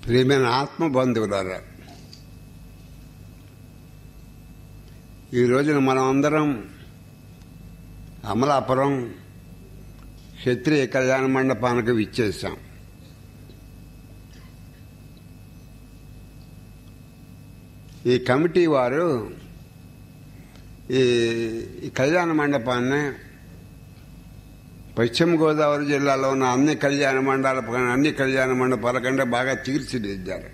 ప్రియమైన ఆత్మ బంధువులారా ఈ రోజున మనం అందరం అమలాపురం క్షత్రియ కళ్యాణ మండపానికి విచ్చేసాం ఈ కమిటీ వారు ఈ ఈ కళ్యాణ మండపాన్ని పశ్చిమ గోదావరి జిల్లాలో ఉన్న అన్ని కళ్యాణ మండపాల అన్ని కళ్యాణ మండపాల కంటే బాగా తీర్చిదిద్దారు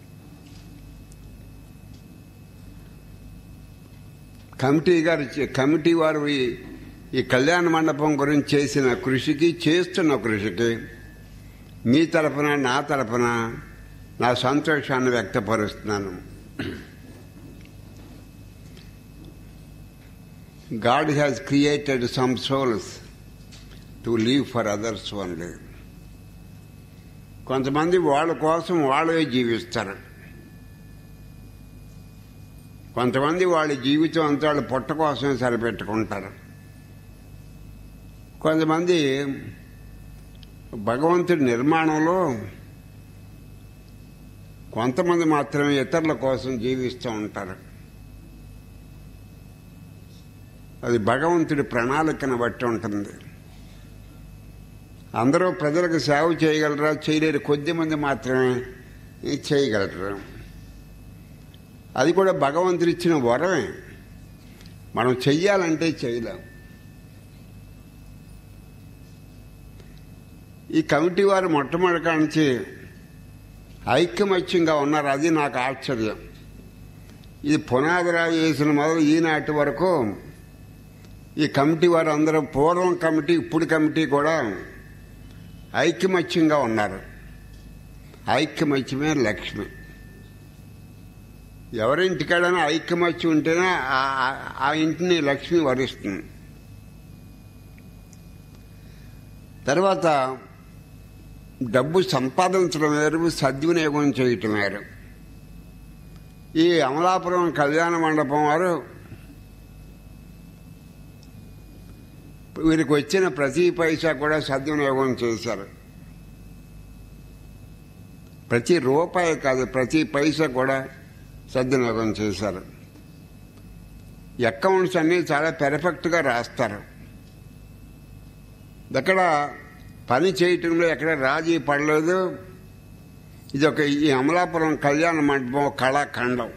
కమిటీ గారు చే- కమిటీ వారు ఈ- ఈ కళ్యాణ మండపం గురించి చేసిన కృషికి చేస్తున్న కృషికి మీ తరపున నా తరపున నా సంతోషాన్ని వ్యక్తపరుస్తున్నాను God has created some souls to live for others only కొంతమంది వాళ్ళ కోసం వాళ్ళే జీవిస్తారు కొంతమంది వాళ్ళ జీవితం అంతా వాళ్ళ పొట్ట కోసమే సరిపెట్టుకుంటారు కొంతమంది భగవంతుడి నిర్మాణంలో కొంతమంది మాత్రమే ఇతరుల కోసం జీవిస్తూ ఉంటారు అది భగవంతుడి ప్రణాళికను బట్టి ఉంటుంది అందరూ ప్రజలకు సేవ చేయగలరా చేయలేరు కొద్ది మంది మాత్రమే చేయగలరు అది కూడా భగవంతుడు ఇచ్చిన వరమే మనం చెయ్యాలంటే చేయలేం ఈ కమిటీ వారు మొట్టమొదటి నుంచి ఐక్యమత్యంగా ఉన్నారు అది నాకు ఆశ్చర్యం ఇది పునాదిరా వేసిన మొదలు ఈనాటి వరకు ఈ కమిటీ వారు అందరూ పూర్వం కమిటీ ఇప్పుడు కమిటీ కూడా ఐక్యమత్యంగా ఉన్నారు ఐక్యమత్యమే లక్ష్మి ఎవరింటికాడైనా ఐక్యమత్యం ఉంటేనే ఆ- ఆ- ఆ ఇంటిని లక్ష్మి వరిస్తుంది తర్వాత డబ్బు సంపాదించడం వేరు సద్వినియోగం చేయటం వేరు ఈ అమలాపురం కళ్యాణ మండపం వారు వీరికి వచ్చిన ప్రతి పైసా కూడా సద్వినియోగం చేశారు ప్రతి రూపాయి కాదు ప్రతి పైసా కూడా సద్వినియోగం చేశారు అకౌంట్స్ అన్నీ చాలా పెర్ఫెక్ట్గా రాస్తారు ఎక్కడ పని చేయటంలో ఎక్కడ రాజీ పడలేదు ఇది ఒక ఈ అమలాపురం కళ్యాణ మండపం ఒక కళాఖండం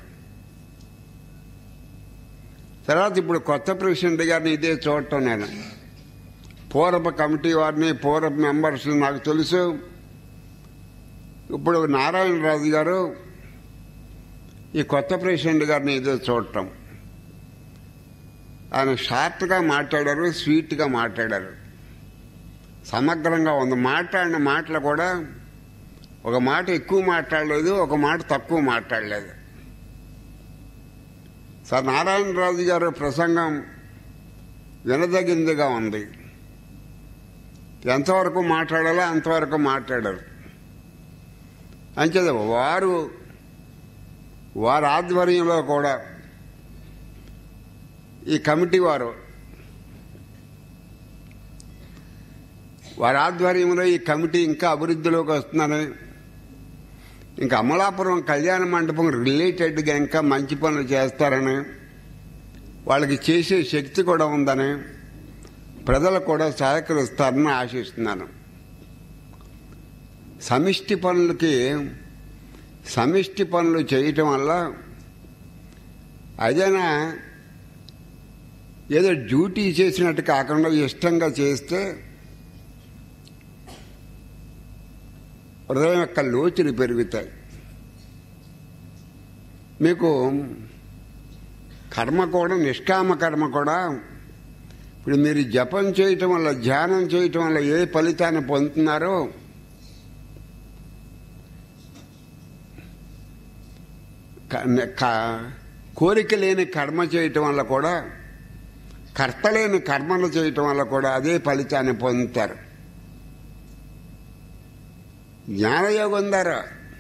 తర్వాత ఇప్పుడు కొత్త ప్రెసిడెంట్ గారిని ఇదే చూడటం నేను పూర్వ కమిటీ వారిని పూర్వ మెంబర్స్ నాకు తెలుసు ఇప్పుడు నారాయణరాజు గారు ఈ కొత్త ప్రెసిడెంట్ గారిని ఏదో చూడటం ఆయన షార్ట్గా మాట్లాడారు స్వీట్గా మాట్లాడారు సమగ్రంగా ఉంది మాట్లాడిన మాటలు కూడా ఒక మాట ఎక్కువ మాట్లాడలేదు ఒక మాట తక్కువ మాట్లాడలేదు సార్ నారాయణరాజు గారు ప్రసంగం వినదగిందిగా ఉంది ఎంతవరకు మాట్లాడాలో అంతవరకు మాట్లాడారు అంచేది వారు వారి ఆధ్వర్యంలో కూడా ఈ కమిటీ వారు వారి ఆధ్వర్యంలో ఈ కమిటీ ఇంకా అభివృద్ధిలోకి వస్తుందని ఇంకా అమలాపురం కళ్యాణ మండపం రిలేటెడ్గా ఇంకా మంచి పనులు చేస్తారని వాళ్ళకి చేసే శక్తి కూడా ఉందని ప్రజలు కూడా సహకరిస్తారని ఆశిస్తున్నాను సమిష్టి పనులకి సమిష్టి పనులు చేయటం వల్ల అదేనా ఏదో డ్యూటీ చేసినట్టు కాకుండా ఇష్టంగా చేస్తే హృదయం యొక్క లోతులు పెరుగుతాయి మీకు కర్మ కూడా నిష్కామ కర్మ కూడా ఇప్పుడు మీరు జపం చేయటం వల్ల ధ్యానం చేయటం వల్ల ఏ ఫలితాన్ని పొందుతున్నారో క- క- కోరిక లేని కర్మ చేయటం వల్ల కూడా కర్త లేని కర్మలు చేయటం వల్ల కూడా అదే ఫలితాన్ని పొందుతారు జ్ఞానయోగం ద్వారా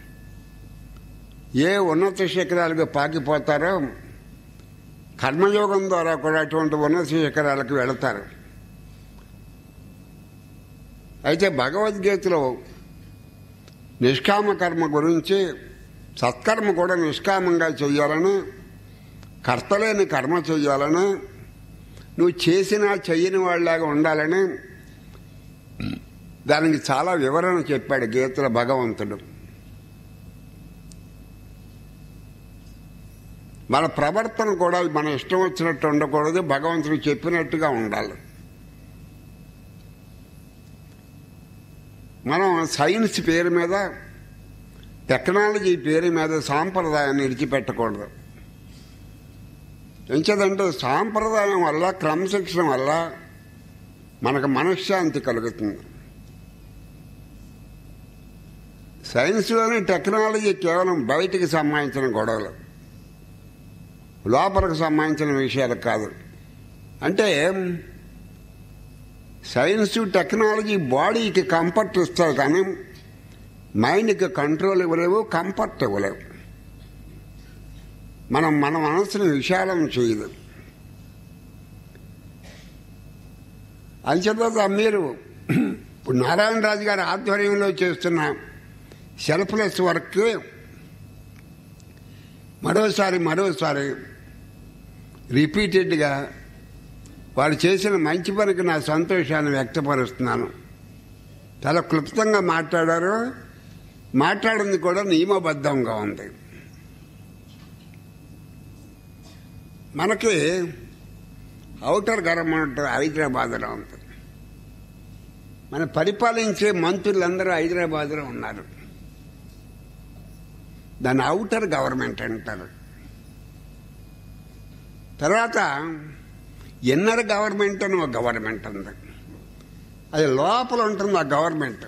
ఏ ఉన్నత శిఖరాలకు పాకిపోతారో కర్మయోగం ద్వారా కూడా అటువంటి ఉన్నత శిఖరాలకు వెళతారు అయితే భగవద్గీతలో నిష్కామ కర్మ గురించి సత్కర్మ కూడా నిష్కామంగా చెయ్యాలని కర్తలేని కర్మ చెయ్యాలని నువ్వు చేసినా చెయ్యని వాళ్ళలాగా ఉండాలని దానికి చాలా వివరణ చెప్పాడు గీతల భగవంతుడు మన ప్రవర్తన కూడా మన ఇష్టం వచ్చినట్టు ఉండకూడదు భగవంతుడు చెప్పినట్టుగా ఉండాలి మనం సైన్స్ పేరు మీద టెక్నాలజీ పేరు మీద సాంప్రదాయాన్ని విడిచిపెట్టకూడదు ఎంచదంటే సాంప్రదాయం వల్ల క్రమశిక్షణ వల్ల మనకు మనశ్శాంతి కలుగుతుంది సైన్స్లోని టెక్నాలజీ కేవలం బయటికి సంబంధించిన గొడవలు లోపలికి సంబంధించిన విషయాలు కాదు అంటే సైన్స్ టెక్నాలజీ బాడీకి కంఫర్ట్ ఇస్తారు కానీ మైండ్కి కంట్రోల్ ఇవ్వలేవు కంఫర్ట్ ఇవ్వలేవు మనం మన మనసుని విశాలం చేయదు అంచేత మీరు ఇప్పుడు నారాయణరాజు గారి ఆధ్వర్యంలో చేస్తున్న సెల్ఫ్లెస్ వర్క్ మరోసారి మరోసారి రిపీటెడ్గా వారు చేసిన మంచి పనికి నా సంతోషాన్ని వ్యక్తపరుస్తున్నాను చాలా క్లుప్తంగా మాట్లాడారు మాట్లాడింది కూడా నియమబద్ధంగా ఉంది మనకి ఔటర్ గవర్నమెంట్ హైదరాబాద్లో ఉంది మన పరిపాలించే మంత్రులందరూ హైదరాబాద్లో ఉన్నారు దాన్ని ఔటర్ గవర్నమెంట్ అంటారు తర్వాత ఇన్నర్ గవర్నమెంట్ అని ఒక గవర్నమెంట్ ఉంది అది లోపల ఉంటుంది ఆ గవర్నమెంట్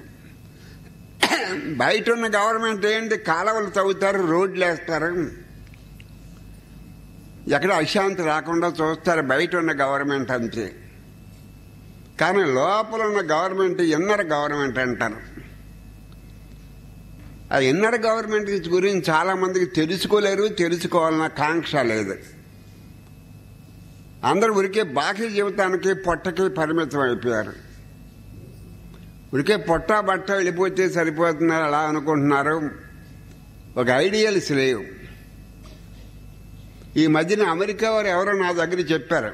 బయట ఉన్న గవర్నమెంట్ ఏంటి కాలువలు తవ్వుతారు రోడ్లు వేస్తారు ఎక్కడ అశాంతి రాకుండా చూస్తారు బయట ఉన్న గవర్నమెంట్ అంతే కానీ లోపల ఉన్న గవర్నమెంట్ ఇన్నర్ గవర్నమెంట్ అంటారు ఆ ఇన్నర్ గవర్నమెంట్ గురించి చాలా మందికి తెలుసుకోలేరు తెలుసుకోవాలన్న కాంక్ష లేదు అందరూ ఉరికే బాకీ జీవితానికి పొట్టకి పరిమితం అయిపోయారు ఉరికే పొట్ట బట్ట వెళ్ళిపోతే సరిపోతున్నారు అలా అనుకుంటున్నారు ఒక ఐడియల్స్ లేవు ఈ మధ్యన అమెరికా వారు ఎవరో నా దగ్గర చెప్పారు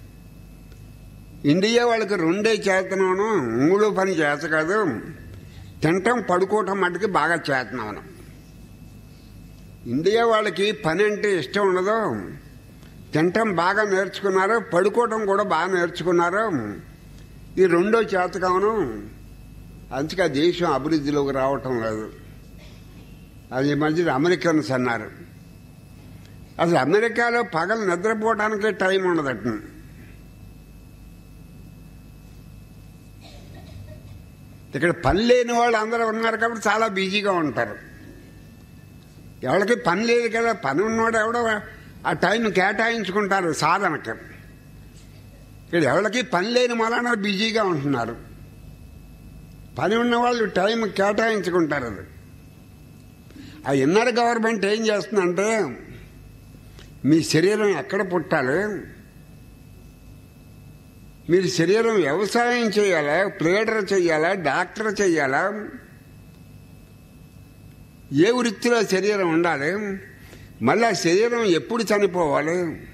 ఇండియా వాళ్ళకి రెండే చేతనాను మూడో పని చేత కాదు తినటం పడుకోవటం మటుకి బాగా చేతనాను ఇండియా వాళ్ళకి పని అంటే ఇష్టం ఉండదు తినటం బాగా నేర్చుకున్నారు పడుకోవటం కూడా బాగా నేర్చుకున్నారు ఈ రెండో చేతకాను అందుకే ఆ దేశం అభివృద్ధిలోకి రావటం లేదు అది ఈ మధ్య అమెరికన్స్ అన్నారు అసలు అమెరికాలో పగలు నిద్రపోవడానికే టైం ఉండదట ఇక్కడ పని లేని వాళ్ళు అందరూ ఉన్నారు కాబట్టి చాలా బిజీగా ఉంటారు ఎవరికి పని లేదు కదా పని ఉన్నవాడు ఎవడో ఆ టైం కేటాయించుకుంటారు సాధనకి ఇక్కడ ఎవరికి పని లేని వలన బిజీగా ఉంటున్నారు పని ఉన్న వాళ్ళు టైం కేటాయించుకుంటారు అది ఆ ఇన్నర్ గవర్నమెంట్ ఏం చేస్తుందంటే మీ శరీరం ఎక్కడ పుట్టాలి మీరు శరీరం వ్యవసాయం చేయాలా ప్లేడర్ చేయాలా డాక్టర్ చేయాలా ఏ వృత్తిలో శరీరం ఉండాలి మళ్ళీ ఆ శరీరం ఎప్పుడు చనిపోవాలి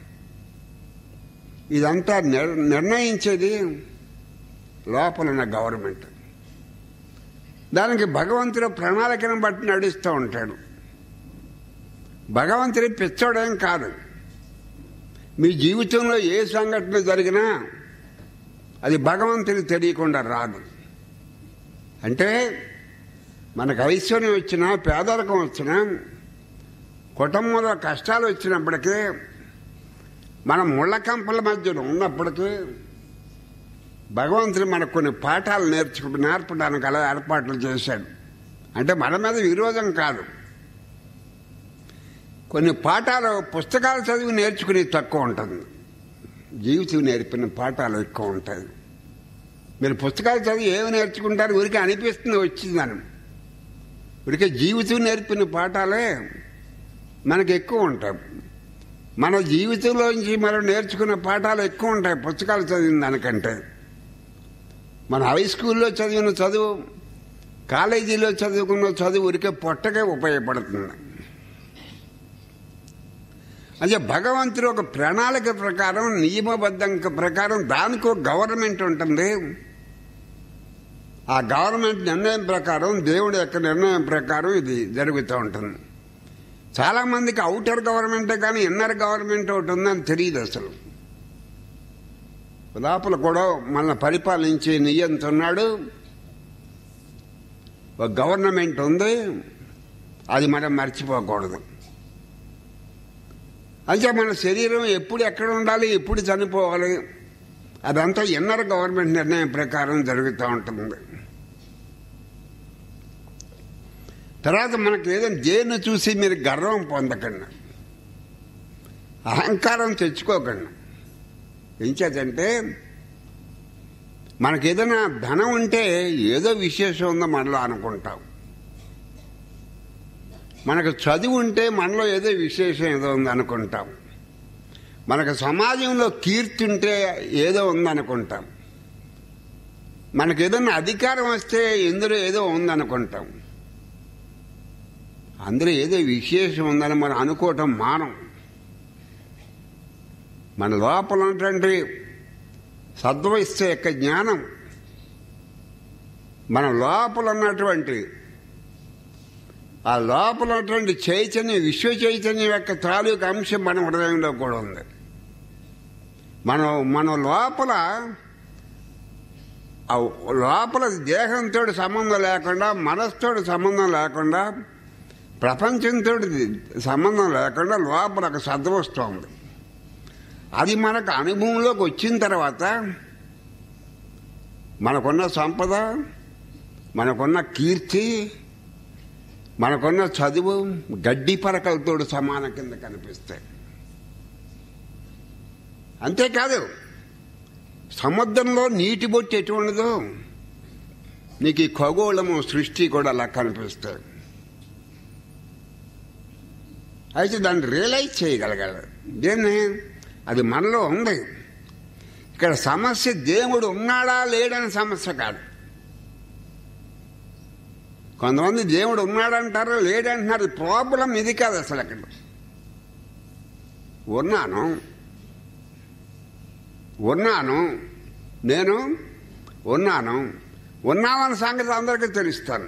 ఇదంతా నిర్- నిర్ణయించేది లోపల ఉన్న గవర్నమెంట్ దానికి భగవంతుడు ప్రణాళికను బట్టి నడుస్తూ ఉంటాడు భగవంతుడి పిచ్చోడేం కాదు మీ జీవితంలో ఏ సంఘటన జరిగినా అది భగవంతుడికి తెలియకుండా రాదు అంటే మనకు ఐశ్వర్యం వచ్చినా పేదరికం వచ్చినా కుటుంబంలో కష్టాలు వచ్చినప్పటికీ మనం ముళ్ళ కంపల మధ్యలో ఉన్నప్పటికీ భగవంతుడు మనకు కొన్ని పాఠాలు నేర్చు నేర్పడానికి అలా ఏర్పాట్లు చేశాడు అంటే మన మీద విరోధం కాదు కొన్ని పాఠాలు పుస్తకాలు చదివి నేర్చుకుని తక్కువ ఉంటుంది జీవితం నేర్పిన పాఠాలు ఎక్కువ ఉంటాయి మీరు పుస్తకాలు చదివి ఏమి నేర్చుకుంటారు ఊరికి అనిపిస్తుంది వచ్చిందని ఊరికే జీవితం నేర్పిన పాఠాలే మనకు ఎక్కువ ఉంటాయి మన జీవితంలోంచి మనం నేర్చుకున్న పాఠాలు ఎక్కువ ఉంటాయి పుస్తకాలు చదివిన దానికంటే మన హై స్కూల్లో చదివిన చదువు కాలేజీలో చదువుకున్న చదువు ఊరికే పొట్టకే ఉపయోగపడుతుంది అంటే భగవంతుడు ఒక ప్రణాళిక ప్రకారం నియమబద్ధం ప్రకారం దానికి ఒక గవర్నమెంట్ ఉంటుంది ఆ గవర్నమెంట్ నిర్ణయం ప్రకారం దేవుడి యొక్క నిర్ణయం ప్రకారం ఇది జరుగుతూ ఉంటుంది చాలా మందికి అవుటర్ గవర్నమెంటే కానీ ఇన్నర్ గవర్నమెంట్ ఒకటి ఉందని తెలియదు అసలు లోపల కూడా మన పరిపాలించే నియంత ఉన్నాడు ఒక గవర్నమెంట్ ఉంది అది మనం మర్చిపోకూడదు అంటే మన శరీరం ఎప్పుడు ఎక్కడ ఉండాలి ఎప్పుడు చనిపోవాలి అదంతా ఇన్నర్ గవర్నమెంట్ నిర్ణయం ప్రకారం జరుగుతూ ఉంటుంది తర్వాత మనకు ఏదైనా దేన్ని చూసి మీరు గర్వం పొందకండి అహంకారం తెచ్చుకోకండి ఎంచేతంటే మనకి ఏదైనా ధనం ఉంటే ఏదో విశేషం ఉందో మనలో అనుకుంటాం మనకు చదువు ఉంటే మనలో ఏదో విశేషం ఏదో ఉంది అనుకుంటాం మనకు సమాజంలో కీర్తి ఉంటే ఏదో ఉందనుకుంటాం మనకు ఏదైనా అధికారం వస్తే ఇందులో ఏదో ఉందనుకుంటాం అందులో ఏదో విశేషం ఉందని మనం అనుకోవటం మానం మన లోపల ఉన్నటువంటి సద్వైస్త యొక్క జ్ఞానం మన లోపల ఉన్నటువంటి ఆ లోపల ఉన్నటువంటి చైతన్యం విశ్వ చైతన్యం యొక్క తాలూకు అంశం మన హృదయంలో కూడా ఉంది మనం మన లోపల ఆ లోపల దేహంతో సంబంధం లేకుండా మనసుతో సంబంధం లేకుండా ప్రపంచంతో సంబంధం లేకుండా లోపల ఒక సద్వస్తు ఉంది అది మనకు అనుభవంలోకి వచ్చిన తర్వాత మనకున్న సంపద మనకున్న కీర్తి మనకున్న చదువు గడ్డి పరకలతో సమానం కింద కనిపిస్తాయి అంతేకాదు సముద్రంలో నీటి బొట్టి ఎటువంటిదో నీకు ఈ ఖగోళము సృష్టి కూడా అలా కనిపిస్తాయి అయితే దాన్ని రియలైజ్ చేయగలగాలి దేన్ని అది మనలో ఉంది ఇక్కడ సమస్య దేవుడు ఉన్నాడా లేడని సమస్య కాదు కొంతమంది దేవుడు ఉన్నాడంటారు లేడంటున్నారు ప్రాబ్లం ఇది కాదు అసలు అక్కడ ఉన్నాను ఉన్నాను నేను ఉన్నాను ఉన్నామన్న సంగతి అందరికీ తెలుస్తాను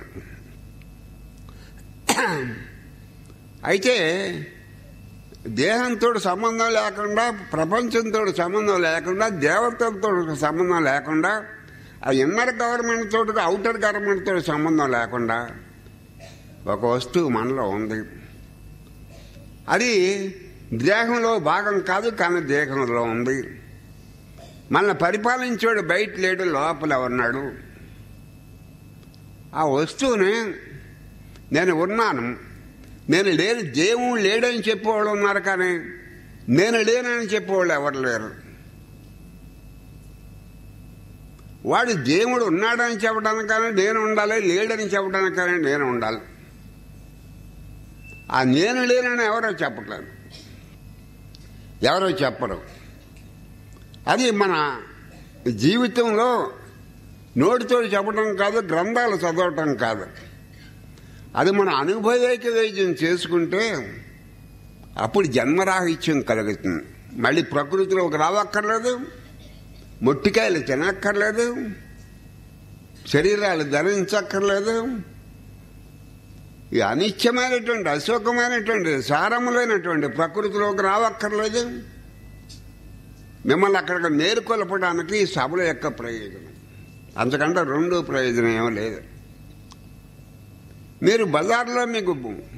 అయితే దేహంతో సంబంధం లేకుండా ప్రపంచంతో సంబంధం లేకుండా దేవతలతో సంబంధం లేకుండా ఆ ఇన్నర్ గవర్నమెంట్ తోటి అవుటర్ గవర్నమెంట్ తోటి సంబంధం లేకుండా ఒక వస్తువు మనలో ఉంది అది దేహంలో భాగం కాదు కానీ దేహంలో ఉంది మన పరిపాలించాడు బయట లేడు లోపల ఉన్నాడు ఆ వస్తువుని నేను ఉన్నాను నేను లేని దేవుడు లేడని చెప్పేవాళ్ళు ఉన్నారు కానీ నేను లేనని చెప్పేవాళ్ళు ఎవరు లేరు వాడు దేవుడు ఉన్నాడని చెప్పడానికి కానీ నేను ఉండాలి లేడని చెప్పడానికి కానీ నేను ఉండాలి ఆ నేను లేనని ఎవరో చెప్పట్లేదు ఎవరో చెప్పరు అది మన జీవితంలో నోటితో చెప్పడం కాదు గ్రంథాలు చదవటం కాదు అది మన అనుభవైక వైద్యం చేసుకుంటే అప్పుడు జన్మరాహిత్యం కలుగుతుంది మళ్ళీ ప్రకృతిలోకి రావక్కర్లేదు మొట్టికాయలు తినక్కర్లేదు శరీరాలు ధరించక్కర్లేదు ఈ అనిత్యమైనటువంటి అశోకమైనటువంటి సారములైనటువంటి ప్రకృతిలోకి రావక్కర్లేదు మిమ్మల్ని అక్కడికి నేర్కొల్పడానికి ఈ సభల యొక్క ప్రయోజనం అంతకంటే రెండు ప్రయోజనం ఏమో లేదు మీరు బజార్లో మీకు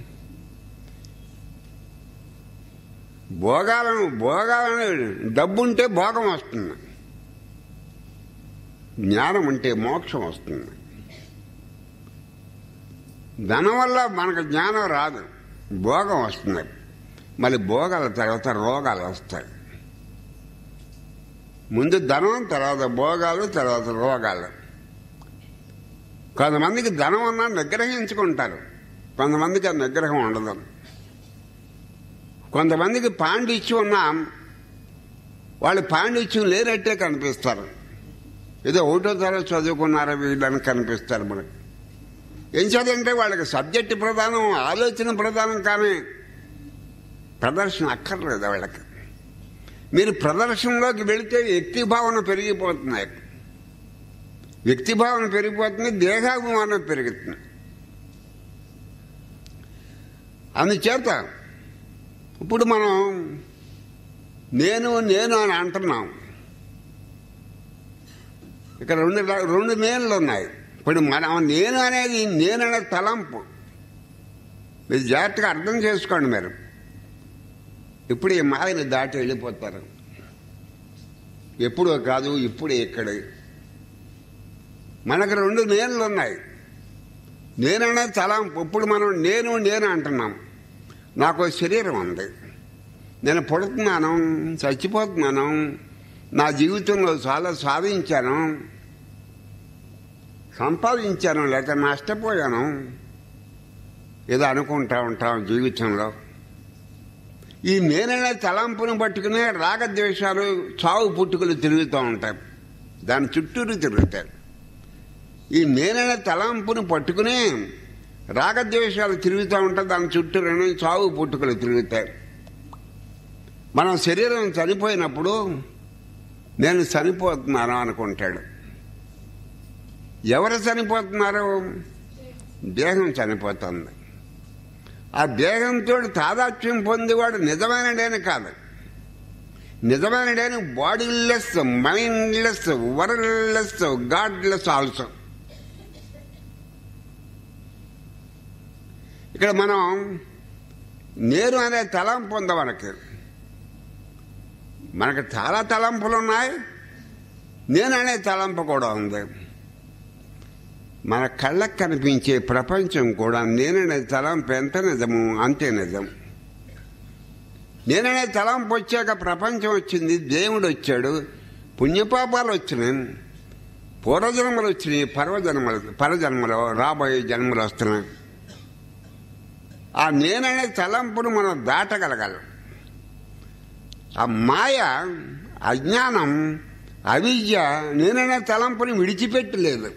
భోగాలను భోగాలను డబ్బుంటే భోగం వస్తుంది జ్ఞానం ఉంటే మోక్షం వస్తుంది ధనం వల్ల మనకు జ్ఞానం రాదు భోగం వస్తుంది మళ్ళీ భోగాల తర్వాత రోగాలు వస్తాయి ముందు ధనం తర్వాత భోగాలు తర్వాత రోగాలు కొంతమందికి ధనం ఉన్నా నిగ్రహించుకుంటారు కొంతమందికి ఆ నిగ్రహం ఉండదు కొంతమందికి పాండిత్యం ఉన్నా వాళ్ళు పాండిత్యం లేనట్టే కనిపిస్తారు ఏదో ఒకటో తరగతి చదువుకున్నారా వీళ్ళని కనిపిస్తారు మనకి ఏం చదంటే వాళ్ళకి సబ్జెక్ట్ ప్రధానం ఆలోచన ప్రధానం కానీ ప్రదర్శన అక్కర్లేదు వాళ్ళకి మీరు ప్రదర్శనలోకి వెళితే వ్యక్తి భావన పెరిగిపోతున్నాయి వ్యక్తి భావన పెరిగిపోతుంది దేహాభిమానం పెరుగుతుంది అందుచేత ఇప్పుడు మనం నేను నేను అని అంటున్నాం ఇక్కడ రెండు ర- రెండు నేనులు ఉన్నాయి ఇప్పుడు మనం నేను అనేది నేననే తలంపు మీరు జాగ్రత్తగా అర్థం చేసుకోండి మీరు ఇప్పుడు ఈ మాయని దాటి వెళ్ళిపోతారు ఎప్పుడో కాదు ఇప్పుడు ఇక్కడ మనకు రెండు నేనులు ఉన్నాయి నేననే తలంపు ఇప్పుడు మనం నేను నేను అంటున్నాం నాకు ఓ శరీరం ఉంది నేను పుడుతున్నాను చచ్చిపోతున్నాను నా జీవితంలో చాలా సాధించాను సంపాదించాను లేక నష్టపోయాను ఏదో అనుకుంటా ఉంటాం జీవితంలో ఈ నేననే తలంపును పట్టుకునే రాగద్వేషాలు చావు పుట్టుకలు తిరుగుతూ ఉంటాయి దాని చుట్టూరు తిరుగుతాయి ఈ నేననే తలంపును పట్టుకుని రాగద్వేషాలు తిరుగుతూ ఉంటాయి దాని చుట్టూరు చావు పుట్టుకలు తిరుగుతాయి మనం శరీరం చనిపోయినప్పుడు నేను చనిపోతున్నాను అనుకుంటాడు ఎవరు చనిపోతున్నారు దేహం చనిపోతుంది ఆ దేహంతో తాదాత్మ్యం పొందేవాడు నిజమైన నేను కాదు నిజమైన నేను bodiless mindless worldless godless also ఇక్కడ మనం నేను అనే తలంపు ఉంది మనకి మనకు చాలా తలంపులు ఉన్నాయి నేను అనే తలంపు కూడా ఉంది మన కళ్ళకు కనిపించే ప్రపంచం కూడా నేననే తలంపు ఎంత నిజము అంతే నిజం నేననే తలంపు వచ్చాక ప్రపంచం వచ్చింది దేవుడు వచ్చాడు పుణ్యపాపాలు వచ్చినాయి పూర్వజన్మలు వచ్చినాయి పర్వజన్మలు పరజన్మలు రాబోయే జన్మలు వస్తున్నాయి ఆ నేననే తలంపును మనం దాటగలగాలి ఆ మాయ అజ్ఞానం అవిద్య నేననే తలంపుని విడిచిపెట్టలేదు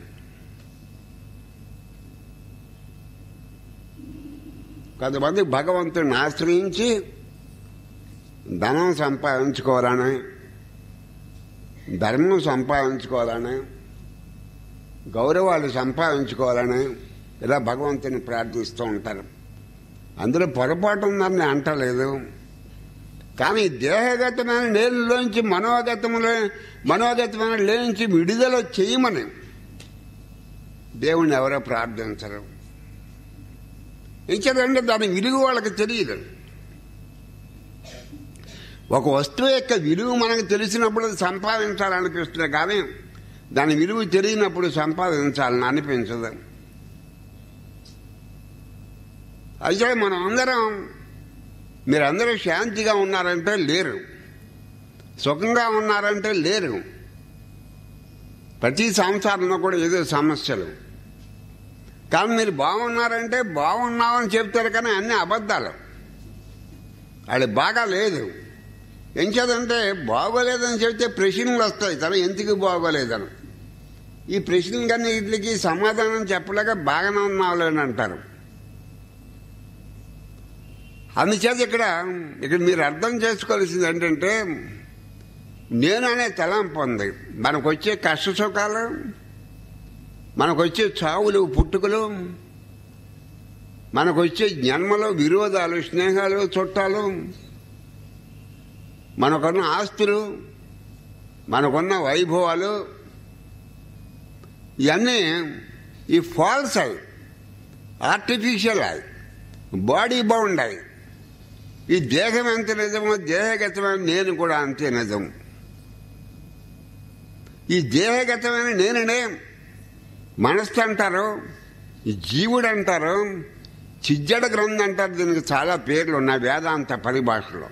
కొంతమంది భగవంతుని ఆశ్రయించి ధనం సంపాదించుకోవాలని ధర్మం సంపాదించుకోవాలని గౌరవాలు సంపాదించుకోవాలని ఇలా భగవంతుని ప్రార్థిస్తూ ఉంటారు అందులో పొరపాటు ఉందని అంటలేదు కానీ దేహగతమైన నేలలోంచి మనోగతములో మనోగతమైన లేనించి విడుదల చేయమని దేవుణ్ణి ఎవరో ప్రార్థించరు ఇచ్చారంటే దాని విలువ వాళ్ళకి తెలియదు ఒక వస్తువు యొక్క విలువ మనకు తెలిసినప్పుడు అది సంపాదించాలనిపిస్తుంది కానీ దాని విలువ తెలియనప్పుడు సంపాదించాలని అనిపించదు అయితే మనం అందరం మీరందరూ శాంతిగా ఉన్నారంటే లేరు సుఖంగా ఉన్నారంటే లేరు ప్రతి సంసారంలో కూడా ఏదో సమస్యలు కానీ మీరు బాగున్నారంటే బాగున్నామని చెప్తారు కానీ అన్ని అబద్ధాలు అది బాగా లేదు ఏం చేదంటే బాగోలేదని చెప్తే ప్రశ్నలు వస్తాయి తను ఎందుకు బాగోలేదని ఈ ప్రశ్నలు కానీ వీటికి సమాధానం చెప్పలేక బాగానే ఉన్నావులేని అంటారు అందుచేత ఇక్కడ ఇక్కడ మీరు అర్థం చేసుకోవాల్సింది ఏంటంటే నేను అనే తలంపు ఉంది మనకు వచ్చే కష్ట సుఖాలు మనకు వచ్చే చావులు పుట్టుకలు మనకు వచ్చే జన్మలో విరోధాలు స్నేహాలు చుట్టాలు మనకున్న ఆస్తులు మనకున్న వైభవాలు ఇవన్నీ ఈ ఫాల్స్ అవి ఆర్టిఫిషియల్ అవి బాడీ బౌండ్ అవి ఈ దేహం ఎంత నిజమో దేహగతమైన నేను కూడా అంతే నిజం ఈ దేహగతమైన నేననే మనస్సు అంటారు ఈ జీవుడు అంటారు చిజ్జడ గ్రంథం అంటారు దీనికి చాలా పేర్లు ఉన్నాయి వేదాంత పరిభాషలో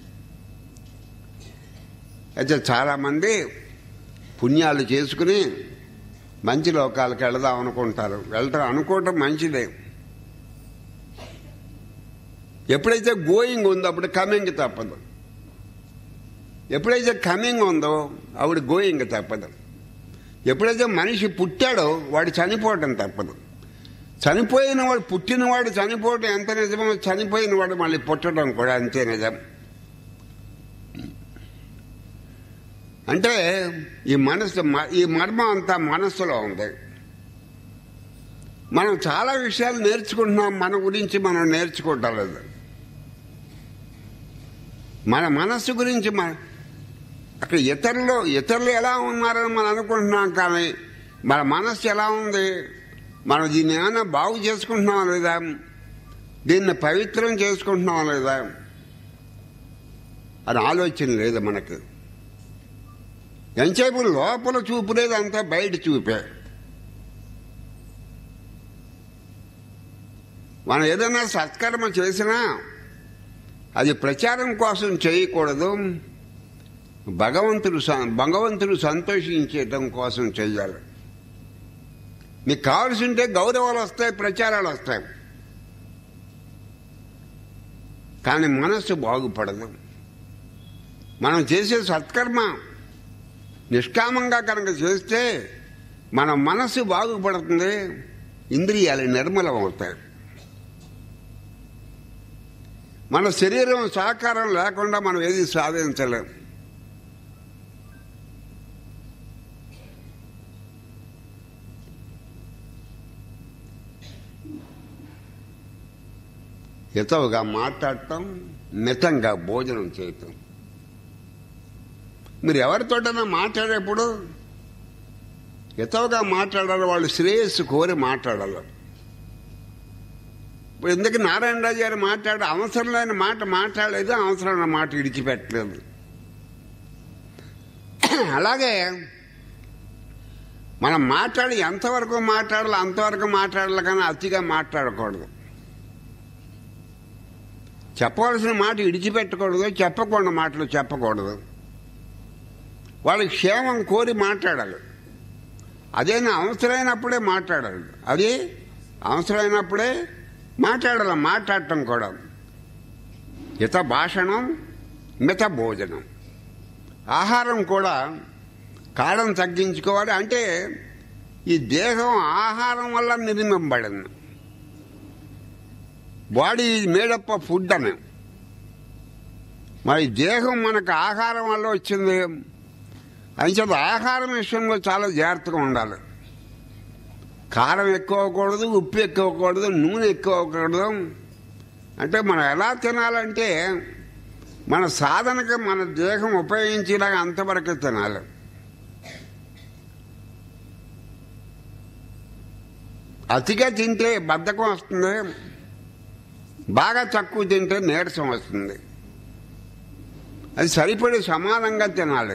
అయితే చాలామంది పుణ్యాలు చేసుకుని మంచి లోకాలకు వెళదాం అనుకుంటారు వెళ్ళటం అనుకోవటం మంచిదే ఎప్పుడైతే గోయింగ్ ఉందో అప్పుడు కమింగ్ తప్పదు ఎప్పుడైతే కమింగ్ ఉందో అప్పుడు గోయింగ్ తప్పదు ఎప్పుడైతే మనిషి పుట్టాడో వాడు చనిపోవటం తప్పదు చనిపోయిన వాడు పుట్టినవాడు చనిపోవడం ఎంత నిజమో చనిపోయిన వాడు మళ్ళీ పుట్టడం కూడా అంతే నిజం అంటే ఈ మనసు ఈ మర్మం అంతా మనస్సులో ఉంది మనం చాలా విషయాలు నేర్చుకుంటున్నాం మన గురించి మనం నేర్చుకోవటం లేదు మన మనస్సు గురించి మన అక్కడ ఇతరులు ఇతరులు ఎలా ఉన్నారని మనం అనుకుంటున్నాం కానీ మన మనస్సు ఎలా ఉంది మనం దీన్ని ఏమైనా బాగు చేసుకుంటున్నామా లేదా దీన్ని పవిత్రం చేసుకుంటున్నామా లేదా అని ఆలోచన లేదు మనకి ఎంతసేపు లోపల చూపు లేదు అంతా బయట చూపే మనం ఏదైనా సత్కర్మ చేసినా అది ప్రచారం కోసం చేయకూడదు భగవంతుడు భగవంతుడు సంతోషించటం కోసం చెయ్యాలి మీకు కావాల్సి ఉంటే గౌరవాలు వస్తాయి ప్రచారాలు వస్తాయి కానీ మనస్సు బాగుపడదు మనం చేసే సత్కర్మ నిష్కామంగా కనుక చేస్తే మన మనస్సు బాగుపడుతుంది ఇంద్రియాలు నిర్మలం అవుతాయి మన శరీరం సహకారం లేకుండా మనం ఏది సాధించలేం హితవుగా మాట్లాడటం మితంగా భోజనం చేయటం మీరు ఎవరితోటైనా మాట్లాడేప్పుడు హితవుగా మాట్లాడాలి వాళ్ళు శ్రేయస్సు కోరి మాట్లాడాలి ఇప్పుడు ఎందుకు నారాయణరాజు గారు మాట్లాడ అవసరం లేని మాట మాట్లాడలేదు అవసరమైన మాట విడిచిపెట్టలేదు అలాగే మనం మాట్లాడి ఎంతవరకు మాట్లాడాలి అంతవరకు మాట్లాడాలి కానీ అతిగా మాట్లాడకూడదు చెప్పవలసిన మాట విడిచిపెట్టకూడదు చెప్పకూడదు మాటలు చెప్పకూడదు వాళ్ళ క్షేమం కోరి మాట్లాడాలి అదేనా అవసరమైనప్పుడే మాట్లాడాలి అది అవసరమైనప్పుడే మాట్లాడాలి మాట్లాడటం కూడా హిత భాషణం మిత భోజనం ఆహారం కూడా కారం తగ్గించుకోవాలి అంటే ఈ దేహం ఆహారం వల్ల నిర్మింపబడింది బాడీ మేడప్ ఆఫ్ ఫుడ్ అని మరి దేహం మనకు ఆహారం వల్ల వచ్చింది అంచేత ఆహారం విషయంలో చాలా జాగ్రత్తగా ఉండాలి కారం ఎక్కువ అవ్వకూడదు ఉప్పు ఎక్కువ అవ్వకూడదు నూనె ఎక్కువ అవ్వకూడదు అంటే మనం ఎలా తినాలంటే మన సాధనకి మన దేహం ఉపయోగించేలాగా అంతవరకు తినాలి అతిగా తింటే బద్ధకం వస్తుంది బాగా తక్కువ తింటే నీరసం వస్తుంది అది సరిపడి సమానంగా తినాలి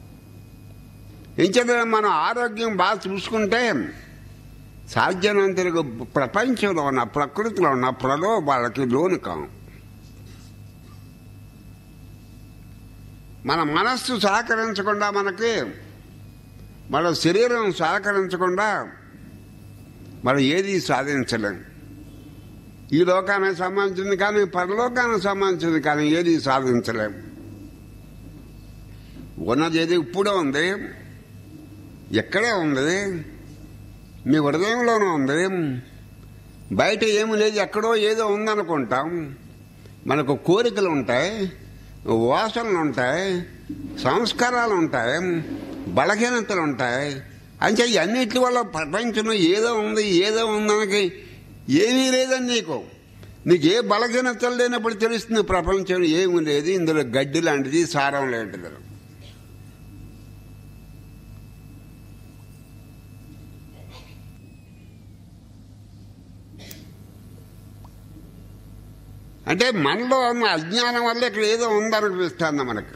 ఇంచేత మనం ఆరోగ్యం బాగా చూసుకుంటే సాధ్యమైనంతకు ప్రపంచంలో ఉన్న ప్రకృతిలో ఉన్న ప్రలోభాలకి లోను కాం మన మనస్సు సహకరించకుండా మనకి మన శరీరం సహకరించకుండా మనం ఏది సాధించలేం ఈ లోకానికి సంబంధించింది కానీ పరలోకానికి సంబంధించింది కానీ ఏది సాధించలేం ఉన్నది ఏది ఇప్పుడే ఉంది ఎక్కడే ఉంది మీ హృదయంలోనే ఉంది బయట ఏమి లేదు ఎక్కడో ఏదో ఉందనుకుంటాం మనకు కోరికలు ఉంటాయి వాసనలు ఉంటాయి సంస్కారాలు ఉంటాయి బలహీనతలు ఉంటాయి అంటే అన్నిటి వల్ల ప్రపంచంలో ఏదో ఉంది ఏదో ఉందనకి ఏమీ లేదని నీకు నీకు ఏ బలహీనతలు లేనప్పుడు తెలుస్తుంది ప్రపంచంలో ఏమీ లేదు ఇందులో గడ్డి లాంటిది సారం లాంటిది అంటే మనలో ఉన్న అజ్ఞానం వల్ల ఇక్కడ ఏదో ఉందనిపిస్తుంది మనకు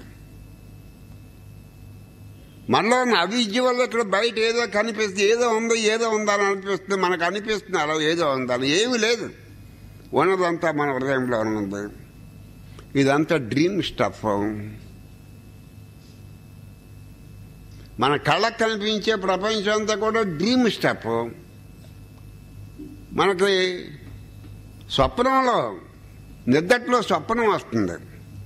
మనలో ఉన్న అవిద్య వల్ల ఇక్కడ బయట ఏదో కనిపిస్తుంది ఏదో ఉందో ఏదో ఉందని అనిపిస్తుంది మనకు అనిపిస్తుంది అలా ఏదో ఉందని ఏమీ లేదు ఉన్నదంతా మన హృదయంలో ఉంది ఇదంతా డ్రీమ్ స్టఫ్ మన కళ్ళకు కనిపించే ప్రపంచం అంతా కూడా డ్రీమ్ స్టఫ్ మనకి స్వప్నంలో నిద్దట్లో స్వప్నం వస్తుంది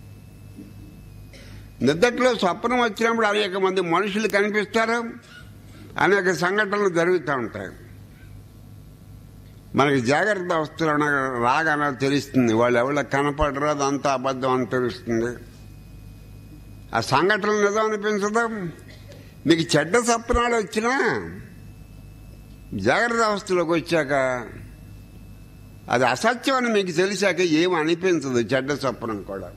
నిద్దట్లో స్వప్నం వచ్చినప్పుడు అనేక మంది మనుషులు కనిపిస్తారు అనేక సంఘటనలు జరుగుతూ ఉంటాయి మనకి జాగ్రత్త అవస్థలు రాగానే తెలుస్తుంది వాళ్ళు ఎవరు కనపడరు అదంతా అబద్ధం అని తెలుస్తుంది ఆ సంఘటన నిజం అనిపించదు మీకు చెడ్డ సప్నాలు వచ్చినా జాగ్రత్త అవస్థలోకి వచ్చాక అది అసత్యం అని మీకు తెలిసాక ఏం అనిపించదు చెడ్డ స్వప్నం కూడా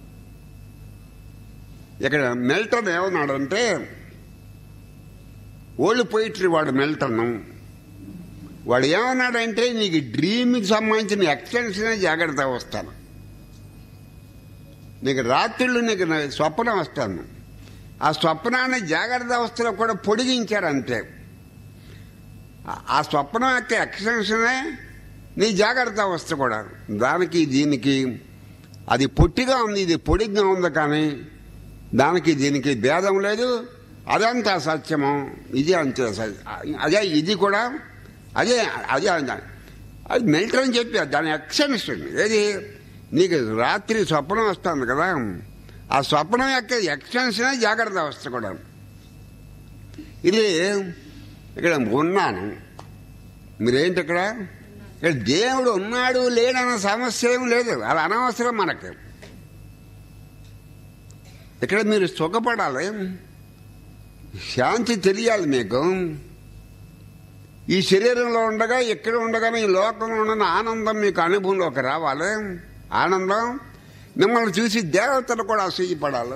ఇక్కడ మెల్టన్ ఏమన్నాడంటే ఓల్డ్ పోయిటరీ వాడు మెల్టన్ వాడు ఏమన్నాడంటే నీకు డ్రీమ్కి సంబంధించిన ఎక్స్టెన్షనే జాగ్రత్త వస్తాను నీకు రాత్రులు నీకు నా- స్వప్నం వస్తాను ఆ స్వప్నాన్ని జాగ్రత్త అవస్థలో కూడా పొడిగించారు అంతే ఆ- ఆ స్వప్నం యొక్క ఎక్స్టెన్షనే నీ జాగ్రత్త అవస్థ కూడా దానికి దీనికి అది పొట్టిగా ఉంది ఇది పొడిగా ఉంది కానీ దానికి దీనికి భేదం లేదు అదంతా సత్యము ఇది అంతే సత్యం అదే ఇది కూడా అదే అదే అంద- అది మెల్టర్ అని చెప్పి దాని ఎక్స్టెన్షన్ ఏది నీకు రాత్రి స్వప్నం వస్తుంది కదా ఆ స్వప్నం యొక్క ఎక్స్టెన్షనే జాగ్రత్త అవస్థ కూడా ఇది ఇక్కడ ఉన్నాను మీరేంటి ఇక్కడ ఇక్కడ దేవుడు ఉన్నాడు లేడన్న సమస్య ఏం లేదు అది అనవసరం మనకి ఇక్కడ మీరు సుఖపడాలి శాంతి తెలియాలి మీకు ఈ శరీరంలో ఉండగా ఎక్కడ ఉండగానే ఈ లోకంలో ఉన్న ఆనందం మీకు అనుభవంలోకి రావాలి ఆనందం మిమ్మల్ని చూసి దేవతలు కూడా అసూయపడాలి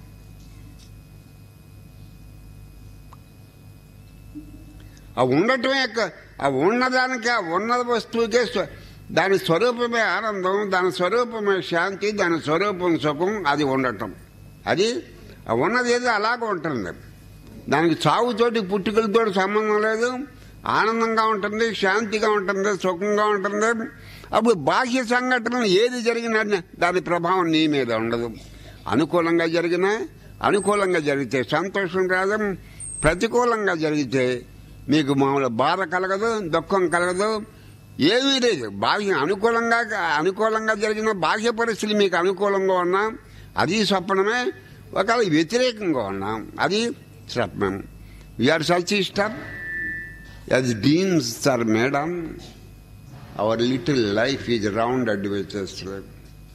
ఆ ఉండటం యొక్క ఆ ఉన్నదానికి ఆ ఉన్న వస్తువుకే స్వ- దాని స్వరూపమే ఆనందం దాని స్వరూపమే శాంతి దాని స్వరూపం సుఖం అది ఉండటం అది ఆ ఉన్నది ఏదో అలాగే ఉంటుంది దానికి చావుతోటి పుట్టుకలతో సంబంధం లేదు ఆనందంగా ఉంటుంది శాంతిగా ఉంటుంది సుఖంగా ఉంటుంది అప్పుడు బాహ్య సంఘటనలు ఏది జరిగినా దాని ప్రభావం నీ మీద ఉండదు అనుకూలంగా జరిగినా అనుకూలంగా జరిగితే సంతోషం రాదు ప్రతికూలంగా జరిగితే మీకు మామూలు బాధ కలగదు దుఃఖం కలగదు ఏమీ లేదు బాహ్య అనుకూలంగా అనుకూలంగా జరిగిన బాహ్య పరిస్థితులు మీకు అనుకూలంగా ఉన్నా అది స్వప్నమే ఒకవేళ వ్యతిరేకంగా ఉన్నాం అది స్వప్నం we are such stuff as dreams are made on, our little life is rounded with a slip.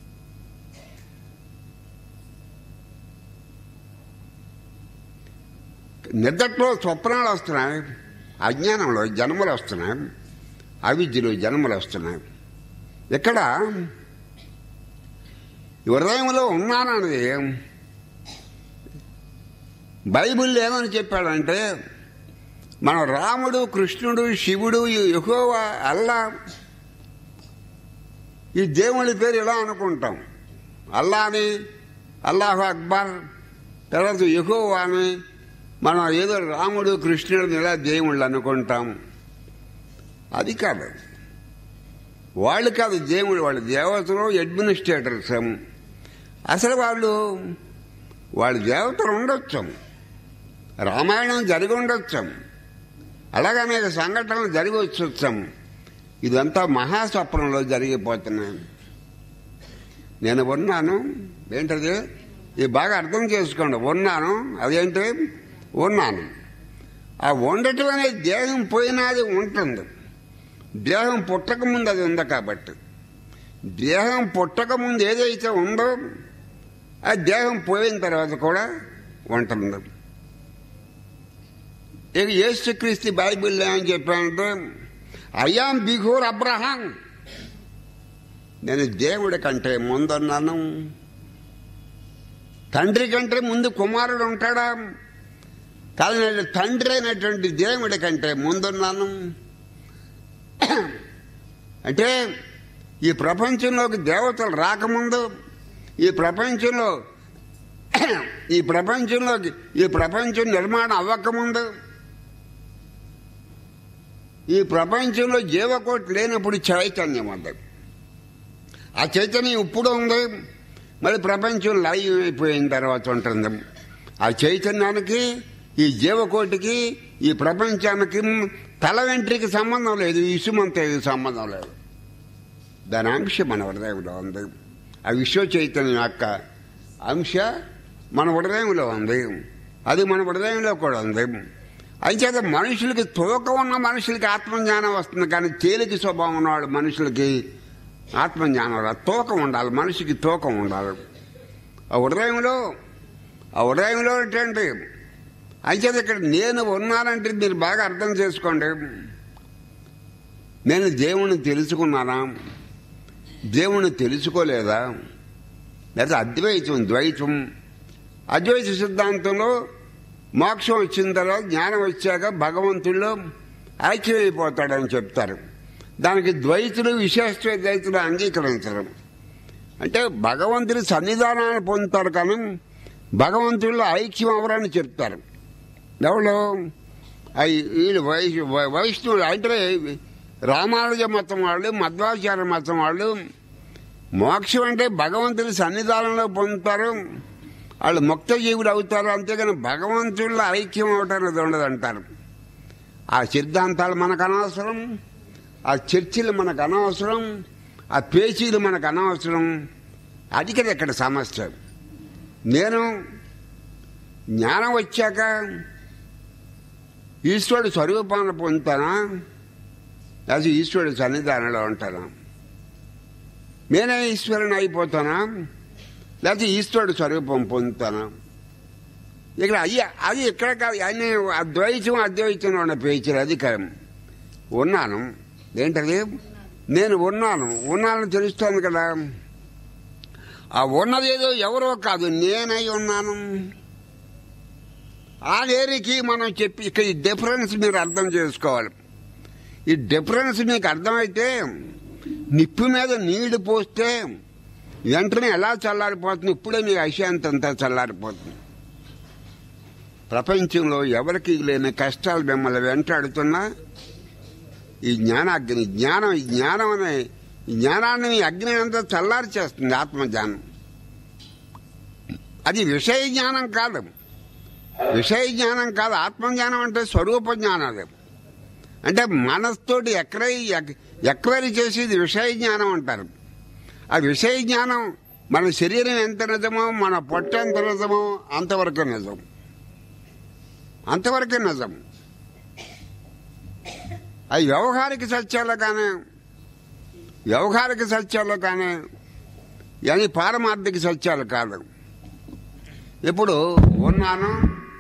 నిద్దట్లో స్వప్నాలు వస్తున్నాయి అజ్ఞానంలో జన్మలు వస్తున్నాయి అవిద్యలో జన్మలు వస్తున్నాయి ఇక్కడ ఈ హృదయంలో ఉన్నానన్నది బైబిల్ ఏమని చెప్పాడంటే మన రాముడు కృష్ణుడు శివుడు యెహోవా అల్లా ఈ దేవుడి పేరు ఇలా అనుకుంటాం అల్లా అని అల్లాహు అక్బర్ తర్వాత యెహోవా అని మనం ఏదో రాముడు కృష్ణుడు ఇలా దేవుళ్ళు అనుకుంటాం అది కాదు వాళ్ళు కాదు దేవుడు వాళ్ళు దేవతలు అడ్మినిస్ట్రేటర్స్ అసలు వాళ్ళు వాళ్ళు దేవతలు ఉండొచ్చు రామాయణం జరిగి ఉండొచ్చు అలాగే అనేక సంఘటనలు జరిగి వచ్చొచ్చాం ఇదంతా మహాస్వప్నంలో జరిగిపోతున్నాయి నేను ఉన్నాను ఏంటది ఇది బాగా అర్థం చేసుకోండి ఉన్నాను అదేంటి ఉన్నాను ఆ ఉండటం అనేది దేహం పోయినది ఉంటుంది దేహం పుట్టక ముందు అది ఉంది కాబట్టి దేహం పుట్టక ముందు ఏదైతే ఉందో ఆ దేహం పోయిన తర్వాత కూడా ఉంటుంది ఇక యేసుక్రీస్తు బైబిల్ ఏమని చెప్పానంటే అయాం బిఘోర్ అబ్రహాం నేను దేవుడి కంటే ముందున్నాను తండ్రి కంటే ముందు కుమారుడు ఉంటాడా కానీ నేను తండ్రి అయినటువంటి దేవుడి కంటే ముందున్నాను అంటే ఈ ప్రపంచంలోకి దేవతలు రాకముందు ఈ ప్రపంచంలో ఈ ప్రపంచంలోకి ఈ ప్రపంచం నిర్మాణం అవ్వకముందు ఈ ప్రపంచంలో జీవకోటి లేనప్పుడు చైతన్యం ఉంది ఆ చైతన్యం ఇప్పుడు ఉంది మరి ప్రపంచం లైవ్ అయిపోయిన తర్వాత ఉంటుంది ఆ చైతన్యానికి ఈ జీవకోటికి ఈ ప్రపంచానికి తల వెంట్రికి సంబంధం లేదు ఇసుమంత సంబంధం లేదు దాని అంశ మన హృదయంలో ఉంది ఆ విశ్వ చైతన్యం యొక్క అంశ మన హృదయంలో ఉంది అది మన హృదయంలో కూడా ఉంది అంచేత మనుషులకి తూకం ఉన్న మనుషులకి ఆత్మజ్ఞానం వస్తుంది కానీ తేలిక స్వభావం ఉన్నవాడు మనుషులకి ఆత్మజ్ఞానం రాదు తూకం ఉండాలి మనిషికి తూకం ఉండాలి ఆ ఉదయంలో ఆ ఉదయంలో ఏంటంటే అంచేత ఇక్కడ నేను ఉన్నానంటే మీరు బాగా అర్థం చేసుకోండి నేను దేవుణ్ణి తెలుసుకున్నానా దేవుణ్ణి తెలుసుకోలేదా లేదా అద్వైతం ద్వైతం అద్వైత సిద్ధాంతంలో మోక్షం వచ్చిన తర్వాత జ్ఞానం వచ్చాక భగవంతుల్లో ఐక్యమైపోతాడని చెప్తారు దానికి ద్వైతులు విశేష ద్వైతులు అంగీకరించరు అంటే భగవంతుడి సన్నిధానాన్ని పొందుతారు కానీ భగవంతుల్లో ఐక్యం అవరని చెప్తారు ఎవరు అయి వీళ్ళు వైష్ వైష్ణవులు అంటే రామానుజ మతం వాళ్ళు మధ్వాచార్య మతం వాళ్ళు మోక్షం అంటే భగవంతుని సన్నిధానంలో పొందుతారు వాళ్ళు ముక్త జీవులు అవుతారు అంతేగాని భగవంతుల్లో ఐక్యం అవటానికి ఉండదంటారు ఆ సిద్ధాంతాలు మనకు అనవసరం ఆ చర్చిలు మనకు అనవసరం ఆ పేచీలు మనకు అనవసరం అది కదా ఇక్కడ సమస్య నేను జ్ఞానం వచ్చాక ఈశ్వరుడు స్వరూపాన్ని పొందుతానా లేదా ఈశ్వరుడు సన్నిధానంలో ఉంటానా నేనే ఈశ్వరుని అయిపోతానా లేకపోతే ఈశ్వరుడు స్వరూపం పొందుతానా ఇక్కడ అయ్యి అది ఇక్కడ కాదు అన్ని అద్వైతం అద్వైతం ఉన్న పేచీలు అధికారం ఉన్నాను ఏంటది నేను ఉన్నాను ఉన్నానని తెలుస్తోంది కదా ఆ ఉన్నదేదో ఎవరో కాదు నేనై ఉన్నాను ఆ నేరికి మనం చెప్పి ఇక్కడ ఈ డిఫరెన్స్ మీరు అర్థం చేసుకోవాలి ఈ డిఫరెన్స్ మీకు అర్థమైతే నిప్పు మీద నీళ్లు పోస్తే వెంటనే ఎలా చల్లారిపోతుంది ఇప్పుడే మీ అశాంతంతా చల్లారిపోతుంది ప్రపంచంలో ఎవరికి లేని కష్టాలు మిమ్మల్ని వెంటాడుతున్నా ఈ జ్ఞానాగ్ని జ్ఞానం ఈ జ్ఞానం అనే ఈ జ్ఞానాన్ని మీ అగ్ని అంతా చల్లారి చేస్తుంది ఆత్మజ్ఞానం అది విషయ జ్ఞానం కాదు విషయ జ్ఞానం కాదు ఆత్మజ్ఞానం అంటే స్వరూప జ్ఞానం అది అంటే మనస్తోటి ఎక్రై ఎక్వైరీ చేసేది విషయ జ్ఞానం అంటారు ఆ విషయ జ్ఞానం మన శరీరం ఎంత నిజమో మన పొట్ట ఎంత నిజమో అంతవరకు నిజం అంతవరకే నిజం అది వ్యవహారిక సత్యాలు కానీ వ్యవహారిక సత్యాలు కానీ అని పారమార్థిక సత్యాలు కాదు ఇప్పుడు ఉన్నాను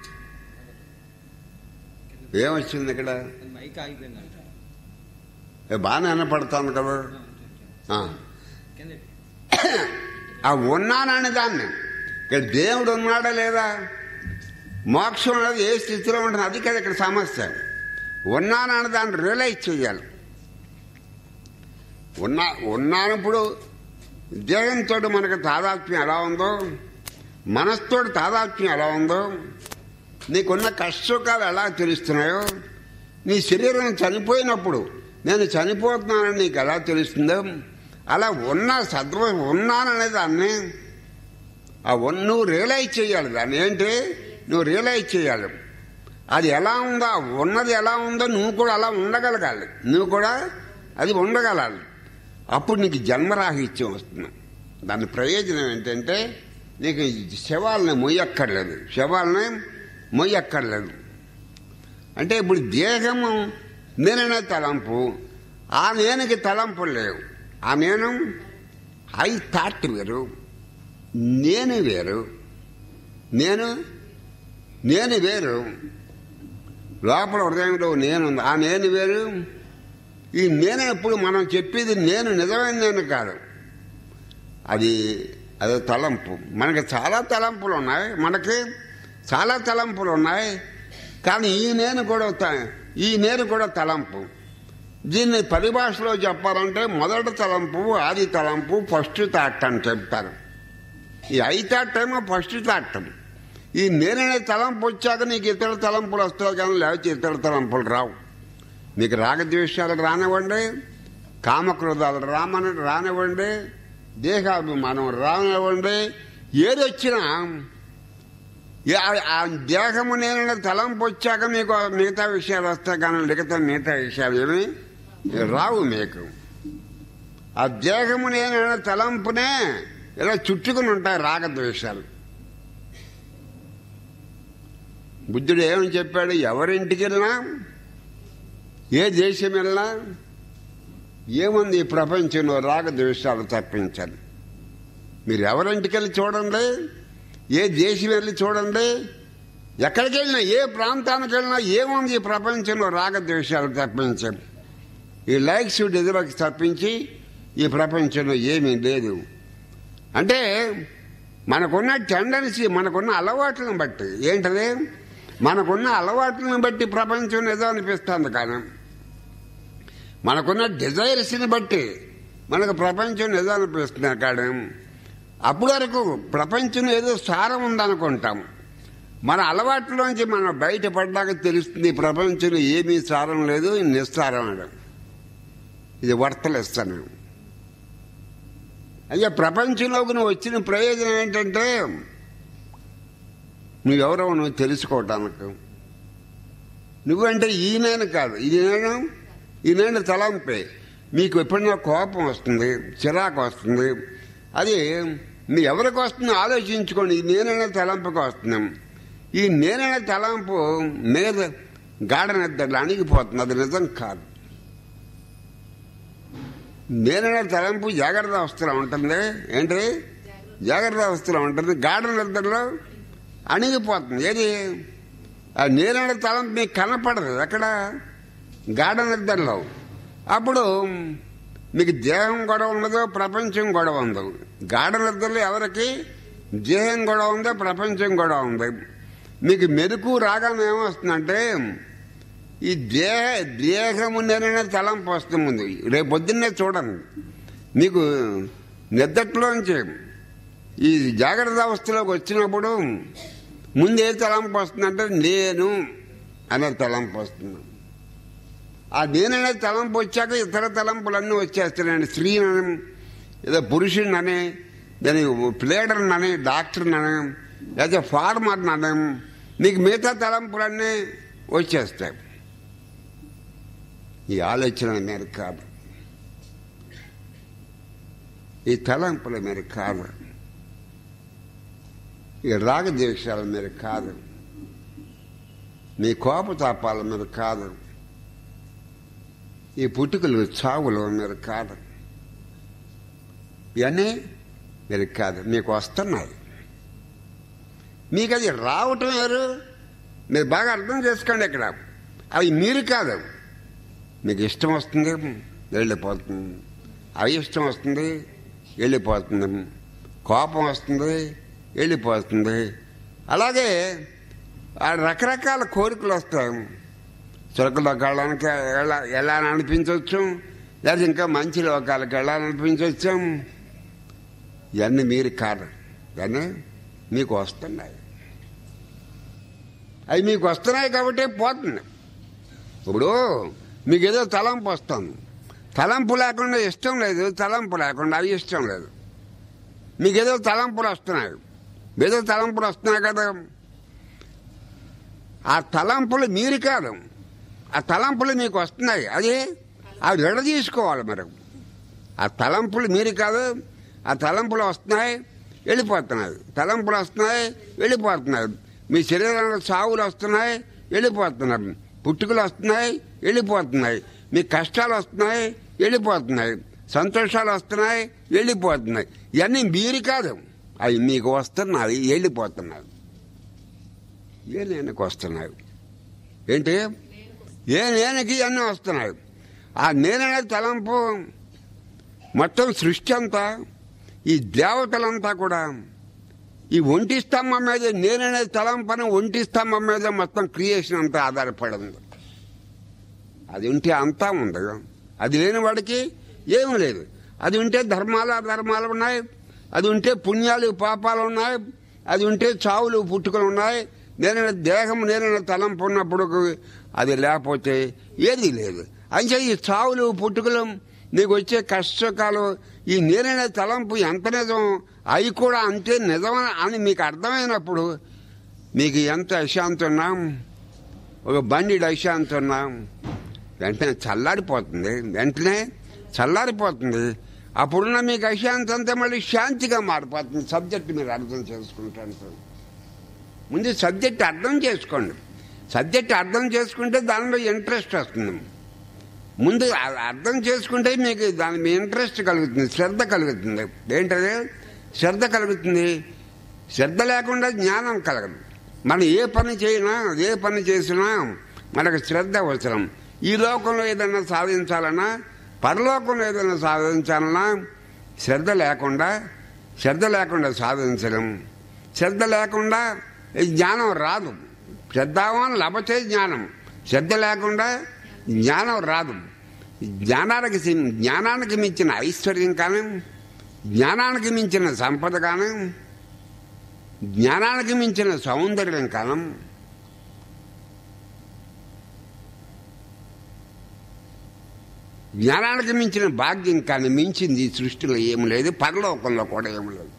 ఏమొచ్చింది ఇక్కడ మైక్ ఆగిపోయిందంట ఏ బాగానే వినపడుతుంది కదా ఆ. కింద ఆ ఉన్నానని దాన్ని ఇక్కడ దేవుడు ఉన్నాడా లేదా మోక్షం అనేది ఏ స్థితిలో ఉంటుంది అది కదా ఇక్కడ సమస్య ఉన్నానని దాన్ని రియలైజ్ చేయాలి ఉన్నా ఉన్నానప్పుడు దేహంతో మనకు తాదాత్మ్యం ఎలా ఉందో మనస్తో తాదాత్మ్యం ఎలా ఉందో నీకున్న కష్టసుఖాలు ఎలా తెలుస్తున్నాయో నీ శరీరం చనిపోయినప్పుడు నేను చనిపోతున్నానని నీకు ఎలా తెలుస్తుందో అలా ఉన్న సద్వ ఉన్నాననే దాన్ని ఆ ఉన్- నువ్వు రియలైజ్ చేయాలి దాన్ని ఏంటి నువ్వు రియలైజ్ చేయాలి అది ఎలా ఉందో ఆ ఉన్నది ఎలా ఉందో నువ్వు కూడా అలా ఉండగలగాలి నువ్వు కూడా అది ఉండగలాలి అప్పుడు నీకు జన్మరాహిత్యం వస్తుంది దాని ప్రయోజనం ఏంటంటే నీకు ఈ శవాలని మొయ్యక్కర్లేదు శవాలని మొయ్యక్కర్లేదు అంటే ఇప్పుడు దేహము నేననే తలంపు ఆ నేనుకి తలంపులు లేవు ఆ నేను ఐ థాట్ వేరు నేను వేరు నేను నేను వేరు లోపల హృదయంలో నేను ఆ నేను వేరు ఈ నేను ఎప్పుడు మనం చెప్పేది నేను నిజమైన నేను కాదు అది అదే తలంపు మనకి చాలా తలంపులు ఉన్నాయి మనకి చాలా తలంపులు ఉన్నాయి కానీ ఈ నేను కూడా త- ఈ నేను కూడా తలంపు దీన్ని పరిభాషలో చెప్పాలంటే మొదటి తలంపు ఆది తలంపు ఫస్ట్ థాట్ అని చెప్తారు ఈ ఐ థాట్ ఏమో ఫస్ట్ థాట్ ఈ నేననే తలంపు వచ్చాక నీకు ఇతర తలంపులు వస్తాయి కానీ లేకపోతే ఇతర తలంపులు రావు నీకు రాగద్వేషాలు రానివ్వండి కామక్రోధాలు రామని రానివ్వండి దేహాభిమానం రానివ్వండి ఏది వచ్చినా ఏ- ఆ- ఆ దేహము నేను తలంపు వచ్చాక మీకు మిగతా విషయాలు వస్తాయి కానీ మిగతా మిగతా విషయాలు ఏమి రావు మీకు ఆ దేహము నేను తలంపునే ఇలా చుట్టుకుని ఉంటాయి రాగద్వేషాలు బుద్ధుడు ఏమని చెప్పాడు ఎవరింటికి వెళ్ళినా ఏ దేశం వెళ్ళినా ఏముంది ఈ ప్రపంచంలో రాగద్వేషాలు తప్పించాలి మీరు ఎవరింటికి వెళ్ళి చూడండి ఏ దేశం వెళ్ళి చూడండి ఎక్కడికి వెళ్ళినా ఏ ప్రాంతానికి వెళ్ళినా ఏముంది ఈ ప్రపంచంలో రాగద్వేషాలు తప్పించాలి ఈ లైక్స్ డిజర్వ్కి తప్పించి ఈ ప్రపంచంలో ఏమీ లేదు అంటే మనకున్న టెండెన్సీ మనకున్న అలవాట్లను బట్టి ఏంటది మనకున్న అలవాట్లను బట్టి ప్రపంచం ఏదో అనిపిస్తుంది కానీ మనకున్న డిజైర్స్ని బట్టి మనకు ప్రపంచం ఏదో అనిపిస్తుంది కానీ అప్పటి వరకు ప్రపంచం ఏదో సారం ఉందనుకుంటాం మన అలవాట్లోంచి మనం బయటపడ్డాక తెలుస్తుంది ఈ ప్రపంచంలో ఏమీ సారం లేదు ఇది నిస్సారం అని ఇది వర్తలిస్తాను అయ్యా ప్రపంచంలోకి నువ్వు వచ్చిన ప్రయోజనం ఏంటంటే నువ్వెవరో నువ్వు తెలుసుకోవటానికి నువ్వంటే ఈ నేను కాదు ఇది నేను ఈ నేను తలంపే మీకు ఎప్పుడైనా కోపం వస్తుంది చిరాకు వస్తుంది అది మీ ఎవరికి వస్తుందో ఆలోచించుకోండి ఈ నేనైనా తలంపుకి వస్తున్నాం ఈ నేనైనా తలంపు మీద గాఢ నిద్రలు అణిగిపోతుంది అది నిజం కాదు నేనైనా తలంపు జాగ్రత్త అవస్థలో ఉంటుంది ఏంటి జాగ్రత్త అవస్థలో ఉంటుంది గాఢ నిద్రలో అణిగిపోతుంది ఏది ఆ నేనైనా తలంపు మీకు కనపడదు ఎక్కడ గాఢ నిద్రలో అప్పుడు మీకు దేహం గొడవ ఉండదు ప్రపంచం గొడవ ఉండదు గాఢ నిద్రలో ఎవరికి దేహం గొడవ ఉందో ప్రపంచం గొడవ ఉంది మీకు మెరుకు రాగానే ఏమొస్తుందంటే ఈ దేహ దేహము నేనైనా తలంపు వస్తుంది ముందు రేపు పొద్దున్నే చూడండి మీకు నిద్దట్లోంచి ఈ జాగ్రత్త అవస్థలోకి వచ్చినప్పుడు ముందు ఏ తలంపు వస్తుందంటే నేను అనే తలంపు వస్తుంది ఆ నేననే తలంపు వచ్చాక ఇతర తలంపులన్నీ వచ్చేస్తున్నాయండి స్త్రీనని ఏదో పురుషుడినని దాని ప్లేడర్నని డాక్టర్నని లేదా ఫార్మర్నని మీకు మిగతా తలంపులన్నీ వచ్చేస్తాయి ఈ ఆలోచన మీరు కాదు ఈ తలంపుల మీరు కాదు ఈ రాగద్వేషాల మీరు కాదు మీ కోపతాపాల మీద కాదు ఈ పుట్టుకలు చావులు మీరు కాదు ఇవన్నీ మీరు కాదు మీకు వస్తున్నాయి మీకు అది రావటం వేరు మీరు బాగా అర్థం చేసుకోండి ఇక్కడ అవి మీరు కాదు మీకు ఇష్టం వస్తుంది వెళ్ళిపోతుంది అయిష్టం వస్తుంది వెళ్ళిపోతుంది కోపం వస్తుంది వెళ్ళిపోతుంది అలాగే ఆ రకరకాల కోరికలు వస్తాయి చురక లోకాలకి ఎలా ఎలా అనిపించవచ్చు లేదా ఇంకా మంచి లోకాలకు వెళ్ళాలనిపించవచ్చు ఇవన్నీ మీరు కాదు ఇవన్నీ మీకు వస్తున్నాయి అవి మీకు వస్తున్నాయి కాబట్టి పోతుంది ఇప్పుడు మీకు ఏదో తలంపు వస్తుంది తలంపు లేకుండా ఇష్టం లేదు తలంపు లేకుండా అవి ఇష్టం లేదు మీకు ఏదో తలంపులు వస్తున్నాయి ఏదో తలంపులు వస్తున్నాయి కదా ఆ తలంపులు మీరు కాదు ఆ తలంపులు మీకు వస్తున్నాయి అది అవి విడ తీసుకోవాలి మరి ఆ తలంపులు మీరు కాదు ఆ తలంపులు వస్తున్నాయి వెళ్ళిపోతున్నాయి తలంపులు వస్తున్నాయి వెళ్ళిపోతున్నాయి మీ శరీరంలో సావులు వస్తున్నాయి వెళ్ళిపోతున్నారు పుట్టుకలు వస్తున్నాయి వెళ్ళిపోతున్నాయి మీ కష్టాలు వస్తున్నాయి వెళ్ళిపోతున్నాయి సంతోషాలు వస్తున్నాయి వెళ్ళిపోతున్నాయి ఇవన్నీ మీరు కాదు అవి మీకు వస్తున్నాయి వెళ్ళిపోతున్నాయి ఏ నేనకి వస్తున్నాయి ఏంటి ఏ నేనకి ఇవన్నీ వస్తున్నాయి ఆ నేననే తలంపు మొత్తం సృష్టి అంతా ఈ దేవతలంతా కూడా ఈ ఒంటి స్తంభం మీద నేననే తలంపని ఒంటి స్తంభం మీద మొత్తం క్రియేషన్ అంతా ఆధారపడింది అది ఉంటే అంతా ఉంది అది లేని వాడికి ఏమీ లేదు అది ఉంటే ధర్మాలు అధర్మాలు ఉన్నాయి అది ఉంటే పుణ్యాలు పాపాలు ఉన్నాయి అది ఉంటే చావులు పుట్టుకలు ఉన్నాయి నేను దేహం నేను తలంపు ఉన్నప్పుడు అది లేకపోతే ఏది లేదు అంటే ఈ చావులు పుట్టుకలు నీకు వచ్చే కష్టకాలు ఈ నేనైన తలంపు ఎంత నిజం అవి కూడా అంతే నిజం అని మీకు అర్థమైనప్పుడు మీకు ఎంత అశాంతి ఉన్నా ఒక బండి అశాంతి ఉన్నా వెంటనే చల్లారిపోతుంది వెంటనే చల్లారిపోతుంది అప్పుడున్న మీకు అశాంతి అంతా మళ్ళీ శాంతిగా మారిపోతుంది సబ్జెక్ట్ మీరు అర్థం చేసుకుంటాను ముందు సబ్జెక్ట్ అర్థం చేసుకోండి సబ్జెక్ట్ అర్థం చేసుకుంటే దానిలో ఇంట్రెస్ట్ వస్తుంది ముందు అ- అర్థం చేసుకుంటే మీకు దాని మీ ఇంట్రెస్ట్ కలుగుతుంది శ్రద్ధ కలుగుతుంది ఏంటది శ్రద్ధ కలుగుతుంది శ్రద్ధ లేకుండా జ్ఞానం కలగదు మనం ఏ పని చేయినా ఏ పని చేసినా మనకు శ్రద్ధ అవసరం ఈ లోకంలో ఏదైనా సాధించాలన్నా పరలోకంలో ఏదైనా సాధించాలన్నా శ్రద్ధ లేకుండా శ్రద్ధ లేకుండా సాధించడం శ్రద్ధ లేకుండా ఈ జ్ఞానం రాదు శ్రద్ధావాన్ లభతే జ్ఞానం శ్రద్ధ లేకుండా జ్ఞానం రాదు జ్ఞానానికి సి- జ్ఞానానికి మించిన ఐశ్వర్యం కానీ జ్ఞానానికి మించిన సంపద కానీ జ్ఞానానికి మించిన సౌందర్యం కాలం జ్ఞానానికి మించిన భాగ్యం కానీ మించింది ఈ సృష్టిలో ఏమి లేదు పరలోకంలో కూడా ఏమి లేదు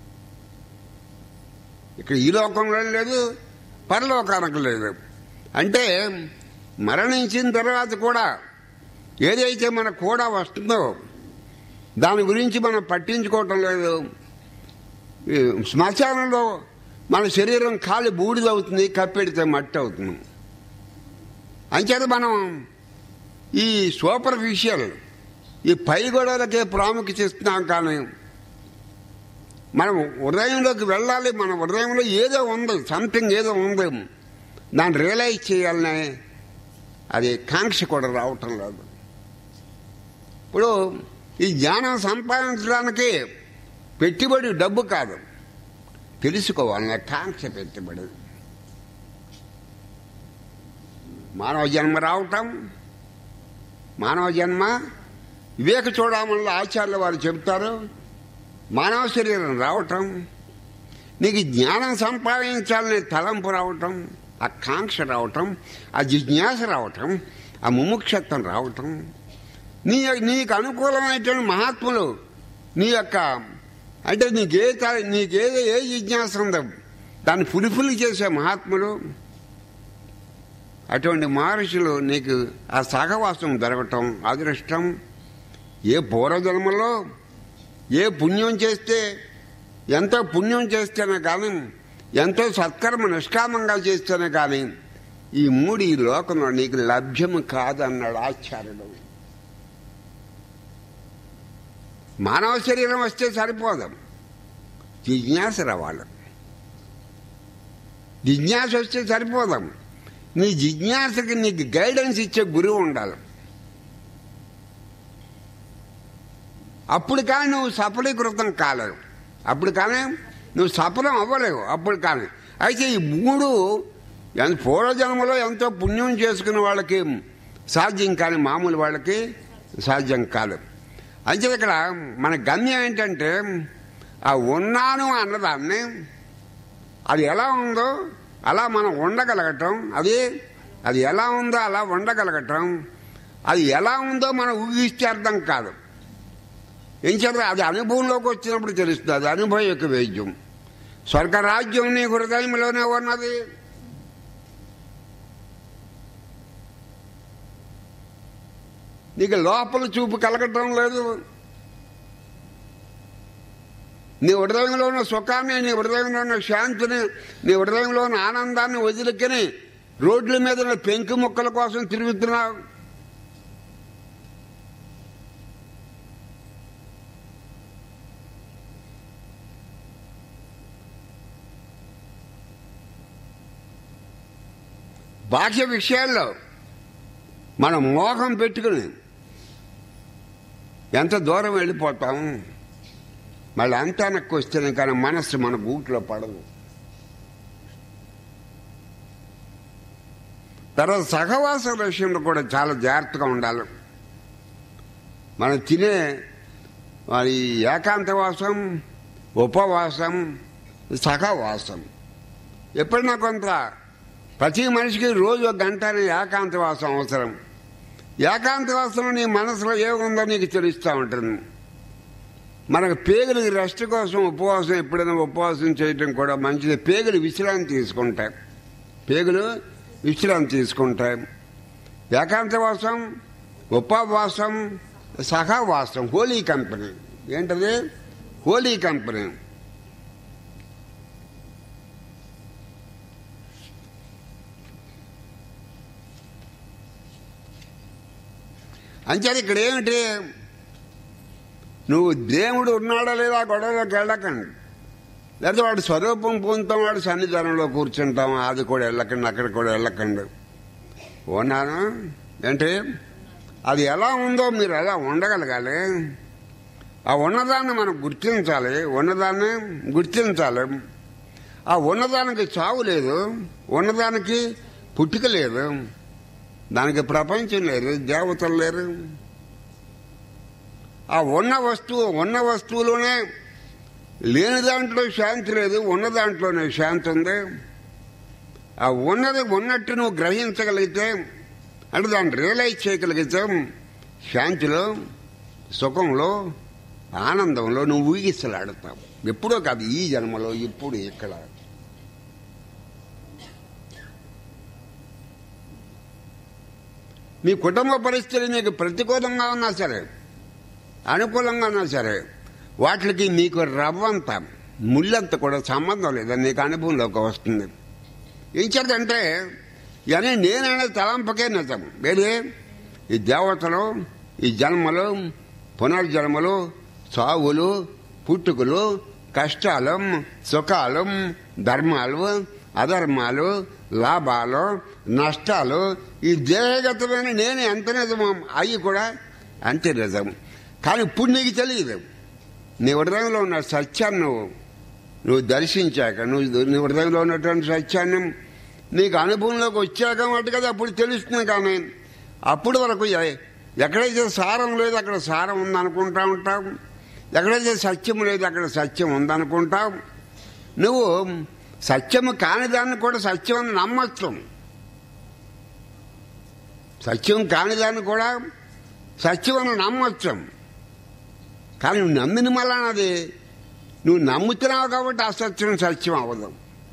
ఇక్కడ ఈ లోకంలో లేదు పరలోకానికి లేదు అంటే మరణించిన తర్వాత కూడా ఏదైతే మనకు కూడా వస్తుందో దాని గురించి మనం పట్టించుకోవటం లేదు ఈ శ్మశానంలో మన శరీరం కాలి బూడిదవుతుంది కప్పెడితే మట్టి అవుతుంది అంచేత మనం ఈ సూపర్ఫిషియల్ ఈ పై గొడవలకే ప్రాముఖ్యత ఇస్తున్నాం కానీ మనం హృదయంలోకి వెళ్ళాలి మన హృదయంలో ఏదో ఉంది సంథింగ్ ఏదో ఉంది దాన్ని రియలైజ్ చేయాలనే అది కాంక్ష కూడా రావటం లేదు ఇప్పుడు ఈ జ్ఞానం సంపాదించడానికి పెట్టుబడి డబ్బు కాదు తెలుసుకోవాలనే కాంక్ష పెట్టుబడి మానవ జన్మ రావటం మానవ జన్మ వివేక చూడమల్ల ఆచార్యుల వారు చెబుతారు మానవ శరీరం రావటం నీకు జ్ఞానం సంపాదించాలనే తలంపు రావటం ఆ కాంక్ష రావటం ఆ జిజ్ఞాస రావటం ఆ ముముక్షత్వం రావటం నీ నీకు అనుకూలమైనటువంటి మహాత్ములు నీ యొక్క అంటే నీకే తా- నీకేదో ఏ జిజ్ఞాస ఉందో దాన్ని ఫుల్ఫిల్ చేసే మహాత్ములు అటువంటి మహర్షులు నీకు ఆ సహవాసం జరగటం అదృష్టం ఏ పూర్వజన్మలో ఏ పుణ్యం చేస్తే ఎంతో పుణ్యం చేస్తేనే కానీ ఎంతో సత్కర్మ నిష్కామంగా చేస్తేనే కానీ ఈ మూడు ఈ లోకంలో నీకు లభ్యం కాదన్నాడు ఆచార్యుడు మానవ శరీరం వస్తే సరిపోదు జిజ్ఞాస రావాలి జిజ్ఞాస వస్తే సరిపోదాం నీ జిజ్ఞాసకి నీకు గైడెన్స్ ఇచ్చే గురువు ఉండాలి అప్పుడు కానీ నువ్వు సఫలీకృతం కాలేవు అప్పుడు కానీ నువ్వు సఫలం అవ్వలేవు అప్పుడు కానీ అయితే ఈ మూడు ఎంత పూర్వజన్మలో ఎంతో పుణ్యం చేసుకున్న వాళ్ళకి సాధ్యం కాని మామూలు వాళ్ళకి సాధ్యం కాలేదు అయితే ఇక్కడ మన గమ్యం ఏంటంటే ఆ ఉన్నాను అన్నదాన్ని అది ఎలా ఉందో అలా మనం ఉండగలగటం అది అది ఎలా ఉందో అలా ఉండగలగటం అది ఎలా ఉందో మనం ఊహిస్తే అర్థం కాదు ఏం చేద్దాం అది అనుభవంలోకి వచ్చినప్పుడు తెలుస్తుంది అది అనుభవం యొక్క వైద్యం స్వర్గరాజ్యం నీ హృదయంలోనే ఉన్నది నీకు లోపల చూపు కలగటం లేదు నీ హృదయంలో ఉన్న సుఖాన్ని నీ హృదయంలో ఉన్న శాంతిని నీ హృదయంలో ఉన్న ఆనందాన్ని వదిలికని రోడ్ల మీద ఉన్న పెంకు ముక్కల కోసం తిరుగుతున్నావు బాహ్య విషయాల్లో మనం మోహం పెట్టుకుని ఎంత దూరం వెళ్ళిపోతాం మళ్ళీ అంతా నాకు వస్తేనే కానీ మనస్సు మన గూట్లో పడదు తర్వాత సహవాస విషయంలో కూడా చాలా జాగ్రత్తగా ఉండాలి మనం తినే మరి ఏకాంతవాసం ఉపవాసం సహవాసం ఎప్పుడైనా కొంత ప్రతి మనిషికి రోజు ఒక గంట అనే ఏకాంతవాసం అవసరం ఏకాంతవాసం నీ మనసులో ఏముందో నీకు తెలుస్తూ ఉంటుంది మనకు పేగులకి రెస్ట్ కోసం ఉపవాసం ఎప్పుడైనా ఉపవాసం చేయటం కూడా మంచిది పేగులు విశ్రాంతి తీసుకుంటాయి పేగులు విశ్రాంతి తీసుకుంటాయి ఏకాంతవాసం ఉపవాసం సహవాసం హోలీ కంపెనీ ఏంటది హోలీ కంపెనీ అంచేది ఇక్కడ ఏమిటి నువ్వు దేవుడు ఉన్నాడా లేదా గొడవలోకి వెళ్ళకండి లేదా వాడు స్వరూపం పొందుతాం వాడు సన్నిధానంలో కూర్చుంటాం అది కూడా వెళ్ళకండి అక్కడ కూడా వెళ్ళకండి ఉన్నాను ఏంటి అది ఎలా ఉందో మీరు ఎలా ఉండగలగాలి ఆ ఉన్నదాన్ని మనం గుర్తించాలి ఉన్నదాన్ని గుర్తించాలి ఆ ఉన్నదానికి చావు లేదు ఉన్నదానికి పుట్టుక లేదు దానికి ప్రపంచం లేదు దేవతలు లేరు ఆ ఉన్న వస్తువు ఉన్న వస్తువులోనే లేని దాంట్లో శాంతి లేదు ఉన్న దాంట్లోనే శాంతి ఉంది ఆ ఉన్నది ఉన్నట్టు నువ్వు గ్రహించగలిగితే అంటే దాన్ని రియలైజ్ చేయగలిగితే శాంతిలో సుఖంలో ఆనందంలో నువ్వు ఊగిసలాడుతావు ఎప్పుడో కాదు ఈ జన్మలో ఇప్పుడు ఇక్కడ నీ కుటుంబ పరిస్థితులు నీకు ప్రతికూలంగా ఉన్నా సరే అనుకూలంగా ఉన్నా సరే వాటికి నీకు రవ్వంత ముళ్ళంత కూడా సంబంధం లేదు నీకు అనుభవంలోకి వస్తుంది ఏం చేద్దంటే ఇవన్నీ నేననే తలంపకే నిజం ఏది ఈ దేవతలు ఈ జన్మలు పునర్జన్మలు చావులు పుట్టుకలు కష్టాలు సుఖాలు ధర్మాలు అధర్మాలు లాభాలు నష్టాలు ఈ దేహగతమైన నేను ఎంత నిజమో అవి కూడా అంతే నిజం కానీ ఇప్పుడు నీకు తెలియదు నీ హృదయంలో ఉన్న సత్యాన్ని నువ్వు నువ్వు దర్శించాక నువ్వు నీ హృదయంలో ఉన్నటువంటి సత్యాన్ని నీకు అనుభవంలోకి వచ్చాక మాట కదా అప్పుడు తెలుస్తుంది కానీ అప్పుడు వరకు ఎ- ఎక్కడైతే సారం లేదు అక్కడ సారం ఉందనుకుంటా ఉంటావు ఎక్కడైతే సత్యం లేదు అక్కడ సత్యం ఉందనుకుంటావు నువ్వు సత్యము కాని దాన్ని కూడా సత్యం అని నమ్మచ్చు సత్యం కాని దాన్ని కూడా సత్యం అని నమ్మచ్చు కానీ నువ్వు నమ్మిన మళ్ళీ నువ్వు నమ్ముతున్నావు కాబట్టి అసత్యం సత్యం అవ్వదు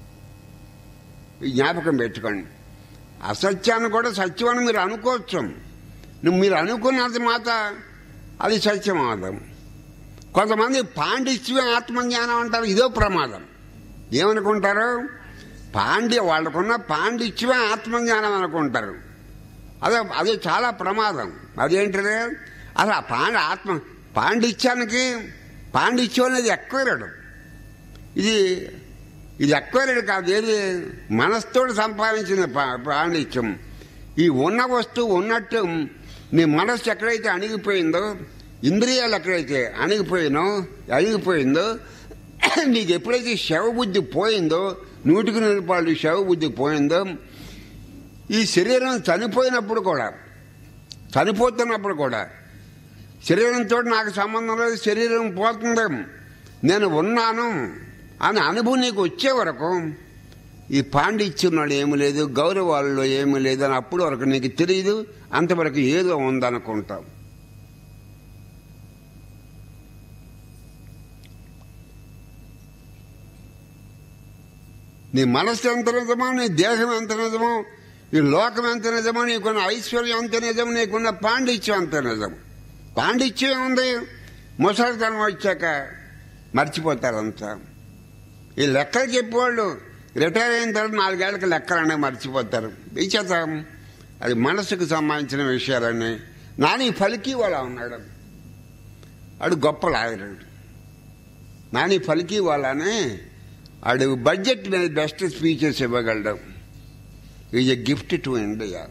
ఈ జ్ఞాపకం పెట్టుకోండి అసత్యాన్ని కూడా సత్యం అని మీరు అనుకోవచ్చు నువ్వు మీరు అనుకున్నది మాట అది సత్యం అవ్వదు కొంతమంది పాండిత్యం ఆత్మజ్ఞానం అంటారు ఇదో ప్రమాదం ఏమనుకుంటారు పాండ్య వాళ్ళకున్న పాండిత్యమే ఆత్మజ్ఞానం అనుకుంటారు అదే అది చాలా ప్రమాదం అదేంటిది అసలు ఆ పాండ ఆత్మ పాండిత్యానికి పాండిత్యం అనేది ఎక్వైరడు ఇది ఇది ఎక్వైరడ్ కాదు ఏది మనస్తోడు సంపాదించిన పా- పాండిత్యం ఈ ఉన్న వస్తువు ఉన్నట్టు నీ మనస్సు ఎక్కడైతే అణిగిపోయిందో ఇంద్రియాలు ఎక్కడైతే అణిగిపోయినో అణిగిపోయిందో నీకు ఎప్పుడైతే శవబుద్ధి పోయిందో నూటికి నూరు పాళ్ళు శవబుద్ధి పోయిందో ఈ శరీరం చనిపోయినప్పుడు కూడా చనిపోతున్నప్పుడు కూడా శరీరంతో నాకు సంబంధం లేదు శరీరం పోతుంది నేను ఉన్నాను అని అనుభవం నీకు వచ్చే వరకు ఈ పాండిత్యంలో ఏమి లేదు గౌరవాల్లో ఏమి లేదు అని అప్పుడు వరకు నీకు తెలియదు అంతవరకు ఏదో ఉందనుకుంటాం నీ మనస్సు ఎంత నిజమో నీ దేహం ఎంత నిజమో ఈ లోకం ఎంత నిజమో నీకున్న ఐశ్వర్యం ఎంత నిజం నీకున్న పాండిత్యం ఎంత నిజం పాండిత్యం ఉంది ముసలితనం వచ్చాక మర్చిపోతారంతా ఈ లెక్కలు చెప్పేవాళ్ళు రిటైర్ అయిన తర్వాత నాలుగేళ్లకి లెక్కలనే మర్చిపోతారు ఏం చేద్దాం అది మనసుకు సంబంధించిన విషయాలన్నీ నాని ఫలికి వాళ్ళ ఉన్నాడు ఆడు గొప్ప లాయరు నాని ఫలికి వాళ్ళనే ఆడు బడ్జెట్ మీద బెస్ట్ స్పీచెస్ ఇవ్వగలడు is a gift to India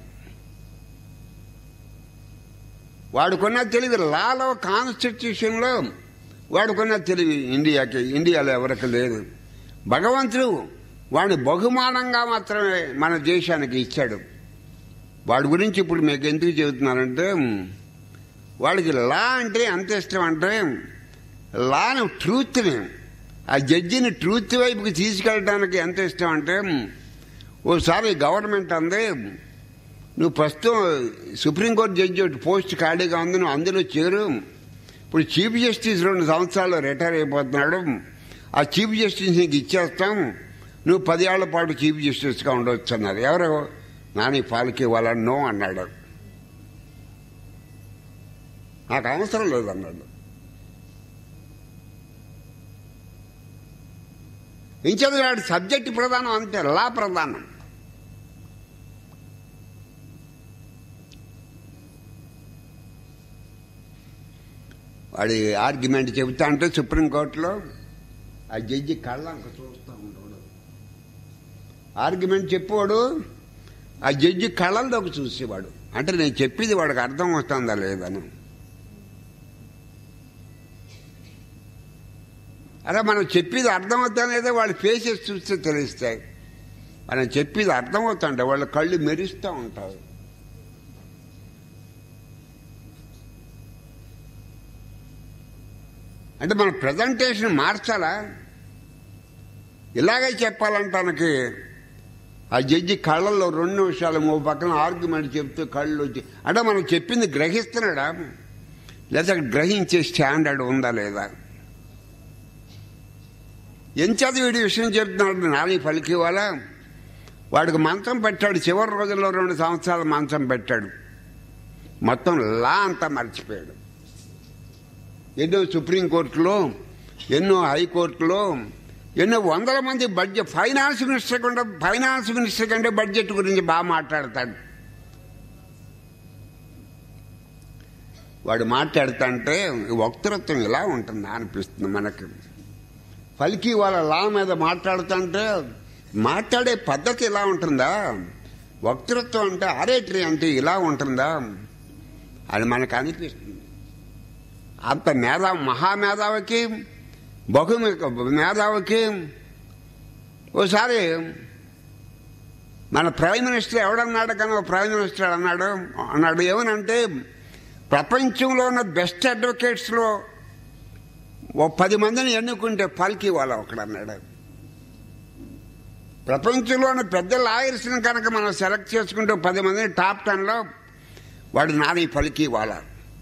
వాడుకున్న తెలివి లాలో కాన్స్టిట్యూషన్లో వాడుకున్న తెలివి ఇండియాకి ఇండియాలో ఎవరికి లేదు భగవంతుడు వాడిని బహుమానంగా మాత్రమే మన దేశానికి ఇచ్చాడు వాడి గురించి ఇప్పుడు మీకు ఎందుకు చెబుతున్నానంటే వాడికి లా అంటే ఎంత ఇష్టం అంటే లాను ట్రూత్ని ఆ జడ్జిని ట్రూత్ వైపుకి తీసుకెళ్ళడానికి ఎంత ఇష్టం అంటే ఓసారి గవర్నమెంట్ అందే నువ్వు ప్రస్తుతం సుప్రీంకోర్టు జడ్జి ఒకటి పోస్ట్ ఖాళీగా ఉంది నువ్వు అందులో చేరు ఇప్పుడు చీఫ్ జస్టిస్ రెండు సంవత్సరాల్లో రిటైర్ అయిపోతున్నాడు ఆ చీఫ్ జస్టిస్ నీకు ఇచ్చేస్తాం నువ్వు పదేళ్ల పాటు చీఫ్ జస్టిస్గా ఉండవచ్చు అన్నారు ఎవరు నాని పాలకి వాళ్ళ నో అన్నాడు నాకు అవసరం లేదన్నాడు ఇంచేది వాడు సబ్జెక్ట్ ప్రధానం అంతే లా ప్రధానం వాడి ఆర్గ్యుమెంట్ చెబుతా అంటే సుప్రీంకోర్టులో ఆ జడ్జి కళ్ళంక చూస్తూ ఉంటాడు ఆర్గ్యుమెంట్ చెప్పేవాడు ఆ జడ్జి కళ్ళల్లోకి చూసేవాడు అంటే నేను చెప్పేది వాడికి అర్థం వస్తుందా లేదని అలా మనం చెప్పేది అర్థమవుతా లేదా వాళ్ళ ఫేసెస్ చూస్తే తెలుస్తాయి మనం చెప్పేది అర్థమవుతుంటే వాళ్ళ కళ్ళు మెరుస్తూ ఉంటారు అంటే మన ప్రజెంటేషన్ మార్చాలా ఇలాగే చెప్పాలంటానికి ఆ జడ్జి కళ్ళల్లో రెండు నిమిషాలు ఓ పక్కన ఆర్గ్యుమెంట్ చెప్తూ కళ్ళు వచ్చి అంటే మనం చెప్పింది గ్రహిస్తున్నాడా లేదా గ్రహించే స్టాండర్డ్ ఉందా లేదా ఎంచేత వీడి విషయం చెప్తున్నాడు నాని పలికి వాళ్ళ వాడికి మంచం పెట్టాడు చివరి రోజుల్లో రెండు సంవత్సరాలు మంచం పెట్టాడు మొత్తం లా అంతా మర్చిపోయాడు ఎన్నో సుప్రీంకోర్టులో ఎన్నో హైకోర్టులో ఎన్నో వందల మంది బడ్జెట్ ఫైనాన్స్ మినిస్టర్ కంటే ఫైనాన్స్ మినిస్టర్ కంటే బడ్జెట్ గురించి బాగా మాట్లాడతాడు వాడు మాట్లాడుతుంటే వక్తృత్వం ఇలా ఉంటుందా అనిపిస్తుంది మనకి పలికి వాళ్ళ లా మీద మాట్లాడుతుంటే మాట్లాడే పద్ధతి ఇలా ఉంటుందా వక్తృత్వం అంటే ఆరేటరీ అంటే ఇలా ఉంటుందా అది మనకు అనిపిస్తుంది అంత మేధా మహామేధావికి బహు మేధావికి ఓసారి మన ప్రైమ్ మినిస్టర్ ఎవడన్నాడు కానీ ఒక ప్రైమ్ మినిస్టర్ అన్నాడు అన్నాడు ఏమనంటే ప్రపంచంలో ఉన్న బెస్ట్ అడ్వకేట్స్లో ఓ పది మందిని ఎన్నుకుంటే పల్కి వాళ్ళ ఒకడన్నాడు ప్రపంచంలోని పెద్ద లాయర్స్ని కనుక మనం సెలెక్ట్ చేసుకుంటే పది మందిని టాప్ టెన్లో వాడు నాది పలికి వాళ్ళ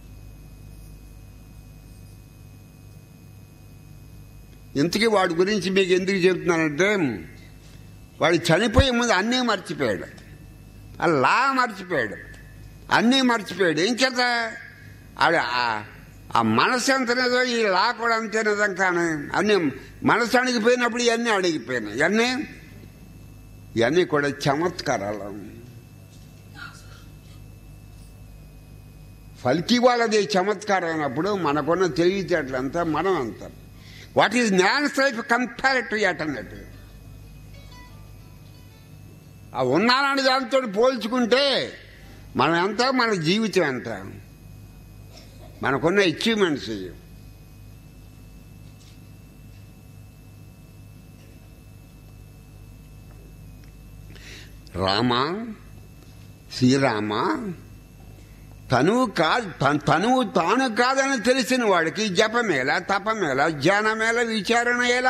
ఇంతకీ వాడి గురించి మీకు ఎందుకు చెప్తున్నానంటే వాడు చనిపోయే ముందు అన్నీ మర్చిపోయాడు ఆ లా మర్చిపోయాడు అన్నీ మర్చిపోయాడు ఏం చేత ఆడు ఆ మనసు ఎంత నిజం ఈ లా కూడా అంతే నిజం కానీ అన్ని మనసు అణిగిపోయినప్పుడు ఇవన్నీ అడిగిపోయినాయి ఇవన్నీ ఇవన్నీ కూడా చమత్కారాలు ఫల్కి వాళ్ళది చమత్కారం అయినప్పుడు మనకున్న తెలివితేటలంతా మనం అంతా what is man's life compare to at అన్నట్టు ఆ ఉన్నానని దాంతో పోల్చుకుంటే మనం ఎంత మన జీవితం ఎంత మనకున్న అచీవ్మెంట్స్ రామ శ్రీరామ తనువు కాదు తనువు తాను కాదని తెలిసిన వాడికి జపమేలా తపమేలా ధ్యానమేలా విచారణ ఎలా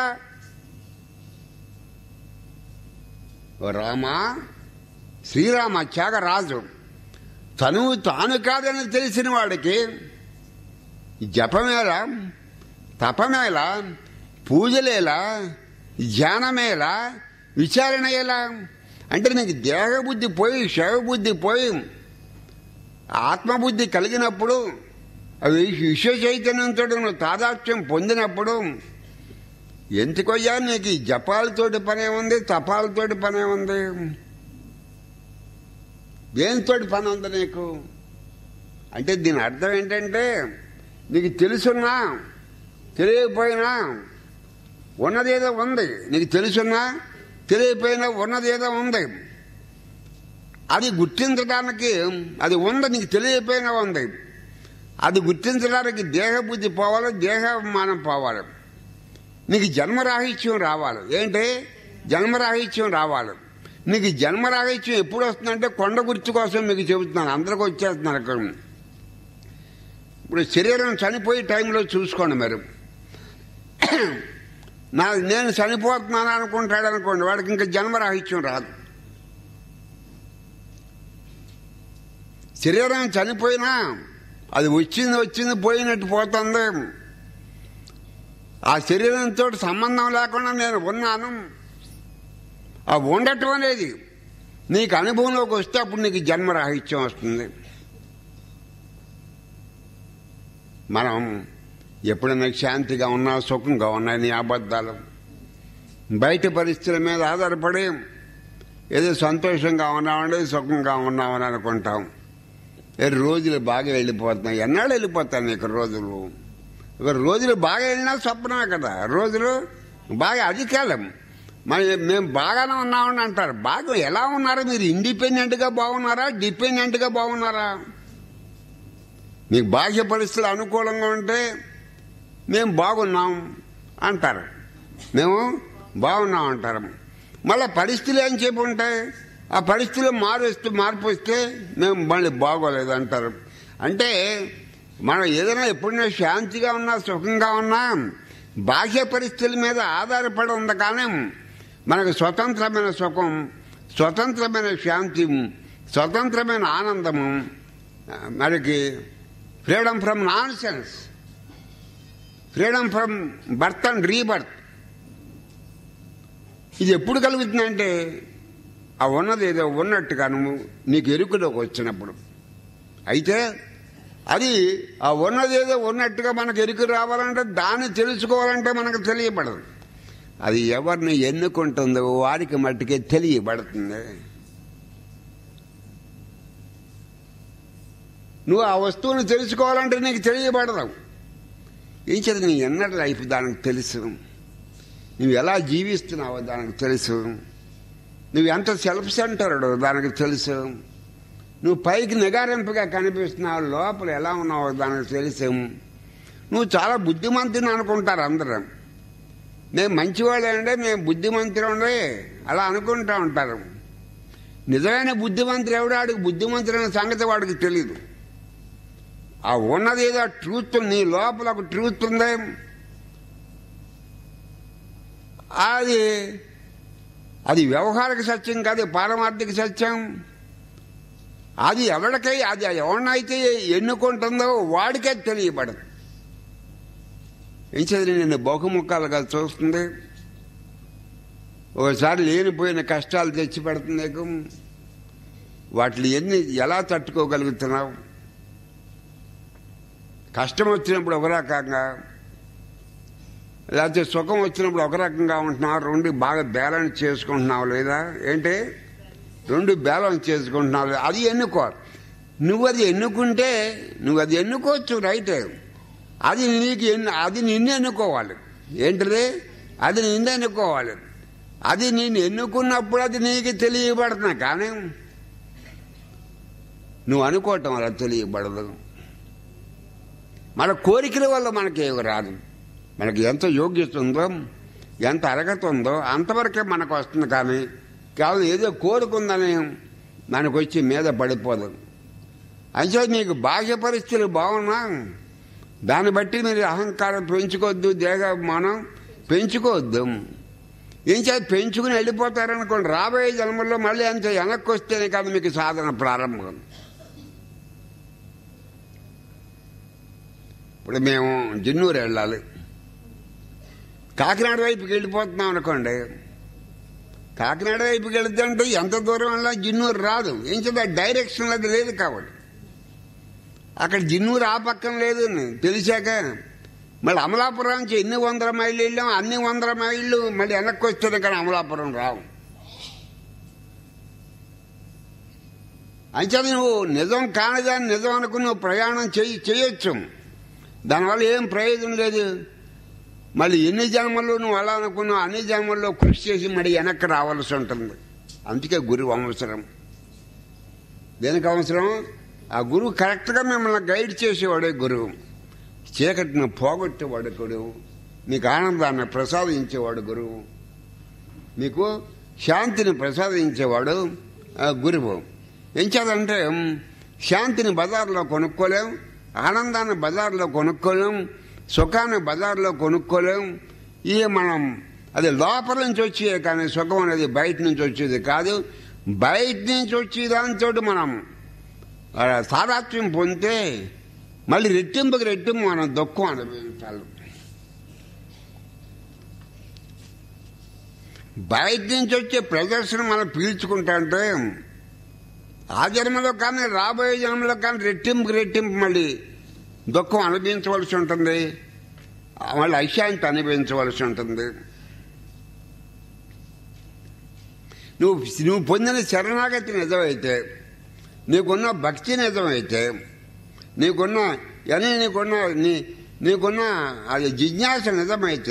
రామ శ్రీరామ త్యాగరాజు తనువు తాను కాదని తెలిసిన వాడికి జపమేలా తపమేలా పూజలేలా ధ్యానమేలా విచారణ ఎలా అంటే నీకు దేహబుద్ధి పోయి శవబుద్ధి పోయి ఆత్మబుద్ధి కలిగినప్పుడు అవి విశ్వ చైతన్యంతో నువ్వు తాదాత్మ్యం పొందినప్పుడు ఎందుకయ్యా నీకు ఈ జపాలతోటి పనే ఉంది తపాలతోటి పనే ఉంది దేనితోటి పని ఉంది నీకు అంటే దీని అర్థం ఏంటంటే నీకు తెలుసున్నా తెలియకపోయినా ఉన్నదేదో ఉంది నీకు తెలుసున్నా తెలియకపోయినా ఉన్నదేదో ఉంది అది గుర్తించడానికి అది ఉంది నీకు తెలియకపోయినా ఉంది అది గుర్తించడానికి దేహబుద్ధి పోవాలి దేహాభిమానం పోవాలి నీకు జన్మరాహిత్యం రావాలి ఏంటి జన్మరాహిత్యం రావాలి నీకు జన్మరాహిత్యం ఎప్పుడు వస్తుందంటే కొండ గుర్తు కోసం మీకు చెబుతున్నాను అందరికి వచ్చేస్తున్నారు అక్కడ ఇప్పుడు శరీరం చనిపోయే టైంలో చూసుకోండి మరి నా నేను చనిపోతున్నాను అనుకుంటాడు అనుకోండి వాడికి ఇంకా జన్మరాహిత్యం రాదు శరీరం చనిపోయినా అది వచ్చింది వచ్చింది పోయినట్టు పోతుంది ఆ శరీరంతో సంబంధం లేకుండా నేను ఉన్నాను ఆ ఉండటం అనేది నీకు అనుభవంలోకి వస్తే అప్పుడు నీకు జన్మరాహిత్యం వస్తుంది మనం ఎప్పుడైనా శాంతిగా ఉన్నా సుఖంగా ఉన్నా నీ అబద్ధాలు బయట పరిస్థితుల మీద ఆధారపడి ఏదో సంతోషంగా ఉన్నామండి సుఖంగా ఉన్నామని అనుకుంటాం ఏ రోజులు బాగా వెళ్ళిపోతున్నాయి ఎన్నాళ్ళు వెళ్ళిపోతాయి నీకు రోజులు ఒక రోజులు బాగా వెళ్ళినా స్వప్నమే కదా రోజులు బాగా అది కాలం మరి మేము బాగానే ఉన్నామని అంటారు బాగా ఎలా ఉన్నారు మీరు ఇండిపెండెంట్గా బాగున్నారా డిపెండెంట్గా బాగున్నారా మీకు బాహ్య పరిస్థితులు అనుకూలంగా ఉంటే మేము బాగున్నాం అంటారు మేము బాగున్నాం అంటారు మళ్ళీ పరిస్థితులు ఏం చెప్పి ఉంటాయి ఆ పరిస్థితులు మారుస్తూ మార్పు వస్తే మేము మళ్ళీ బాగోలేదు అంటారు అంటే మనం ఏదైనా ఎప్పుడైనా శాంతిగా ఉన్నా సుఖంగా ఉన్నా బాహ్య పరిస్థితుల మీద ఆధారపడి ఉంది కానీ మనకు స్వతంత్రమైన సుఖం స్వతంత్రమైన శాంతి స్వతంత్రమైన ఆనందము మనకి freedom from nonsense freedom from birth and rebirth ఇది ఎప్పుడు కలుగుతుందంటే ఆ ఉన్నది ఏదో ఉన్నట్టుగా నువ్వు నీకు ఎరుకులోకి వచ్చినప్పుడు అయితే అది ఆ ఉన్నది ఏదో ఉన్నట్టుగా మనకు ఎరుకు రావాలంటే దాన్ని తెలుసుకోవాలంటే మనకు తెలియబడదు అది ఎవరిని ఎన్నుకుంటుందో వారికి మట్టుకే తెలియబడుతుంది నువ్వు ఆ వస్తువుని తెలుసుకోవాలంటే నీకు తెలియబడదు ఏం చేత నీ ఎన్నటి లైఫ్ దానికి తెలుసు నువ్వు ఎలా జీవిస్తున్నావో దానికి తెలుసు నువ్వు ఎంత సెల్ఫ్ సెంటర్డ్ దానికి తెలుసు నువ్వు పైకి నిగారింపుగా కనిపిస్తున్నావు లోపల ఎలా ఉన్నావో దానికి తెలుసు నువ్వు చాలా బుద్ధిమంతుని అనుకుంటారు అందరూ మేము మంచివాళ్ళంటే మేము బుద్ధిమంతులు అలా అనుకుంటా ఉంటారు నిజమైన బుద్ధిమంతుడు ఎవడు వాడికి బుద్ధిమంతుడైన సంగతి వాడికి తెలియదు ఆ ఉన్నది ఏదో ట్రూత్ నీ లోపల ఒక ట్రూత్ ఉంది అది అది వ్యవహారిక సత్యం కాదు పారమార్థిక సత్యం అది ఎవరికై అది ఎవరినైతే ఎన్నుకుంటుందో వాడికే తెలియబడదు ఏం చదివి నిన్ను బహుముఖాలుగా చూస్తుంది ఒకసారి లేనిపోయిన కష్టాలు తెచ్చి పెడుతుంది నీకు వాటిని ఎన్ని ఎలా తట్టుకోగలుగుతున్నావు కష్టం వచ్చినప్పుడు ఒక రకంగా లేకపోతే సుఖం వచ్చినప్పుడు ఒక రకంగా ఉంటున్నావు రెండు బాగా బ్యాలెన్స్ చేసుకుంటున్నావు లేదా ఏంటి రెండు బ్యాలెన్స్ చేసుకుంటున్నావు లేదా? అది ఎన్నుకో నువ్వు అది ఎన్నుకుంటే నువ్వు అది ఎన్నుకోవచ్చు రైట్ అది నీకు ఎన్ను అది నిన్ను ఎన్నుకోవాలి ఏంటిది అది నిన్ను ఎన్నుకోవాలి అది నేను ఎన్నుకున్నప్పుడు అది నీకు తెలియబడుతున్నా కానీ నువ్వు అనుకోవటం అలా తెలియబడదు మన కోరికల వల్ల మనకి ఏమి రాదు మనకి ఎంత యోగ్యత ఉందో ఎంత అర్హత ఉందో అంతవరకే మనకు వస్తుంది కానీ కేవలం ఏదో కోరుకుందని మనకు వచ్చి మీద పడిపోదు అయితే నీకు బాహ్య పరిస్థితులు బాగున్నా దాన్ని బట్టి మీరు అహంకారం పెంచుకోవద్దు దేహమానం పెంచుకోవద్దు ఏం చేసి పెంచుకుని వెళ్ళిపోతారనుకోండి రాబోయే జన్మల్లో మళ్ళీ అంత వెనక్కి వస్తేనే కాదు మీకు సాధన ప్రారంభం ఇప్పుడు మేము జిన్నూరు వెళ్ళాలి కాకినాడ వైపుకి వెళ్ళిపోతున్నాం అనుకోండి కాకినాడ వైపుకి వెళుతుంటే ఎంత దూరం వెళ్ళినా జిన్నూరు రాదు ఏం చేద్దా డైరెక్షన్ అది లేదు కాబట్టి అక్కడ జిన్నూరు ఆ పక్కన లేదు తెలిసాక మళ్ళీ అమలాపురం నుంచి ఎన్ని వందల మైళ్ళు వెళ్ళాం అన్ని వందల మైళ్ళు మళ్ళీ వెనక్కి వస్తుంది కానీ అమలాపురం రావు అంచేత నువ్వు నిజం కానిదాన్ని నిజం అనుకుని నువ్వు ప్రయాణం చేయి చేయొచ్చు దానివల్ల ఏం ప్రయోజనం లేదు మళ్ళీ ఎన్ని జన్మల్లో నువ్వు అలా అనుకున్నావు అన్ని జన్మల్లో కృషి చేసి మళ్ళీ వెనక్కి రావాల్సి ఉంటుంది అందుకే గురువు అవసరం దేనికి అవసరం ఆ గురువు కరెక్ట్గా మిమ్మల్ని గైడ్ చేసేవాడే గురువు చీకటిని పోగొట్టేవాడు గురువు మీకు ఆనందాన్ని ప్రసాదించేవాడు గురువు మీకు శాంతిని ప్రసాదించేవాడు ఆ గురువు ఏం చేదంటే శాంతిని బజార్లో కొనుక్కోలేం ఆనందాన్ని బజార్లో కొనుక్కోలేం సుఖాన్ని బజార్లో కొనుక్కోలేం ఇక మనం అది లోపల నుంచి వచ్చేది కానీ సుఖం అనేది బయట నుంచి వచ్చేది కాదు బయట నుంచి వచ్చే దాంతో మనం ఆ, తాదాత్మ్యం పొందితే మళ్ళీ రెట్టింపుకి రెట్టింపు మనం దుఃఖం అనుభవించాలి బయట నుంచి వచ్చే ప్రదర్శన మనం పీల్చుకుంటా అంటే ఆ జన్మలో కానీ రాబోయే జన్మలో కానీ రెట్టింపుకి రెట్టింపు మళ్ళీ దుఃఖం అనుభవించవలసి ఉంటుంది మళ్ళీ అశాంతి అనుభవించవలసి ఉంటుంది నువ్వు నువ్వు పొందిన శరణాగతి నిజమైతే నీకున్న భక్తి నిజమైతే నీకున్న అని నీకున్న నీ నీకున్న అది జిజ్ఞాస నిజమైతే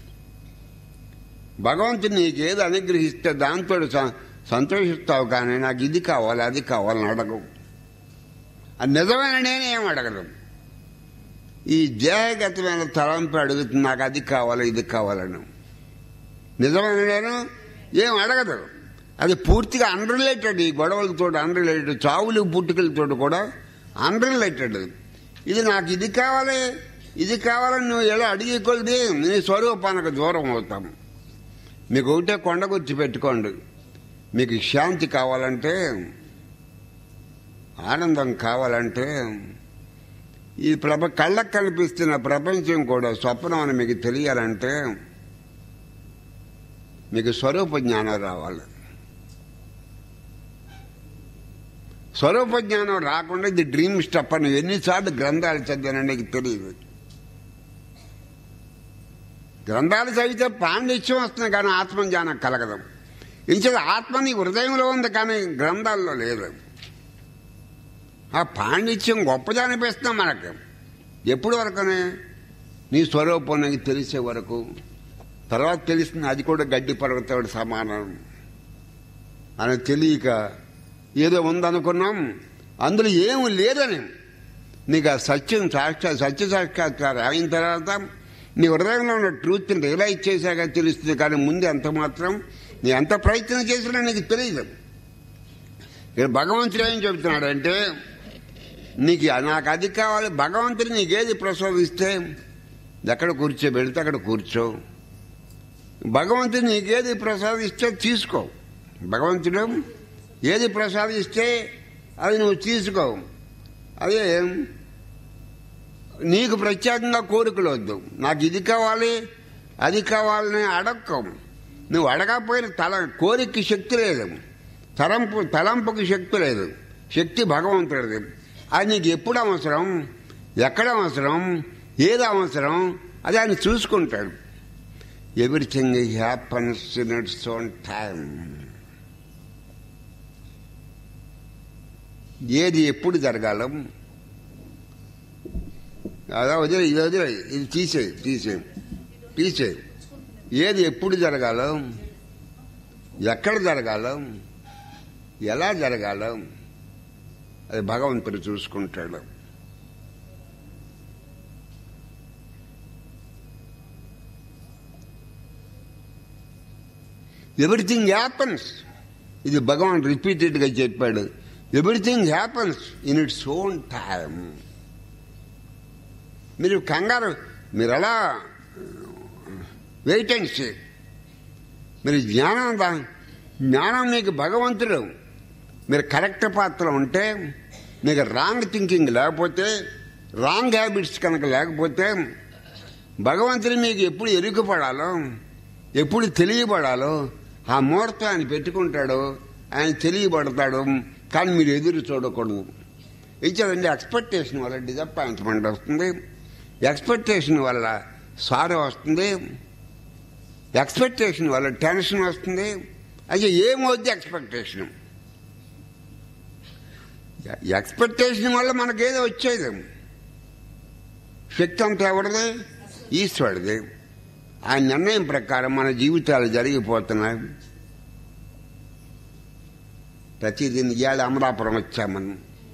భగవంతుడు నీకు ఏది అనుగ్రహిస్తే దాంతో స- సంతోషిస్తావు కానీ నాకు ఇది కావాలి అది కావాలని అడగవు అది నిజమైన నేనేం అడగను ఈ దేహగతమైన తలంపు అడుగుతుంది నాకు అది కావాలి ఇది కావాలను నిజమైన నేను ఏం అడగదు అది పూర్తిగా అన్రిలేటెడ్ ఈ గొడవలతో అన్రిలేటెడ్ చావులు పుట్టుకలతో కూడా అన్రిలేటెడ్ ఇది నాకు ఇది కావాలి ఇది కావాలని నువ్వు ఎలా అడిగి కొలిది నీ స్వరూపానికి దూరం అవుతాం మీకు ఒకటే కొండ గుర్చి పెట్టుకోండి మీకు శాంతి కావాలంటే ఆనందం కావాలంటే ఈ ప్రప కళ్ళకు కనిపిస్తున్న ప్రపంచం కూడా స్వప్నం అని మీకు తెలియాలంటే మీకు స్వరూప జ్ఞానం రావాలి స్వరూప జ్ఞానం రాకుండా ఇది డ్రీమ్ స్టప్ అని ఎన్నిసార్లు గ్రంథాలు చదివానని నీకు తెలియదు గ్రంథాలు చదివితే పాండిత్యం వస్తుంది కానీ ఆత్మజ్ఞానం కలగదు ఇంచేది ఆత్మ నీ హృదయంలో ఉంది కానీ గ్రంథాల్లో లేదు ఆ పాండిత్యం గొప్పది అనిపిస్తుంది మనకు ఎప్పుడు వరకునే నీ స్వరూపం నీకు తెలిసే వరకు తర్వాత తెలిసింది అది కూడా గడ్డి పర్వతాడు సమానం అని తెలియక ఏదో ఉందనుకున్నాం అందులో ఏమి లేదని నీకు ఆ సత్యం సాక్షా సత్య సాక్షాత్కారం అయిన తర్వాత నీ హృదయంలో ఉన్న ట్రూత్ రియలైజ్ చేశాక తెలుస్తుంది కానీ ముందు ఎంత మాత్రం నీ ఎంత ప్రయత్నం చేసినా నీకు తెలియదు ఇక్కడ భగవంతుడు ఏం చెబుతున్నాడంటే నీకు నాకు అది కావాలి భగవంతుడు నీకేది ప్రసాదిస్తే ఎక్కడ కూర్చోబెడితే అక్కడ కూర్చో భగవంతుడు నీకేది ప్రసాదిస్తే తీసుకో భగవంతుడు ఏది ప్రసాదిస్తే అది నువ్వు తీసుకో అదే నీకు ప్రత్యేకంగా కోరికలు వద్దు నాకు ఇది కావాలి అది కావాలని అడక్కం నువ్వు అడగకపోయిన తల కోరికకి శక్తి లేదు తలంపు తలంపుకి శక్తి లేదు శక్తి భగవంతుడిది అది నీకు ఎప్పుడు అవసరం ఎక్కడ అవసరం ఏది అవసరం అది ఆయన చూసుకుంటాడు everything happens in its own time ఏది ఎప్పుడు జరగాల అదా వదిలే ఇది వదిలే ఇది తీసే తీసే తీసే ఏది ఎప్పుడు జరగాల ఎక్కడ జరగాల ఎలా జరగాల అది భగవంతుడు చూసుకుంటాడు ఎవ్రీథింగ్ హ్యాపన్స్ ఇది భగవాన్ రిపీటెడ్గా చెప్పాడు everything happens in its own time మీరు కంగారు మీరు అలా వెయిట్ అండ్ సీ మీరు జ్ఞానం దా- జ్ఞానం మీకు భగవంతుడు మీరు కరెక్ట్ పాత్ర ఉంటే మీకు రాంగ్ థింకింగ్ లేకపోతే రాంగ్ హ్యాబిట్స్ కనుక లేకపోతే భగవంతుడు మీకు ఎప్పుడు ఎరుకుపడాలో ఎప్పుడు తెలియబడాలో ఆ ముహూర్తం ఆయన పెట్టుకుంటాడు ఆయన తెలియబడతాడు కానీ మీరు ఎదురు చూడకూడదు ఇచ్చారండి ఎక్స్పెక్టేషన్ వల్ల డిసప్పాయింట్మెంట్ వస్తుంది ఎక్స్పెక్టేషన్ వల్ల సారీ వస్తుంది ఎక్స్పెక్టేషన్ వల్ల టెన్షన్ వస్తుంది అయితే ఏమవుద్ది ఎక్స్పెక్టేషన్ ఎక్స్పెక్టేషన్ వల్ల మనకేదో వచ్చేది శక్తి అంతా ఎవరిది ఈశ్వరుడిది ఆయన నిర్ణయం ప్రకారం మన జీవితాలు జరిగిపోతున్నాయి ప్రతిదిన ఇవాళ అమలాపురం వచ్చాం మనం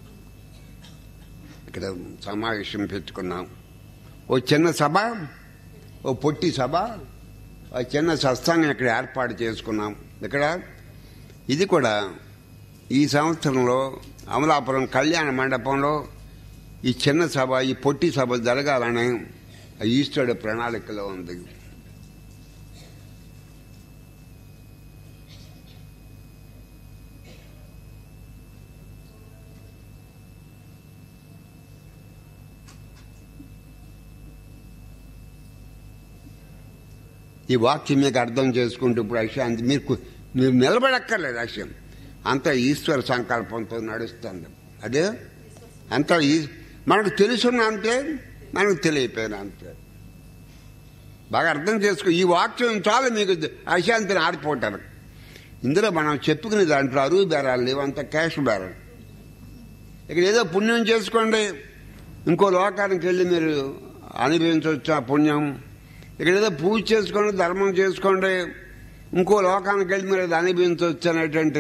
ఇక్కడ సమావేశం పెట్టుకున్నాం ఓ చిన్న సభ ఓ పొట్టి సభ ఓ చిన్న సత్సంగం ఇక్కడ ఏర్పాటు చేసుకున్నాం ఇక్కడ ఇది కూడా ఈ సంవత్సరంలో అమలాపురం కళ్యాణ మండపంలో ఈ చిన్న సభ ఈ పొట్టి సభ జరగాలని ఈశ్వరుడు ప్రణాళికలో ఉంది ఈ వాక్యం మీకు అర్థం చేసుకుంటూ ఇప్పుడు అశాంతి మీరు కు- మీరు నిలబడక్కర్లేదు అశయం అంతా ఈశ్వర సంకల్పంతో నడుస్తుంది అదే అంతా ఈ మనకు తెలుసున్న అంతే మనకు తెలియపోయిన అంతే బాగా అర్థం చేసుకో ఈ వాక్యం చాలు మీకు అశాంతిని ఆడిపోతారు ఇందులో మనం చెప్పుకునే దాంట్లో అరువు బేరాలు లేవు అంత క్యాష్ బేరాలు ఇక్కడ ఏదో పుణ్యం చేసుకోండి ఇంకో లోకానికి వెళ్ళి మీరు అనుభవించవచ్చు ఆ పుణ్యం ఇక్కడ ఏదో పూజ చేసుకోండి ధర్మం చేసుకోండి ఇంకో లోకానికి వెళ్ళి మీరు అది అనుభవించవచ్చు అనేటువంటి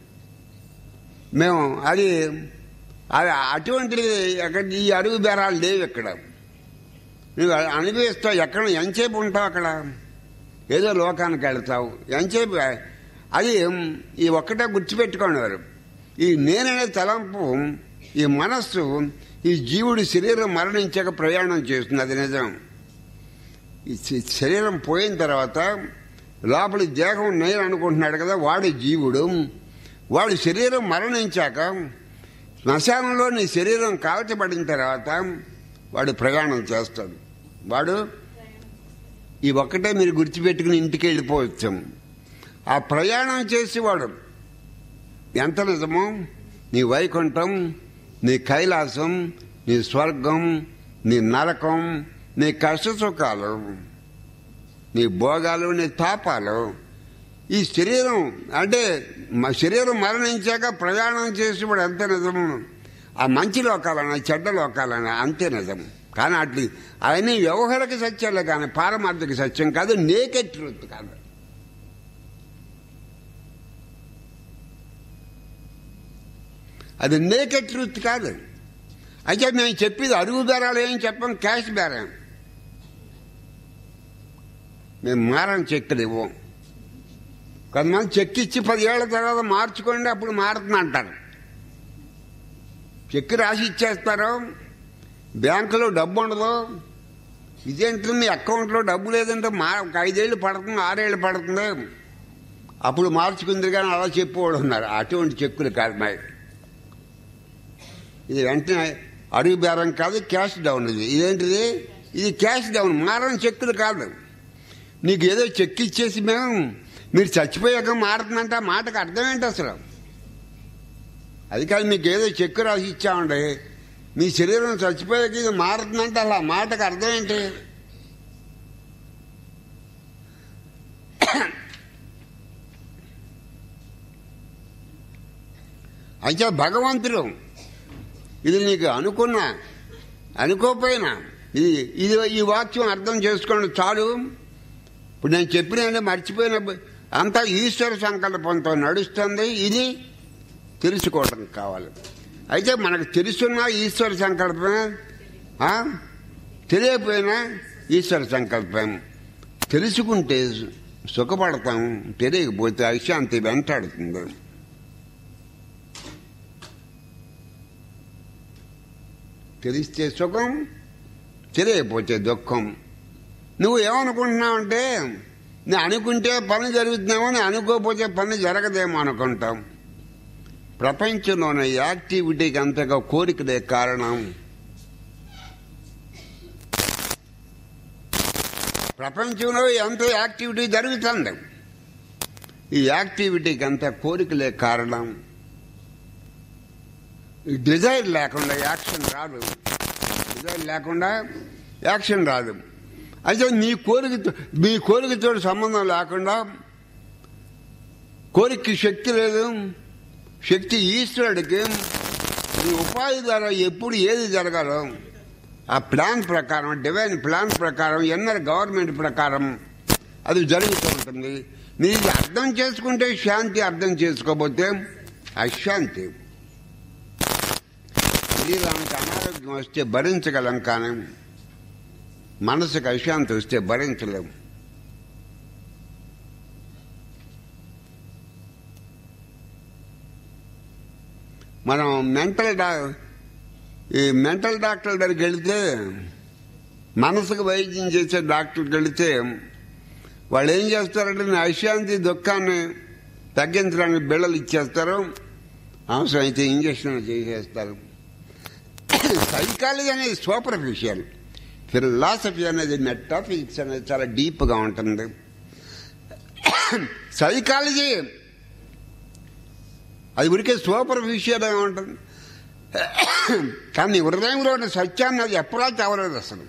మేము అది అది అటువంటిది అక్కడ ఈ అడుగు బేరాలు లేవు ఇక్కడ నువ్వు అనుభవిస్తావు ఎక్కడ ఎంతసేపు ఉంటావు అక్కడ ఏదో లోకానికి వెళ్తావు ఎంతసేపు అది ఈ ఒక్కటే గుర్తుపెట్టుకోండి వారు ఈ నేననే తలంపు ఈ మనస్సు ఈ జీవుడి శరీరం మరణించాక ప్రయాణం చేస్తుంది అది నిజం ఈ శ- శరీరం పోయిన తర్వాత లోపలి దేహం నేను అనుకుంటున్నాడు కదా వాడి జీవుడు వాడి శరీరం మరణించాక శ్మశానంలో నీ శరీరం కాల్చబడిన తర్వాత వాడు ప్రయాణం చేస్తాడు వాడు ఈ ఒక్కటే మీరు గుర్తుపెట్టుకుని ఇంటికి వెళ్ళిపోవచ్చు ఆ ప్రయాణం చేసేవాడు ఎంత నిజమో నీ వైకుంఠం నీ కైలాసం నీ స్వర్గం నీ నరకం నీ కష్ట సుఖాలు నీ భోగాలు నీ తాపాలు ఈ శరీరం అంటే మా శరీరం మరణించాక ప్రయాణం చేసేవాడు ఎంత నిజము ఆ మంచి లోకాలన్నా చెడ్డ లోకాలన్నా అంతే నిజం కానీ అట్లా అవన్నీ వ్యవహారిక సత్యాలే కానీ పారమార్థిక సత్యం కాదు నేకెట్ ట్రూత్ కాదు అది నేకెట్ ట్రూత్ కాదు అయితే మేము చెప్పేది అడుగు బేరాలు ఏం చెప్పం క్యాష్ బేరం మేము మారం చెక్కులు ఇవ్వం కొంతమంది చెక్ ఇచ్చి పదివేళ్ల తర్వాత మార్చుకోండి అప్పుడు మారుతుంది అంటారు చెక్ రాసి ఇచ్చేస్తారు బ్యాంకులో డబ్బు ఉండదు ఇదేంటి మీ అకౌంట్లో డబ్బు లేదంటే మా ఒక ఐదేళ్ళు పడుతుంది ఆరేళ్ళు పడుతుంది అప్పుడు మార్చుకుంది కానీ అలా చెప్పేవాడు ఉన్నారు అటువంటి చెక్కులు కాదు మాది ఇది వెంటనే అడుగు బేరం కాదు క్యాష్ డౌన్ ఇది ఇదేంటిది ఇది క్యాష్ డౌన్ మారం చెక్కులు కాదు నీకు ఏదో చెక్ ఇచ్చేసి మేము మీరు చచ్చిపోయాక మారుతుందంటే ఆ మాటకు అర్థం ఏంటి అసలు అది కాదు మీకు ఏదో చెక్కు రాసి ఇచ్చామండి మీ శరీరం చచ్చిపోయాక ఇది మారుతుందంటే అలా ఆ మాటకు అర్థం ఏంటి అయితే భగవంతుడు ఇది నీకు అనుకున్నా అనుకోపోయినా ఇది ఇది ఈ వాక్యం అర్థం చేసుకోండి చాలు ఇప్పుడు నేను చెప్పిన మర్చిపోయిన అంతా ఈశ్వర సంకల్పంతో నడుస్తుంది ఇది తెలుసుకోవడం కావాలి అయితే మనకు తెలుసున్న ఈశ్వర సంకల్పమే ఆ? తెలియకపోయినా ఈశ్వర సంకల్పం తెలుసుకుంటే సుఖపడతాం తెలియకపోతే అశాంతి వెంటాడుతుంది తెలిస్తే సుఖం తెలియకపోతే దుఃఖం నువ్వు ఏమనుకుంటున్నావంటే నేను అనుకుంటే పని జరుగుతున్నామో నేను అనుకోకపోతే పని జరగదేమో అనుకుంటాం ప్రపంచంలోని యాక్టివిటీకి అంతగా కోరికలే కారణం ప్రపంచంలో ఎంత యాక్టివిటీ జరుగుతుంది ఈ యాక్టివిటీకి అంత కోరికలే కారణం ఈ డిజైర్ లేకుండా యాక్షన్ రాదు డిజైర్ లేకుండా యాక్షన్ రాదు అయితే నీ కోరికతో మీ కోరికతో సంబంధం లేకుండా కోరికకి శక్తి లేదు శక్తి ఈశ్వరుడికి నీ ఉపాధి ద్వారా ఎప్పుడు ఏది జరగాలో ఆ ప్లాన్ ప్రకారం డివైన్ ప్లాన్ ప్రకారం ఎన్నర్ గవర్నమెంట్ ప్రకారం అది జరుగుతూ ఉంటుంది నీది అర్థం చేసుకుంటే శాంతి అర్థం చేసుకోకపోతే అశాంతి శరీరానికి అనారోగ్యం వస్తే భరించగలం కానీ మనసుకు అశాంతి వస్తే భరించలేం మనం మెంటల్ డా ఈ మెంటల్ డాక్టర్ దగ్గరికి వెళితే మనసుకు వైద్యం చేసే డాక్టర్కి వెళితే వాళ్ళు ఏం చేస్తారంటే నీ అశాంతి దుఃఖాన్ని తగ్గించడానికి బిళ్ళలు ఇచ్చేస్తారు అవసరం అయితే ఇంజక్షన్ చేసేస్తారు సైకాలజీ అనేది సూపర్ఫిషియల్ ఫిలాసఫీ అనేది మెటాఫిజిక్స్ అనేది చాలా డీప్గా ఉంటుంది సైకాలజీ అది ఉరికే సూపర్ఫిషియల్గా ఉంటుంది కానీ నీ హృదయంలో ఉన్న సత్యాన్ని అది ఎప్పుడా తేవలేదు అసలు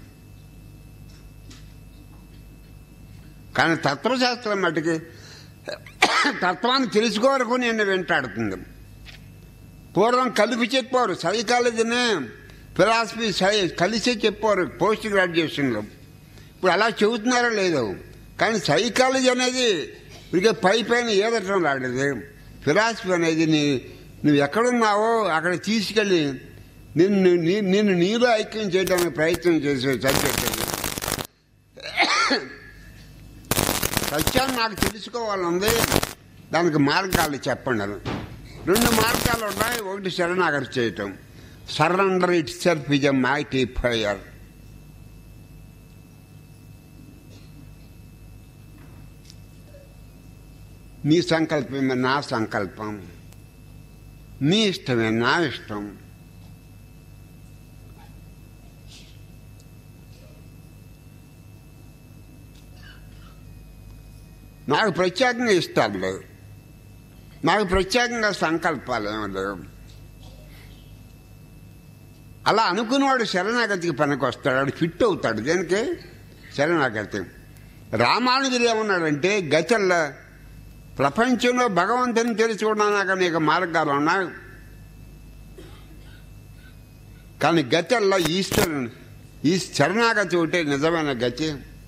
కానీ తత్వశాస్త్రం మటుకి తత్వాన్ని తెలుసుకోవరకు నేను వెంటాడుతుంది పూర్వం కలిపి చెప్పారు సైకాలజీనే ఫిలాసఫీ సై- కలిసే చెప్పారు పోస్ట్ గ్రాడ్యుయేషన్లో ఇప్పుడు అలా చెబుతున్నారో లేదో కానీ సైకాలజీ అనేది ఇక పై పైన ఏదటం రాలేదు ఫిలాసఫీ అనేది నీ నువ్వు ఎక్కడున్నావో అక్కడ తీసుకెళ్ళి నిన్ను నీ- నిన్ను నీలో ఐక్యం చేయడానికి ప్రయత్నం చేసే సబ్జెక్ట్ అది సత్యాన్ని నాకు తెలుసుకోవాలంది దానికి మార్గాలు చెప్పండి అని రెండు మార్గాలు ఉన్నాయి ఒకటి శరణాగతి చేయటం surrender itself is a mighty fire నీ సంకల్పమే నా సంకల్పం నీ ఇష్టమే నా ఇష్టం నాకు ప్రత్యేకంగా ఇష్టాలు లేవు నాకు ప్రత్యేకంగా సంకల్పాలు ఏమి లేవు అలా అనుకున్నవాడు శరణాగతికి పనికి వస్తాడు వాడు ఫిట్ అవుతాడు దేనికి శరణాగతి రామానుజుడు ఏమన్నాడంటే గతల్లో ప్రపంచంలో భగవంతుని తెలుసుకోవడానికి అనేక మార్గాలు ఉన్నాయి కానీ గతల్లో ఈశ్వరుని ఈ శరణాగతి ఒకటే నిజమైన గతి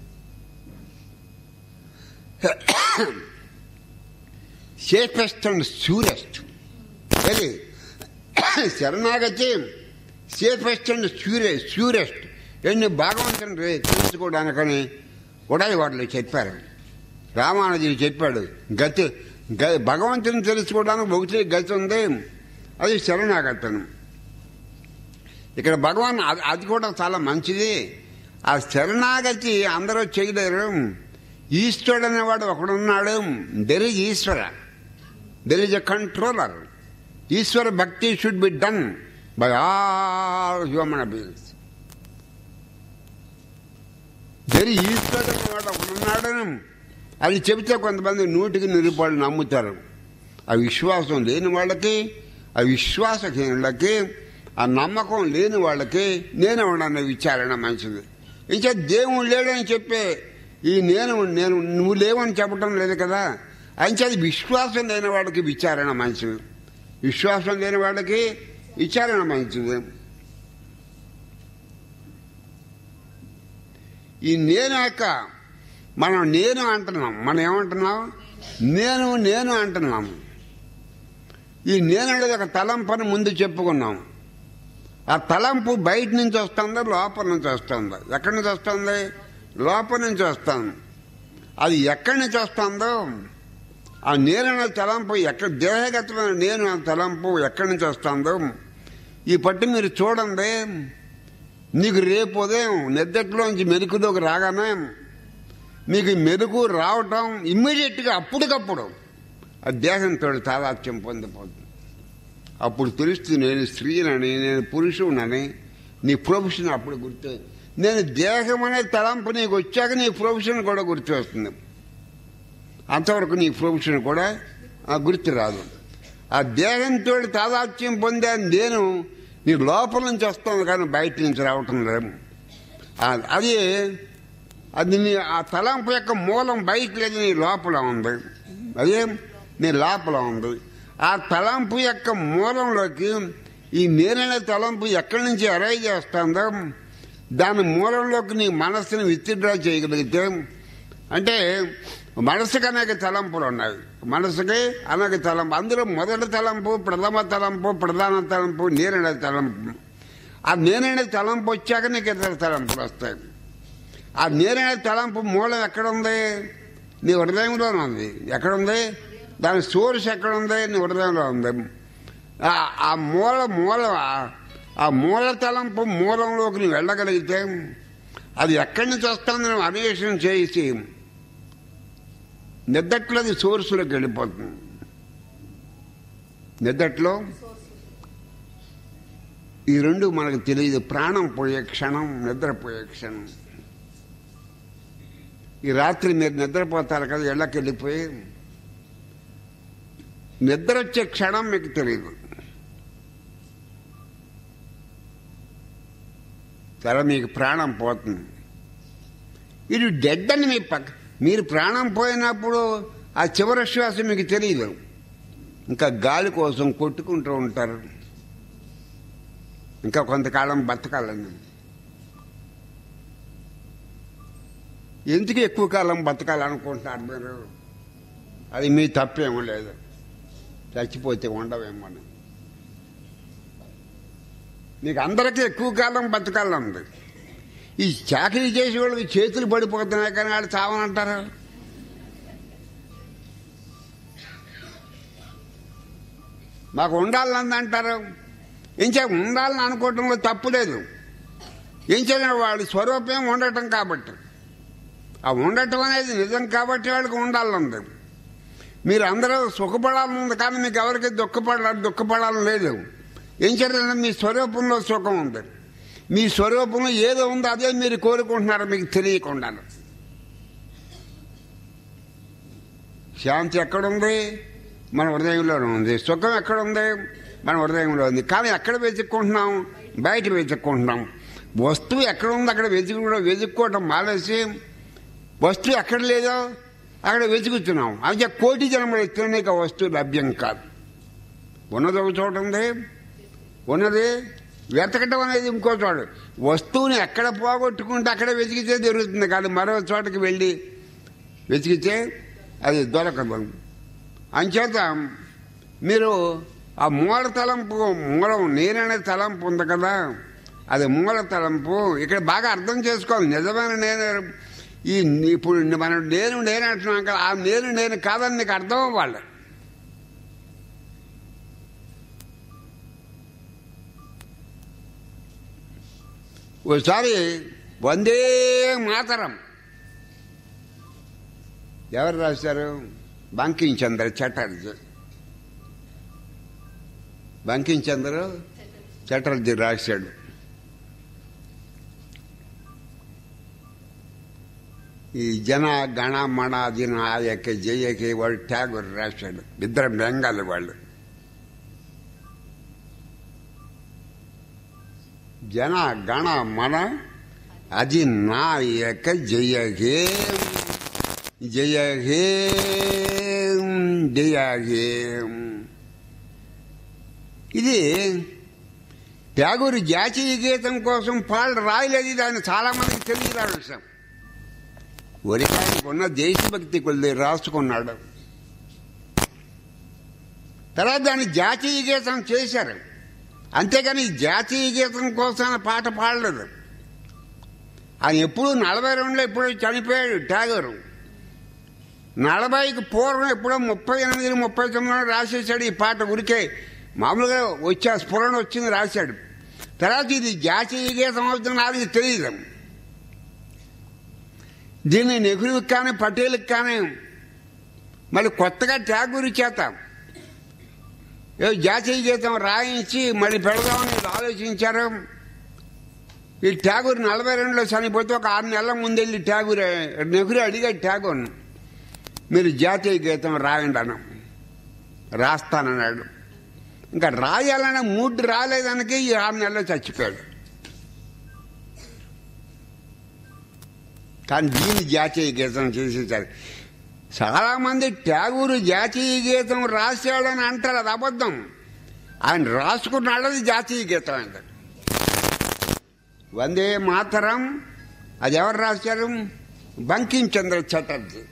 సేఫెస్ట్ అండ్ స్యూరెస్ట్ అది శరణాగతి సేఫెస్ట్ అండ్ స్యూరె స్యూరెస్ట్ ఎన్ని భగవంతుని రే- తెలుసుకోవడానికని ఉడాయి వాళ్ళు చెప్పారు రామానుజుడు చెప్పాడు గతి గ- భగవంతుని తెలుసుకోవడానికి ఒకటి గతి ఉంది అది శరణాగతం ఇక్కడ భగవాన్ అది- అది కూడా చాలా మంచిది ఆ శరణాగతి అందరూ చేయలేరు ఈశ్వరుడు అనేవాడు ఒకడున్నాడు there is Ishwara there is a controller Ishwara bhakti should be done by all human beings there ఈశ్వరుడు అనేవాడు ఒకడున్నాడు అది చెబితే కొంతమంది నూటికి నిరుపాళ్ళు నమ్ముతారు ఆ విశ్వాసం లేని వాళ్ళకి ఆ విశ్వాసహీనులకి ఆ నమ్మకం లేని వాళ్ళకి నేను ఉన్నాను విచారణ మంచిది ఇంకా దేవుడు లేడని చెప్పే ఈ నేను నేను నువ్వు లేవని చెప్పడం లేదు కదా అంచేది విశ్వాసం లేని వాడికి విచారణ మంచిది విశ్వాసం లేని వాళ్ళకి విచారణ మంచిది ఈ నేను యొక్క మనం నేను అంటున్నాం మనం ఏమంటున్నాం నేను నేను అంటున్నాం ఈ నేను అనేది ఒక తలంపని ముందు చెప్పుకున్నాం ఆ తలంపు బయట నుంచి వస్తుందా లోపల నుంచి వస్తుందా ఎక్కడి నుంచి వస్తుంది లోపల నుంచి వస్తుంది అది ఎక్కడి నుంచి వస్తుందో ఆ నేను అనే తలంపు ఎక్కడ దేహగతమైన నేను అనే తలంపు ఎక్కడి నుంచి వస్తుందో ఈ పట్టు మీరు చూడండి నీకు రేపు ఉదయం నిద్దట్లోంచి మెరుకులోకి రాగానే మీకు ఈ మెరుగు రావటం ఇమ్మీడియట్గా అప్పటికప్పుడు ఆ దేహంతో తాదాత్యం పొందిపోతుంది అప్పుడు తెలుస్తుంది నేను స్త్రీనని నేను పురుషుడని నీ ప్రొఫెషన్ అప్పుడు గుర్తు నేను దేహం అనే తలంపు నీకు వచ్చాక నీ ప్రొఫెషన్ కూడా గుర్తు వస్తుంది అంతవరకు నీ ప్రొఫెషన్ కూడా ఆ, గుర్తు రాదు ఆ దేహంతో తాదాత్యం పొందే నేను నీ లోపల నుంచి వస్తుంది కానీ బయట నుంచి రావటం లేదు ఆ- అది అది నీ ఆ తలంపు యొక్క మూలం బయట లేదు నీ లోపల ఉంది అదే నీ లోపల ఉంది ఆ తలంపు యొక్క మూలంలోకి ఈ నేననే తలంపు ఎక్కడి నుంచి అరైజ్ చేస్తుందో దాని మూలంలోకి నీ మనస్సుని విత్డ్రా చేయగలిగితే అంటే మనసుకి అనేక తలంపులు ఉన్నాయి మనసుకి అనేక తలంపు అందులో మొదటి తలంపు ప్రథమ తలంపు ప్రధాన తలంపు నేననే తలంపు ఆ నేననే తలంపు వచ్చాక నీకు ఇతర తలంపులు వస్తాయి ఆ నేననే తలంపు మూలం ఎక్కడుంది నీ హృదయంలోనే ఉంది ఎక్కడుంది దాని సోర్స్ ఎక్కడుంది నీ హృదయంలో ఉంది ఆ- ఆ మూల మూల ఆ- ఆ మూల తలంపు మూలంలోకి నువ్వు వెళ్ళగలిగితే అది ఎక్కడి నుంచి వస్తుందని నువ్వు అన్వేషణ చేసి నిద్దట్లో అది సోర్సులోకి వెళ్ళిపోతుంది నిద్దట్లో ఈ రెండు మనకు తెలియదు ప్రాణం పోయే క్షణం నిద్రపోయే క్షణం ఈ రాత్రి మీరు నిద్రపోతారు కదా ఇళ్ళకి వెళ్ళిపోయి నిద్ర వచ్చే క్షణం మీకు తెలియదు సరే మీకు ప్రాణం పోతుంది ఇది డెడ్ అని మీ పక్క మీరు ప్రాణం పోయినప్పుడు ఆ చివరి శ్వాస మీకు తెలియదు ఇంకా గాలి కోసం కొట్టుకుంటూ ఉంటారు ఇంకా కొంతకాలం బతకాలని ఎందుకు ఎక్కువ కాలం బతకాలనుకుంటున్నారు మీరు అది మీ తప్పేమో లేదు చచ్చిపోతే ఉండవేమో అని. మీకు అందరికీ ఎక్కువ కాలం బతకాలనుంది ఈ చాకరీ చేసే వాళ్ళకి చేతులు పడిపోతున్నాయి కానీ వాళ్ళు చావనంటారు మాకు ఉండాలని అంటారు ఇంచా ఉండాలని అనుకోవటంలో తప్పు లేదు ఏం చేయాలి వాడి స్వరూపం ఉండటం కాబట్టి ఆ ఉండటం అనేది నిజం కాబట్టి వాళ్ళకి ఉండాలనుంది మీరు అందరూ సుఖపడాలని ఉంది కానీ మీకు ఎవరికి దుఃఖపడాలి దుఃఖపడాలని లేదు ఏం చేయాలంటే మీ స్వరూపంలో సుఖం ఉంది మీ స్వరూపంలో ఏదో ఉందో అదే మీరు కోరుకుంటున్నారు మీకు తెలియకుండా శాంతి ఎక్కడుంది మన హృదయంలోనే ఉంది సుఖం ఎక్కడుంది మన హృదయంలో ఉంది కానీ ఎక్కడ వెతుక్కుంటున్నాం బయట వెతుక్కుంటున్నాం వస్తువు ఎక్కడ ఉంది అక్కడ వెతుకు వెతుక్కోవటం మానేసి వస్తువు ఎక్కడ లేదో అక్కడ వెతుకుతున్నాం అయితే కోటి జన్మలు ఎత్తున్న ఇక వస్తువు లభ్యం కాదు ఉన్నది ఒక చోట ఉంది ఉన్నది వెతకటం అనేది ఇంకో చోట వస్తువుని ఎక్కడ పోగొట్టుకుంటే అక్కడ వెతికితే దొరుకుతుంది కానీ మరో చోటకి వెళ్ళి వెతికితే అది దొరకదు అంచేత మీరు ఆ మూల తలంపు మూలం నేననే తలంపు ఉంది కదా అది మూల తలంపు ఇక్కడ బాగా అర్థం చేసుకోవాలి నిజమైన నేను ఈ ఇప్పుడు మనం నేను నేను అంటున్నాం కదా ఆ నేను నేను కాదని నీకు అర్థం అవ్వాలి ఓసారి వందే మాతరం ఎవరు రాశారు బంకించంద్ర చటర్జీ బంకించంద్ర చటర్జీ రాశాడు ఈ జన గణ మణ దిన ఆయక జయకి వాడు ట్యాగూర్ రాశాడు ఇద్దరు బెంగాల్ వాళ్ళు జన గణ మన అది నాయక జయ హే జయ హే జయ హే ఇది ట్యాగూరు జాతీయ గీతం కోసం పాళ్ళు రాయలేదు దాన్ని చాలా మందికి తెలియదు ఆ విషయం ఒరికానికి ఉన్న దేశభక్తి కొద్ది రాసుకున్నాడు తర్వాత దాన్ని జాతీయ గీతం చేశారు అంతేగాని జాతీయ గీతం కోసం ఆయన పాట పాడలేదు ఆయన ఎప్పుడు నలభై రెండులో ఎప్పుడో చనిపోయాడు ట్యాగూరు నలభైకి పూర్వం ఎప్పుడో ముప్పై ఎనిమిది ముప్పై తొమ్మిదిలో రాసేసాడు ఈ పాట ఉరికే మామూలుగా వచ్చే స్ఫురణ వచ్చింది రాశాడు తర్వాత ఇది జాతీయ గీతం అవుతుంది అది తెలియదు దీన్ని నెహ్రూకి కానీ పటేల్కి కానీ మళ్ళీ కొత్తగా ట్యాగూరు చేత ఏ జాతీయ గీతం రాయించి మళ్ళీ పెడదామని ఆలోచించారు ఈ ట్యాగూర్ నలభై రెండులో చనిపోతే ఒక ఆరు నెలల ముందెళ్ళి ట్యాగూర్ నెహ్రూ అడిగాడు ట్యాగూర్ని మీరు జాతీయ గీతం రాయండి అన్న రాస్తానన్నాడు ఇంకా రాయాలనే మూడ్ రాలేదానికి ఈ ఆరు నెలలు చచ్చిపోయాడు కానీ దీన్ని జాతీయ గీతం చేసేసారు చాలా మంది ట్యాగూరు జాతీయ గీతం రాశాడని అంటారు అది అబద్ధం ఆయన రాసుకున్నాడు అది జాతీయ గీతం అంట వందే మాతరం అది ఎవరు రాశారు బంకించంద్ర చటర్జీ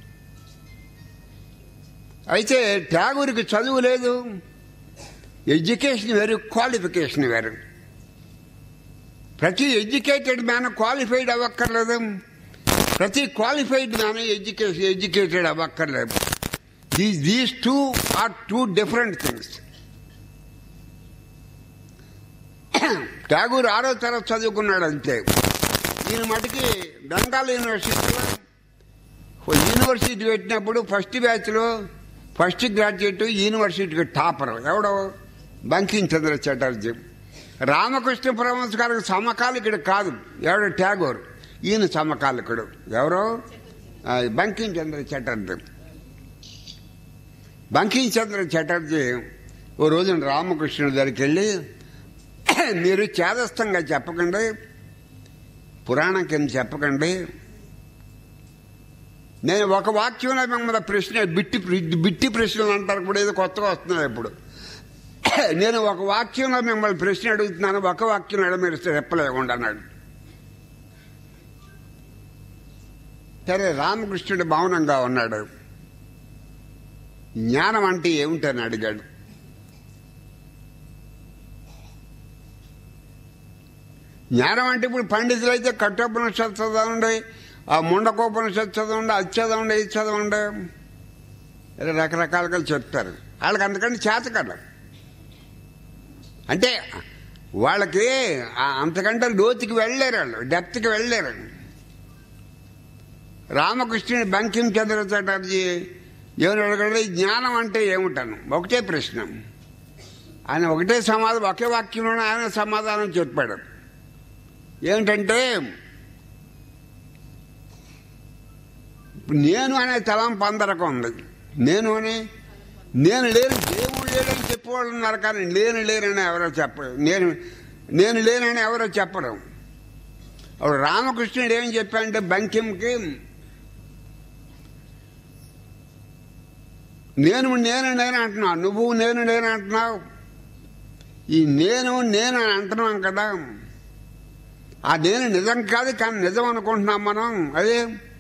అయితే ట్యాగూర్కి చదువు లేదు ఎడ్యుకేషన్ వేరు క్వాలిఫికేషన్ వేరు ప్రతి ఎడ్యుకేటెడ్ మ్యాన్ క్వాలిఫైడ్ అవ్వక్కర్లేదు ప్రతి క్వాలిఫైడ్ మ్యాన్ ఎడ్యుకేషన్ ఎడ్యుకేటెడ్ అవ్వక్కర్లేదు these these two are two different things Tagore ఆరో తరగతి చదువుకున్నాడు అంతే ఈయన మటుకి బెంగాల్ యూనివర్సిటీలో యూనివర్సిటీ పెట్టినప్పుడు ఫస్ట్ బ్యాచ్లో ఫస్ట్ గ్రాడ్యుయేట్ యూనివర్సిటీకి టాపర్ ఎవడో బంకించంద్ర చటర్జీ రామకృష్ణ పరమహంస గారికి సమకాలికుడు కాదు ఎవడు ట్యాగోర్ ఈయన సమకాలికుడు ఎవరో ఆ, బంకించంద్ర చటర్జీ బంకించంద్ర చటర్జీ ఓ రోజున రామకృష్ణుడి దగ్గరికి వెళ్ళి మీరు చేదస్తంగా చెప్పకండి పురాణం కింద చెప్పకండి నేను ఒక వాక్యంలో మిమ్మల్ని ప్రశ్న బిట్టి బిట్టి ప్రశ్నలు అంటారు ఇప్పుడు ఏదో కొత్తగా వస్తున్నాయి ఇప్పుడు నేను ఒక వాక్యంలో మిమ్మల్ని ప్రశ్న అడుగుతున్నాను ఒక వాక్యం అడ మీరు చెప్పలేకుండా అన్నాడు సరే రామకృష్ణుడు మౌనంగా ఉన్నాడు జ్ఞానం అంటే ఏమిటని అడిగాడు జ్ఞానం అంటే ఇప్పుడు పండితులు అయితే కట్టోపనిషత్తు చదవండి ఆ ముండకోపనిషత్తు చదవండి అది చదవండి ఇది చదవండి ఇలా రకరకాలుగా చెప్తారు వాళ్ళకి అంతకంటే చేత కదా అంటే వాళ్ళకి ఆ అంతకంటే లోతుకి వెళ్ళలేరు వాళ్ళు డెప్త్కి వెళ్ళలేరు రామకృష్ణుని బంకిం చంద్ర చటర్జీ ఎవరు అడగండి జ్ఞానం అంటే ఏమిటను ఒకటే ప్రశ్న ఆయన ఒకటే సమాధానం ఒకే వాక్యంలోనే ఆయన సమాధానం చెప్పాడు ఏమిటంటే ఇప్పుడు నేను అనే తలంపు అందరికీ ఉంది నేను అని నేను లేను దేవుడు లేడని చెప్పేవాళ్ళు ఉన్నారు కానీ నేను లేనని ఎవరో చెప్పరు నేను నేను లేనని ఎవరో చెప్పరు అప్పుడు రామకృష్ణుడు ఏం చెప్పాడంటే బంకింకి నేను నేను నేను అంటున్నావు నువ్వు నేను నేను అంటున్నావు ఈ నేను నేను అని అంటున్నాం కదా ఆ నేను నిజం కాదు కానీ నిజం అనుకుంటున్నాం మనం అదే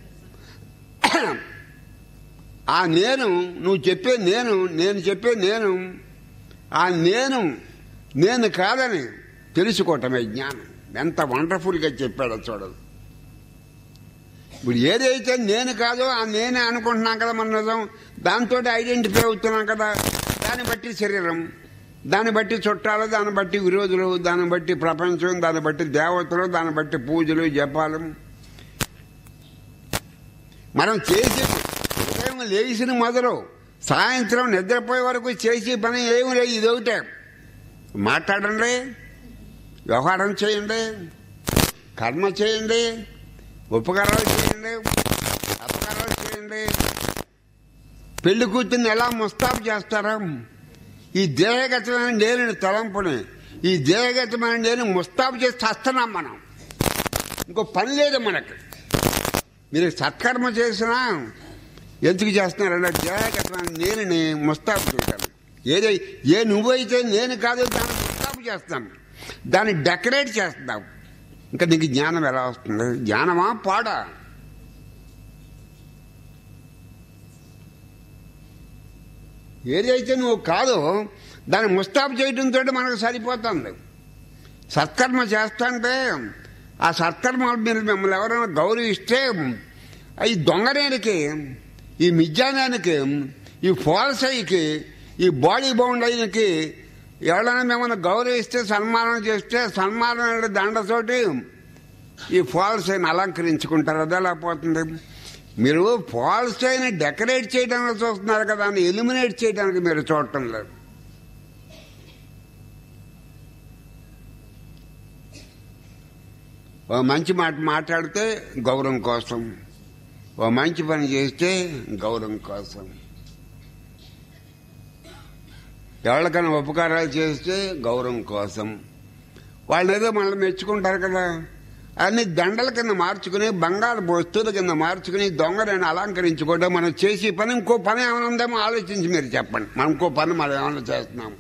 ఆ నేను నువ్వు చెప్పే నేను నేను చెప్పే నేను ఆ నేను నేను కాదని తెలుసుకోవటమే జ్ఞానం ఎంత వండర్ఫుల్గా చెప్పాడో చూడదు ఇప్పుడు ఏదైతే నేను కాదో ఆ నేనే అనుకుంటున్నాం కదా మన నిజం దాంతో ఐడెంటిఫై అవుతున్నాం కదా దాన్ని బట్టి శరీరం దాన్ని బట్టి చుట్టాలు దాన్ని బట్టి విరోధులు దాన్ని బట్టి ప్రపంచం దాన్ని బట్టి దేవతలు దాన్ని బట్టి పూజలు జపాలు మనం చేసి ఉదయం లేచిన మొదలు సాయంత్రం నిద్రపోయే వరకు చేసే పని ఏమి లేదు ఇది ఒకటే మాట్లాడండి వ్యవహారం చేయండి కర్మ చేయండి ఉపకారాలు చేయండి అపకారాలు చేయండి పెళ్లి కూతుర్ని ఎలా ముస్తాబు చేస్తారా ఈ దేహగతమైన నేను తలంపుని ఈ దేహగతమైన నేను ముస్తాబు చేసి చస్తున్నాం మనం ఇంకో పని లేదు మనకి మీరు సత్కర్మ చేసినా ఎందుకు చేస్తున్నారంటే దేహగతమైన నేనుని ముస్తాబు చేయటం ఏదై ఏ నువ్వైతే నేను కాదు దాన్ని ముస్తాబు చేస్తాం దాన్ని డెకరేట్ చేస్తాం ఇంకా నీకు జ్ఞానం ఎలా వస్తుంది జ్ఞానమా పాడా ఏదైతే నువ్వు కాదో దాన్ని ముస్తాబు చేయడంతో మనకు సరిపోతుంది సత్కర్మ చేస్తుంటే ఆ సత్కర్మ మీరు మిమ్మల్ని ఎవరైనా గౌరవిస్తే ఈ దొంగనేనికి ఈ మిజ్జానానికి ఈ ఫాల్సైకి ఈ బాడీ బౌండైకి ఎవరైనా మిమ్మల్ని గౌరవిస్తే సన్మానం చేస్తే సన్మానం అనే దండతోటి ఈ ఫాల్స్ అయిన అలంకరించుకుంటారు అది ఎలా పోతుంది మీరు ఫాల్స్ అయిన డెకరేట్ చేయడానికి చూస్తున్నారు కదా అని ఎలిమినేట్ చేయడానికి మీరు చూడటం లేదు ఓ మంచి మాట మాట్లాడితే గౌరవం కోసం ఓ మంచి పని చేస్తే గౌరవం కోసం ఎవరికైనా ఉపకారాలు చేస్తే గౌరవం కోసం వాళ్ళు ఏదో మనల్ని మెచ్చుకుంటారు కదా అన్ని దండల కింద మార్చుకుని బంగారు వస్తువుల కింద మార్చుకుని దొంగలను అలంకరించుకోవడం మనం చేసే పని ఇంకో పని ఏమైనా ఉందేమో ఆలోచించి మీరు చెప్పండి మనం ఇంకో పని మనం ఏమైనా చేస్తున్నాం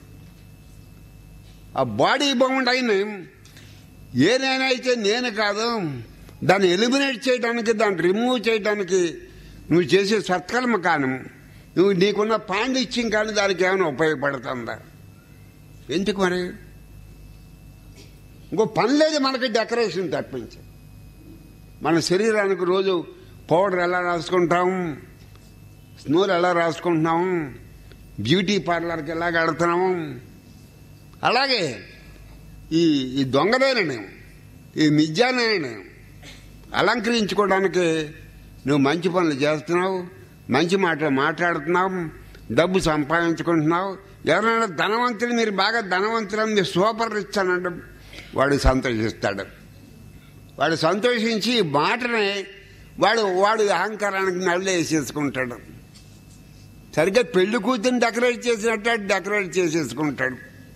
ఆ బాడీ బౌండ్ అయిన ఏదైతే నేను కాదు దాన్ని ఎలిమినేట్ చేయడానికి దాన్ని రిమూవ్ చేయడానికి నువ్వు చేసే సత్కర్మ కాను నువ్వు నీకున్న పాండిత్యం కానీ దానికి ఏమైనా ఉపయోగపడుతుందా ఎందుకు మరి ఇంకో పని లేదు మనకి డెకరేషన్ తప్పించి మన శరీరానికి రోజు పౌడర్ ఎలా రాసుకుంటాం స్నూర్ ఎలా రాసుకుంటున్నాం బ్యూటీ పార్లర్కి ఎలా కడుతున్నాము అలాగే ఈ ఈ దొంగదేనని ఈ మిథ్యానేనని అలంకరించుకోవడానికి నువ్వు మంచి పనులు చేస్తున్నావు మంచి మాట మాట్లాడుతున్నావు డబ్బు సంపాదించుకుంటున్నావు ఎవరైనా ధనవంతులు మీరు బాగా ధనవంతులు మీరు సూపర్ రిచ్ అనండి వాడు సంతోషిస్తాడు వాడు సంతోషించి ఈ మాటని వాడు వాడు అహంకారానికి నల్లేసేసుకుంటాడు సరిగ్గా పెళ్లి కూతురు డెకరేట్ చేసినట్టు డెకరేట్ చేసేసుకుంటాడు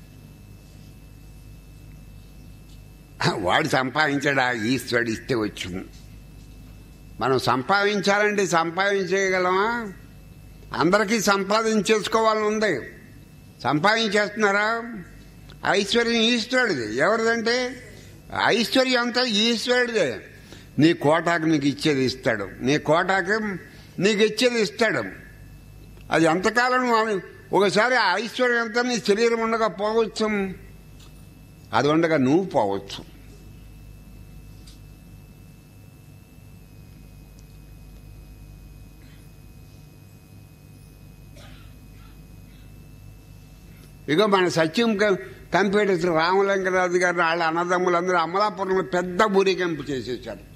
వాడు సంపాదించాడా ఈశ్వరుడు ఇస్తే వచ్చింది మనం సంపాదించాలంటే సంపాదించగలమా అందరికీ సంపాదించేసుకోవాలని ఉంది సంపాదించేస్తున్నారా ఐశ్వర్యం ఈశ్వరుడిది ఎవరిదంటే ఐశ్వర్యం అంతా ఈశ్వరుడిదే నీ కోటాకు నీకు ఇచ్చేది ఇస్తాడు నీ కోటాకు నీకు ఇచ్చేది ఇస్తాడు అది ఎంతకాలం నువ్వు ఒకసారి ఆ ఐశ్వర్యం అంతా నీ శరీరం ఉండగా పోవచ్చు అది ఉండగా నువ్వు పోవచ్చు ఇగో మన సత్యం క- కంప్యూటర్స్ రామలింగరాజు గారు వాళ్ళ అన్నదమ్ములందరూ అమలాపురంలో పెద్ద ఊరేగింపు చేసేసారు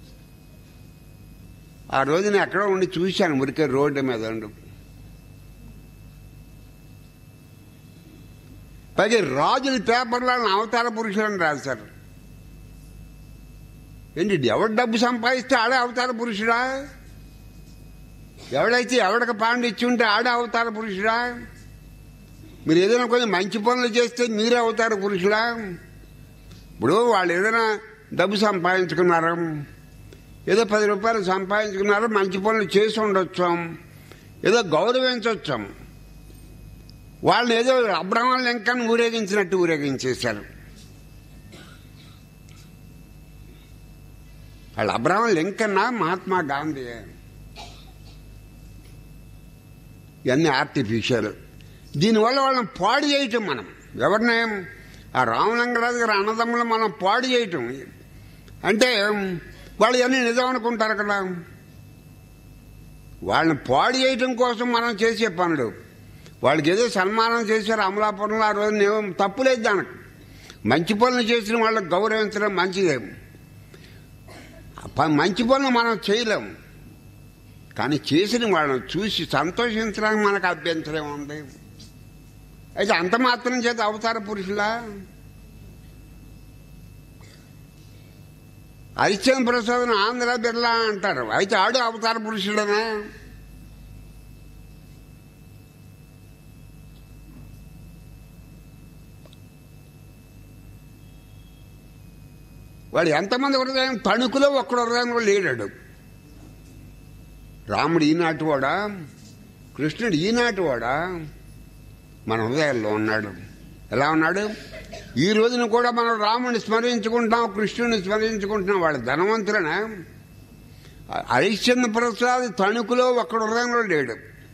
ఆ రోజు నేను ఎక్కడో ఉండి చూశాను మురికే రోడ్డు మీద ఉండు పైగా రాజుల పేపర్లో ఆయన అవతార పురుషులని రాశారు ఏంటి ఎవడు డబ్బు సంపాదిస్తే ఆడే అవతార పురుషుడా ఎవడైతే ఎవడికి పాండిత్యం ఉంటే ఆడే అవతార పురుషుడా మీరు ఏదైనా కొంచెం మంచి పనులు చేస్తే మీరే అవుతారు పురుషుడా ఇప్పుడు వాళ్ళు ఏదైనా డబ్బు సంపాదించుకున్నారు ఏదో పది రూపాయలు సంపాదించుకున్నారు మంచి పనులు చేసి ఉండొచ్చు ఏదో గౌరవించవచ్చు వాళ్ళని ఏదో అబ్రహం లింకన్ ఊరేగించినట్టు ఊరేగించేశారు వాళ్ళు అబ్రహం లింకన్నా మహాత్మా గాంధీ ఇవన్నీ ఆర్టిఫిషియల్ దీనివల్ల వాళ్ళని పాడు చేయటం మనం ఎవరిని ఆ రామలింగరాజు గారి అన్నదమ్ములు మనం పాడు చేయటం అంటే వాళ్ళు ఇవన్నీ నిజం అనుకుంటారు కదా వాళ్ళని పాడు చేయటం కోసం మనం చేసే పనులు వాళ్ళకి ఏదో సన్మానం చేశారు అమలాపురంలో ఆ రోజు ఏం తప్పులేదు దానికి మంచి పనులు చేసిన వాళ్ళకి గౌరవించడం మంచిదే ప- మంచి పనులు మనం చేయలేం కానీ చేసిన వాళ్ళని చూసి సంతోషించడానికి మనకు అభ్యంతరం ఉంది అయితే అంత మాత్రం చేత అవతార పురుషులా హరిశ్చంద్ర ప్రసాద్ ఆంధ్ర బిర్లా అంటారు అయితే ఆడు అవతార పురుషుడనా వాడు ఎంతమంది హృదయం తణుకులో ఒక్కడ హృదయం కూడా లేడాడు రాముడు ఈనాటి వాడా కృష్ణుడు ఈనాటి వాడా మన హృదయాల్లో ఉన్నాడు ఎలా ఉన్నాడు ఈ రోజున కూడా మనం రాముని స్మరించుకుంటాం కృష్ణుని స్మరించుకుంటున్నాం వాడు ధనవంతులనా హరిశ్చంద్ర ప్రసాద్ తణుకులో ఒక్కడ హృదయంలో లేడు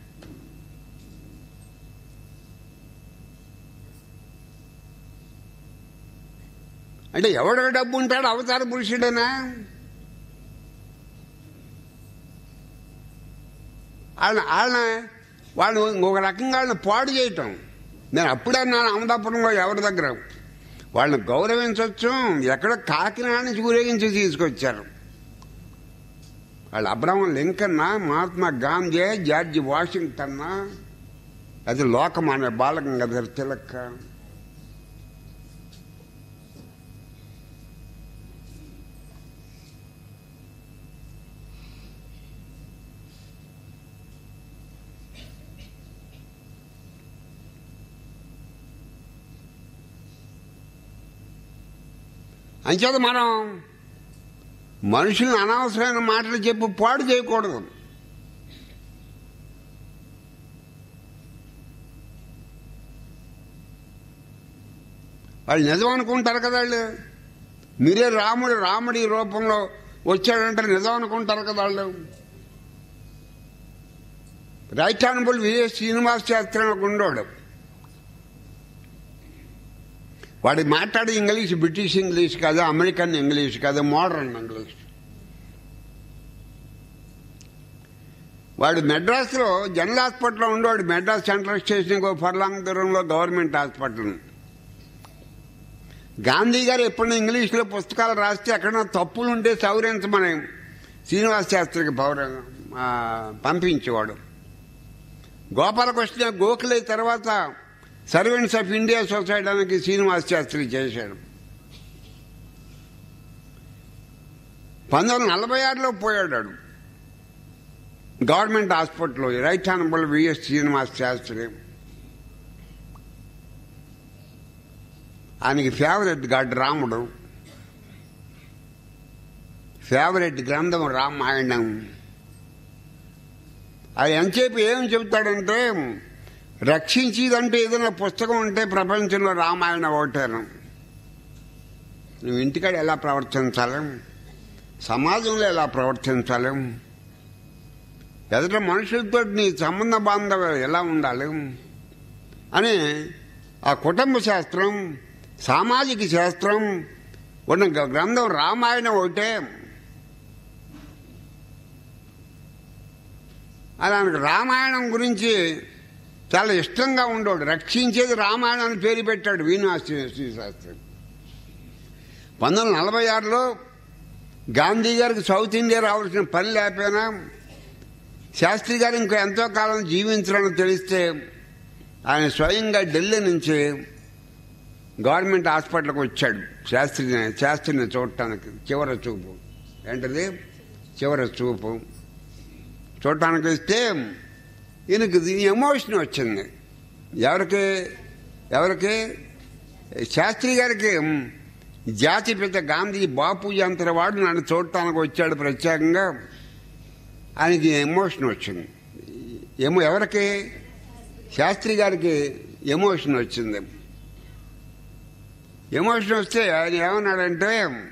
అంటే ఎవడ డబ్బు ఉంటాడు అవతార పురుషుడేనా వాళ్ళ వాళ్ళ వాళ్ళు ఇంకొక రకంగా వాళ్ళని పాడు చేయటం నేను అప్పుడే అన్నాను అమదాపురంలో ఎవరి దగ్గర వాళ్ళని గౌరవించవచ్చు ఎక్కడ కాకినాడ నుంచి ఊరేగించి తీసుకొచ్చారు వాళ్ళు అబ్రహం లింకన్న మహాత్మా గాంధీ జార్జి వాషింగ్టన్ అది లోకమాన్య బాలగంగాధర్ తిలక్ అంచేత మనం మనుషుల్ని అనవసరమైన మాటలు చెప్పి పాడు చేయకూడదు వాళ్ళు నిజం అనుకుంటారు కదా వాళ్ళు మీరే రాముడు రాముడి రూపంలో వచ్చాడంటే నిజం అనుకుంటారు కదా వాళ్ళు రైట్ ఆనబుల్ విజయ్ శ్రీనివాస్ శాస్త్రి అని ఒక ఉండోడు వాడు మాట్లాడే ఇంగ్లీష్ బ్రిటిష్ ఇంగ్లీష్ కాదు అమెరికన్ ఇంగ్లీష్ కాదు మోడర్న్ ఇంగ్లీష్ వాడు మెడ్రాస్లో జనరల్ హాస్పిటల్లో ఉండేవాడు మెడ్రాస్ సెంట్రల్ స్టేషన్ ఫర్లాంగ్ దూరంలో గవర్నమెంట్ హాస్పిటల్ గాంధీ గారు ఎప్పుడైనా ఇంగ్లీష్లో పుస్తకాలు రాస్తే ఎక్కడైనా తప్పులు ఉంటే సౌరించమని శ్రీనివాస్ శాస్త్రికి పౌర ఆ, పంపించేవాడు గోపాలకృష్ణ గోఖలే తర్వాత సర్వెంట్స్ ఆఫ్ ఇండియా సొసైటీకి శ్రీనివాస్ శాస్త్రి చేశాడు పంతొమ్మిది వందల నలభై ఆరులో పోయాడు వాడు. గవర్నమెంట్ హాస్పిటల్లో right honourable V S Srinivas Sastri ఆయనకి ఫేవరెట్ గాడ్ రాముడు ఫేవరెట్ గ్రంథం రామాయణం అది ఎంతసేపు ఏం చెబుతాడంటే రక్షించేదంటే ఏదైనా పుస్తకం ఉంటే ప్రపంచంలో రామాయణం ఒకటేను నువ్వు ఇంటికాడ ఎలా ప్రవర్తించాలి సమాజంలో ఎలా ప్రవర్తించాలి ఎదుట మనుషులతో నీ సంబంధ బాంధవ్యాలు ఎలా ఉండాలి అని ఆ కుటుంబ శాస్త్రం సామాజిక శాస్త్రం ఉన్న గ- గ్రంథం రామాయణం ఒకటే అలాంటి రామాయణం గురించి చాలా ఇష్టంగా ఉండేవాడు రక్షించేది రామాయణం అని పేరు పెట్టాడు వీణాశ్రీ శాస్త్రి పంతొమ్మిది వందల నలభై ఆరులో గాంధీ గారికి సౌత్ ఇండియా రావాల్సిన పని లేకపోయినా శాస్త్రి గారు ఇంకా ఎంతో కాలం జీవించాలని తెలిస్తే ఆయన స్వయంగా ఢిల్లీ నుంచి గవర్నమెంట్ హాస్పిటల్కి వచ్చాడు శాస్త్రిని శాస్త్రిని చూడటానికి చివరి చూపు ఏంటది చివరి చూపు చూడటానికి వస్తే ఈయనకి ఎమోషన్ వచ్చింది ఎవరికి ఎవరికి శాస్త్రి గారికి జాతిపిత గాంధీ బాపు అంతటి వాడు నన్ను చూడటానికి వచ్చాడు ప్రత్యేకంగా ఆయనకి ఎమోషన్ వచ్చింది ఏమో ఎవరికి శాస్త్రి గారికి ఎమోషన్ వచ్చింది ఎమోషన్ వస్తే ఆయన ఏమన్నాడంటే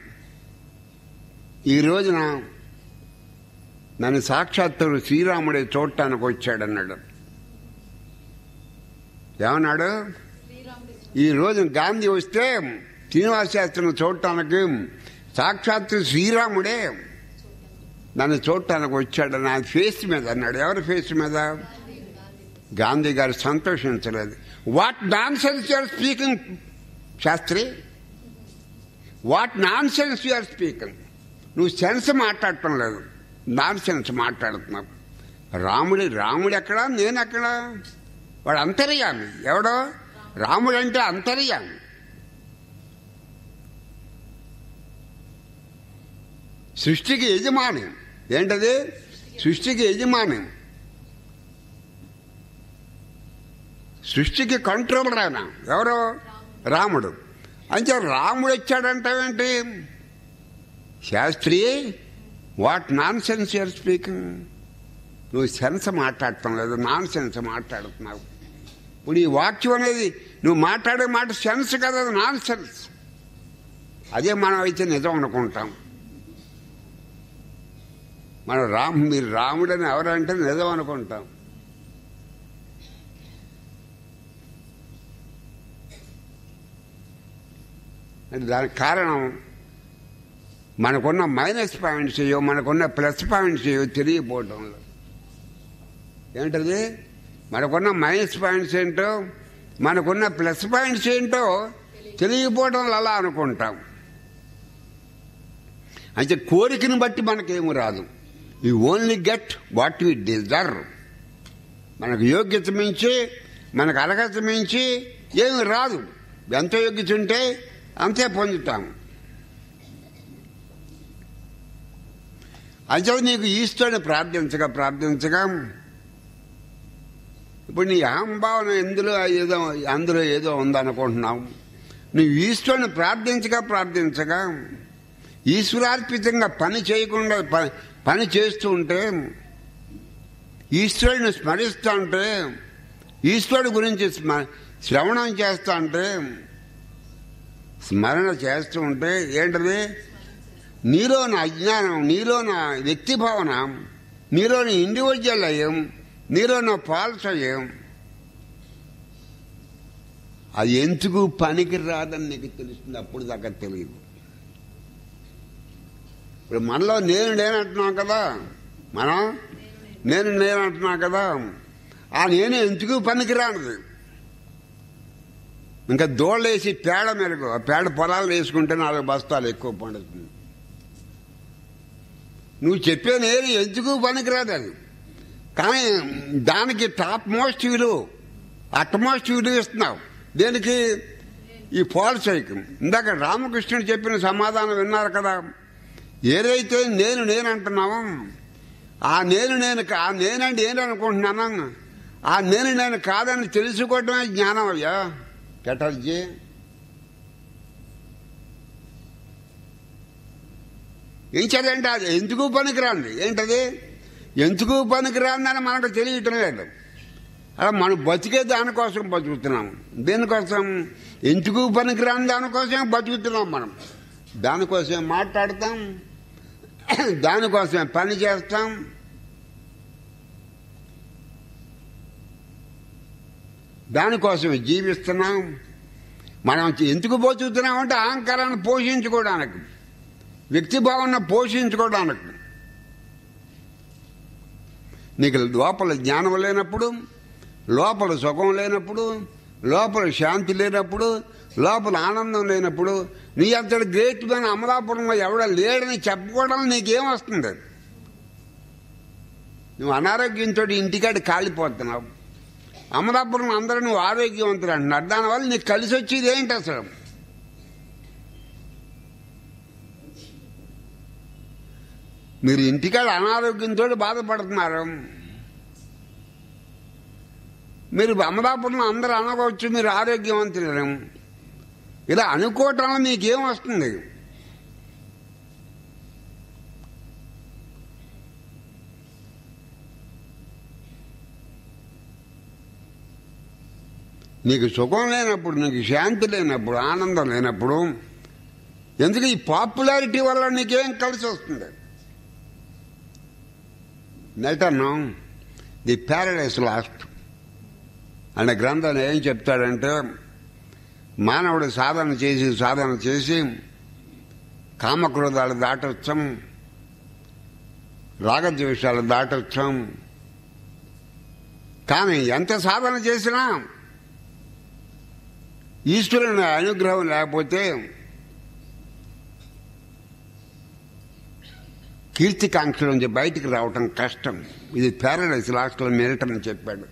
ఈ రోజున నన్ను సాక్షాత్తు శ్రీరాముడే చూడటానికి వచ్చాడన్నాడు ఏమన్నాడు ఈ రోజు గాంధీ వస్తే శ్రీనివాస శాస్త్రిని చూడటానికి సాక్షాత్తు శ్రీరాముడే నన్ను చూడటానికి వచ్చాడు నా ఫేస్ మీద అన్నాడు ఎవరి ఫేస్ మీద గాంధీ గారు సంతోషించలేదు what nonsense you're speaking Sastri what nonsense you're speaking నువ్వు సెన్స్ మాట్లాడటం లేదు నాన్ సెన్స్ మాట్లాడుతున్నావు రాముడి రాముడు ఎక్కడా నేను ఎక్కడా వాడు అంతర్యామి ఎవడో రాముడు అంటే అంతర్యామి సృష్టికి యజమాని ఏంటది సృష్టికి యజమాని సృష్టికి కంట్రోలర్ ఆయన ఎవరు రాముడు అంటే రాముడు వచ్చాడంటావేంటి Sastri what nonsense you're speaking నువ్వు సెన్స్ మాట్లాడటం లేదు నాన్ సెన్స్ మాట్లాడుతున్నావు ఇప్పుడు ఈ వాక్యం అనేది నువ్వు మాట్లాడే మాట సెన్స్ కదా అది నాన్ సెన్స్ అదే మనం అయితే నిజం అనుకుంటాం మనం రామ్ మీరు రాముడని ఎవరంటే నిజం అనుకుంటాం అంటే దానికి కారణం మనకున్న మైనస్ పాయింట్స్ ఏయో మనకున్న ప్లస్ పాయింట్స్ ఏయో తెలియపోవటంలో ఏంటది మనకున్న మైనస్ పాయింట్స్ ఏంటో మనకున్న ప్లస్ పాయింట్స్ ఏంటో తెలియకపోవడంలో అలా అనుకుంటాం అయితే కోరికను బట్టి మనకేమి రాదు you only get what you deserve మనకు యోగ్యత మించి మనకు అర్హత మించి ఏమి రాదు ఎంత యోగ్యత ఉంటే అంతే పొందుతాం అయితే నీకు ఈశ్వరుని ప్రార్థించగా ప్రార్థించగా ఇప్పుడు నీ అహంభావన ఎందులో ఏదో అందులో ఏదో ఉందనుకుంటున్నావు నువ్వు ఈశ్వరుని ప్రార్థించగా ప్రార్థించగా ఈశ్వరార్పితంగా పని చేయకుండా ప- పని చేస్తూ ఉంటే ఈశ్వరుని స్మరిస్తూ ఉంటే ఈశ్వరుడు గురించి స్మ- శ్రవణం చేస్తా ఉంటే స్మరణ చేస్తూ ఉంటే ఏంటది నీలో నా అజ్ఞానం నీలో నా వ్యక్తి భావన నీలోని ఇండివిజువల్ అయ్యం నీలో నా ఫాల్స్ అయ్యం అది ఎందుకు పనికి రాదని నీకు తెలుస్తుంది అప్పుడు దాకా తెలియదు ఇప్పుడు మనలో నేను నేనంటున్నాం కదా మనం నేను నేనంటున్నాం కదా ఆ నేను ఎందుకు పనికిరానిది ఇంకా దోళ్ళేసి పేడ మెరుగు ఆ పేడ పొలాలు వేసుకుంటే నాలుగు బస్తాలు ఎక్కువ పండుతుంది నువ్వు చెప్పే నేను ఎందుకు పనికిరాదు అది కానీ దానికి టాప్ మోస్ట్ విలువ అట్మోస్ట్ విలువ ఇస్తున్నావు దేనికి ఈ పోల్సైకం ఇందాక రామకృష్ణుడు చెప్పిన సమాధానం విన్నారు కదా ఏదైతే నేను నేను అంటున్నామో ఆ నేను నేను కా- ఆ నేనంటే ఏంటనుకుంటున్నాను ఆ నేను నేను కాదని తెలుసుకోవటమే జ్ఞానం అయ్యా చటర్జీ ఏం చదంటే అది ఎందుకు పనికిరాంది ఏంటది ఎందుకు పనికిరాందని మనకు తెలియటం లేదు అలా మనం బతికే దానికోసం బతుకుతున్నాం దేనికోసం ఎందుకు పనికిరాని దానికోసమే బతుకుతున్నాం మనం దానికోసమే మాట్లాడతాం దానికోసమే పని చేస్తాం దానికోసమే జీవిస్తున్నాం మనం ఎందుకు బతుకుతున్నాం అంటే అహంకారాన్ని పోషించుకోవడానికి వ్యక్తి భావన పోషించుకోవడానికి నీకు లోపల జ్ఞానం లేనప్పుడు లోపల సుఖం లేనప్పుడు లోపల శాంతి లేనప్పుడు లోపల ఆనందం లేనప్పుడు నీ అంతటి గ్రేట్ మ్యాన్ అమలాపురంలో ఎవడ లేడని చెప్పుకోవడం నీకేం వస్తుంది నువ్వు అనారోగ్యంతో ఇంటికాడ కాలిపోతున్నావు అమలాపురం అందరూ నువ్వు ఆరోగ్యవంతులు అంటున్నారు దానివల్ల నీకు కలిసి వచ్చేది ఏంటి అసలు మీరు ఇంటికాడ అనారోగ్యంతో బాధపడుతున్నారు మీరు అమలాపురంలో అందరూ అనుకోవచ్చు మీరు ఆరోగ్యవంతులు ఇలా అనుకోవటంలో మీకేం వస్తుంది నీకు సుఖం లేనప్పుడు నీకు శాంతి లేనప్పుడు ఆనందం లేనప్పుడు ఎందుకు ఈ పాపులారిటీ వల్ల నీకేం కలిసి వస్తుంది నెటను ది ప్యారడైస్ లాస్ట్ అనే గ్రంథం ఏం చెప్తాడంటే మానవుడు సాధన చేసి సాధన చేసి కామక్రోధాలు దాటొచ్చాం రాగద్వేషాలు దాటొచ్చాం కానీ ఎంత సాధన చేసినా ఈశ్వరుని అనుగ్రహం లేకపోతే కీర్తికాంక్షల నుంచి బయటికి రావటం కష్టం ఇది ప్యారడైస్ లాస్ట్లో మిలిటన్ చెప్పాడు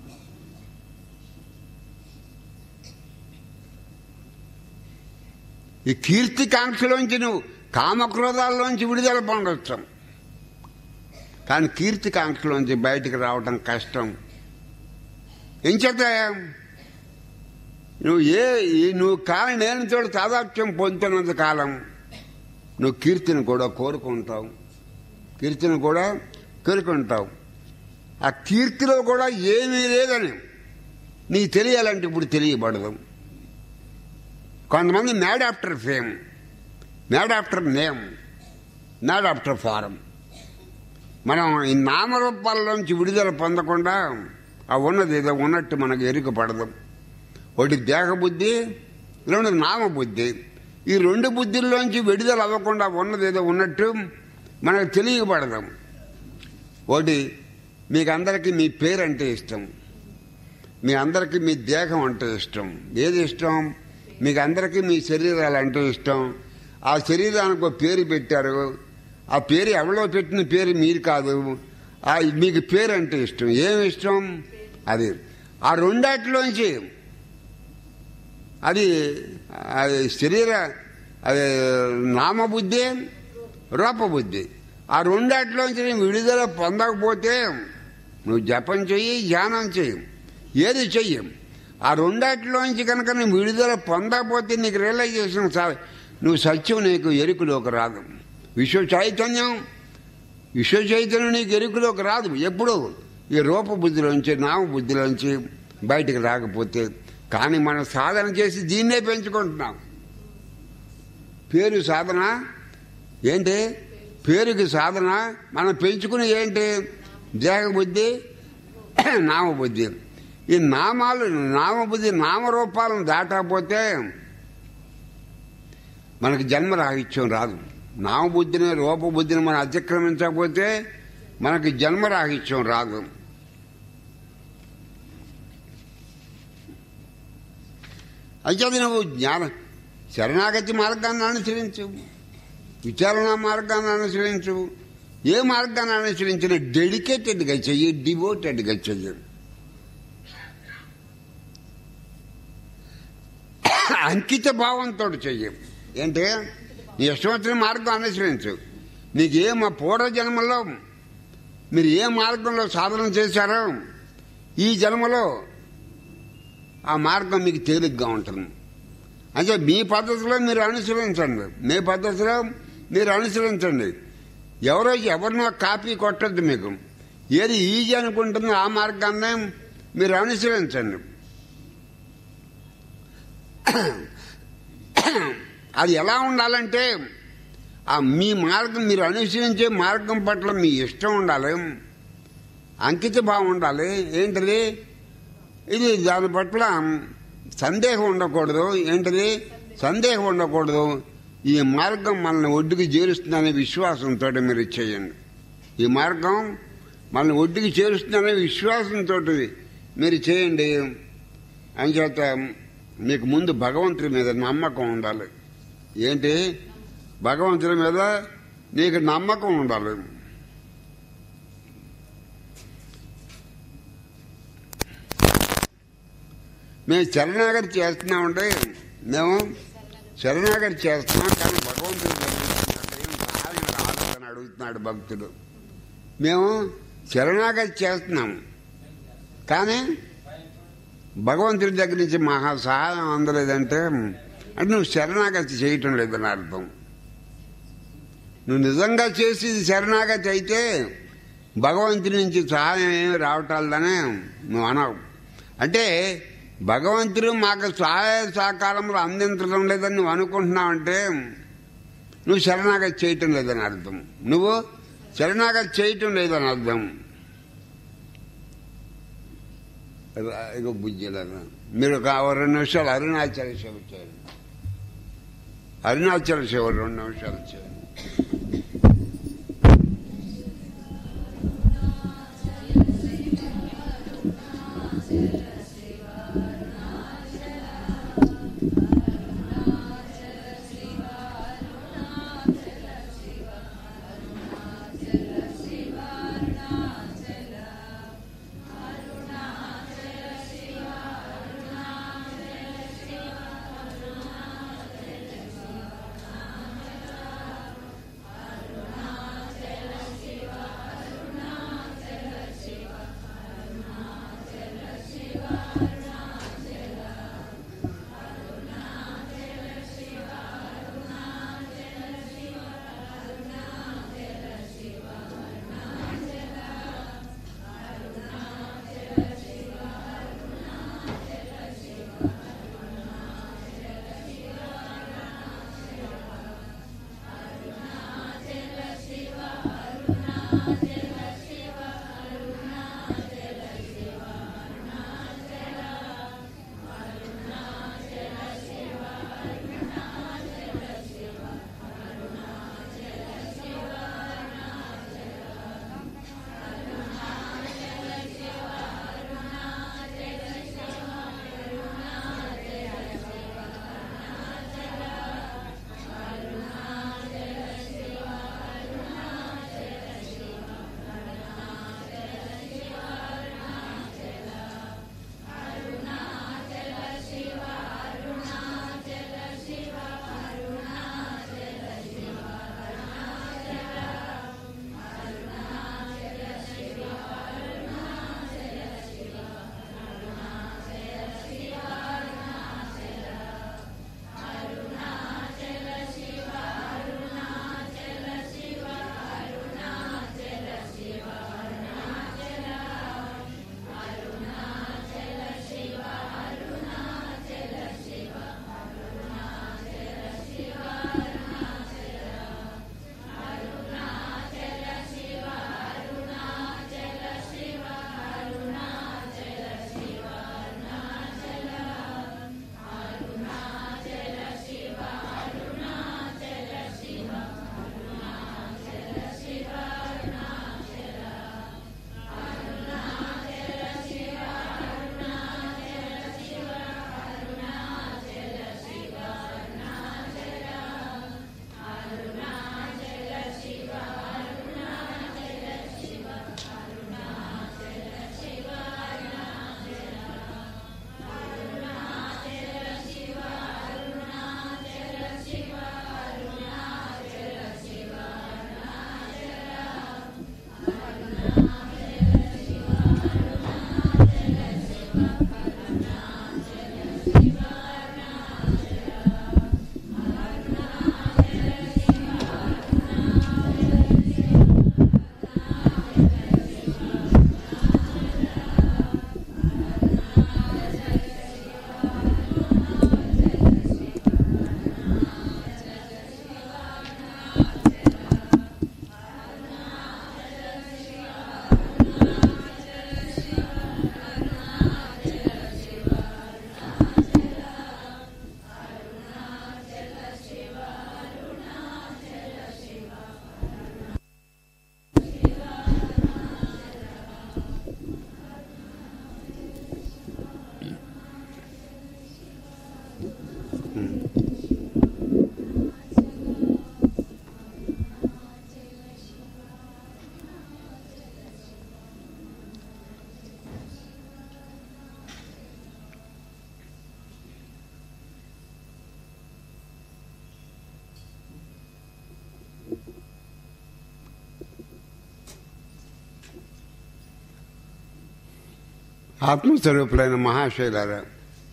ఈ కీర్తికాంక్షలోంచి నువ్వు కామక్రోధాల్లోంచి విడుదల పొందొచ్చు కానీ కీర్తికాంక్షలోంచి బయటికి రావటం కష్టం ఏం చేత నువ్వు ఏ ఈ- నువ్వు కాని నేను తోడు తాదాత్మ్యం పొందుతున్నంత కాలం నువ్వు కీర్తిని కూడా కోరుకుంటావు కీర్తిని కూడా కోరుకుంటావు ఆ కీర్తిలో కూడా ఏమీ లేదని నీకు తెలియాలంటే ఇప్పుడు తెలియబడదు కొంతమంది mad after fame mad after name mad after form మనం ఈ నామరూపాల్లోంచి విడుదల పొందకుండా ఆ ఉన్నది ఏదో ఉన్నట్టు మనకు ఎరుక పడదు ఒకటి దేహబుద్ధి రెండు నామబుద్ధి ఈ రెండు బుద్ధుల్లోంచి విడుదల అవ్వకుండా ఉన్నది ఏదో ఉన్నట్టు మనకు తెలియపడదాం ఒకటి మీకు అందరికీ మీ పేరు అంటే ఇష్టం మీ అందరికీ మీ దేహం అంటే ఇష్టం ఏది ఇష్టం మీకు అందరికీ మీ శరీరాలు అంటే ఇష్టం ఆ శరీరానికి ఒక పేరు పెట్టారు ఆ పేరు ఎవరో పెట్టిన పేరు మీరు కాదు ఆ మీకు పేరు అంటే ఇష్టం ఏమి ఇష్టం అది ఆ రెండాటిలోంచి అది అది శరీర అది నామబుద్ధి రూపబుద్ధి ఆ రెండాటిలోంచి నేను విడుదల పొందకపోతే నువ్వు జపం చెయ్యి ధ్యానం చెయ్యి ఏది చెయ్యి ఆ రెండాటిలోంచి కనుక నువ్వు విడుదల పొందకపోతే నీకు రియలైజేషన్ సా- నువ్వు సత్యం నీకు ఎరుకులోకి రాదు విశ్వ చైతన్యం విశ్వ చైతన్యం నీకు ఎరుకులోకి రాదు ఎప్పుడు ఈ రూపబుద్ధిలోంచి నామబుద్ధిలోంచి బయటికి రాకపోతే కానీ మనం సాధన చేసి దీన్నే పెంచుకుంటున్నాం పేరు సాధన ఏంటి పేరుకి సాధన మనం పెంచుకుని ఏంటి దేహబుద్ధి నామబుద్ధి ఈ నామాలు నామబుద్ధి నామరూపాలను దాటకపోతే మనకి జన్మ రాహిత్యం రాదు నామబుద్ధిని రూపబుద్ధిని మనం అతిక్రమించకపోతే మనకి జన్మ రాహిత్యం రాదు అయితే అది నువ్వు జ్ఞాన శరణాగతి మార్గాన్ని అనుసరించు విచారణ మార్గాన్ని అనుసరించు ఏ మార్గాన్ని అనుసరించిన డెడికేటెడ్గా చెయ్యి డివోటెడ్గా చెయ్యి అంకిత భావంతో చెయ్యి ఏంటి నీ ఇష్టం వచ్చిన మార్గం అనుసరించు నీకు ఏ మా పూర్వ జన్మలో మీరు ఏ మార్గంలో సాధన చేశారో ఈ జన్మలో ఆ మార్గం మీకు తేలిగ్గా ఉంటుంది అంటే మీ పద్ధతిలో మీరు అనుసరించండి మీ పద్ధతిలో మీరు అనుసరించండి ఎవరో ఎవరినో కాపీ కొట్టద్దు మీకు ఏది ఈజీ అనుకుంటుందో ఆ మార్గాన్నే మీరు అనుసరించండి అది ఎలా ఉండాలంటే ఆ మీ మార్గం మీరు అనుసరించే మార్గం పట్ల మీ ఇష్టం ఉండాలి అంకిత భావం ఉండాలి ఏంటిది ఇది దాని పట్ల సందేహం ఉండకూడదు ఏంటిది సందేహం ఉండకూడదు ఈ మార్గం మనల్ని ఒడ్డుకి చేరుస్తుందనే విశ్వాసంతో మీరు చేయండి ఈ మార్గం మనల్ని ఒడ్డుకి చేరుస్తుందనే విశ్వాసంతో మీరు చేయండి అంచేత మీకు ముందు భగవంతుడి మీద నమ్మకం ఉండాలి ఏంటి భగవంతుడి మీద నీకు నమ్మకం ఉండాలి మేము శరణాగతి చేస్తున్నామంటే మేము శరణాగతి చేస్తున్నాం కానీ భగవంతుడి దగ్గర ఏం సహాయం రాదు అని అడుగుతున్నాడు భక్తుడు మేము శరణాగతి చేస్తున్నాం కానీ భగవంతుడి దగ్గర నుంచి మహా సహాయం అందలేదంటే అంటే నువ్వు శరణాగతి చేయటం లేదని అర్థం నువ్వు నిజంగా చేసేది శరణాగతి అయితే భగవంతుడి నుంచి సహాయం ఏమి రావటాలని నువ్వు అనవు అంటే భగవంతుడు మాకు సహాయ సహకారంలో అందించడం లేదని నువ్వు అనుకుంటున్నావంటే నువ్వు శరణాగతి చేయటం లేదని అర్థం నువ్వు శరణాగతి చేయటం లేదని అర్థం ఇక బుజ్జిలాగా మీరు ఒక రెండు నిమిషాలు అరుణాచల శివ చేయండి అరుణాచల శివ రెండు నిమిషాలు చేయండి శివ ఆత్మస్వరూపులైన మహాశైలారా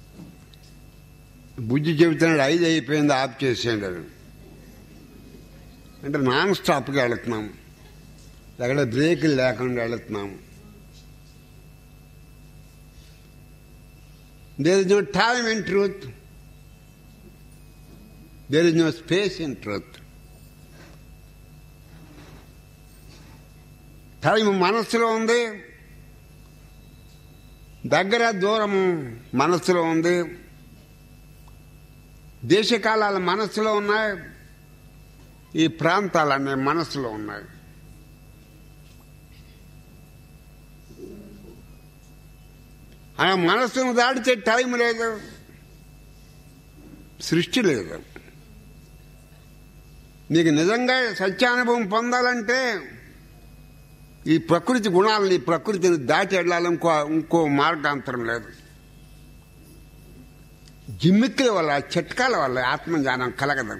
బుద్ధి చెబుతున్నాడు ఐదు అయిపోయింది ఆఫ్ చేసేయండి అని. అంటే నాన్ స్టాప్గా వెళుతున్నాము ఎక్కడ బ్రేకులు లేకుండా వెళుతున్నాము there is no time in truth there is no space in truth time మనస్సులో ఉంది దగ్గర దూరము మనస్సులో ఉంది దేశకాలాల మనస్సులో ఉన్నాయి ఈ ప్రాంతాలన్నీ మనస్సులో ఉన్నాయి ఆ మనస్సును దాటితే టైం లేదు సృష్టి లేదు నీకు నిజంగా సత్యానుభవం పొందాలంటే ఈ ప్రకృతి గుణాలని ఈ ప్రకృతిని దాటి వెళ్ళాలి ఇంకో ఇంకో మార్గాంతరం లేదు జిమ్మిక్కుల వల్ల చిట్కాల వల్ల ఆత్మజ్ఞానం కలగదు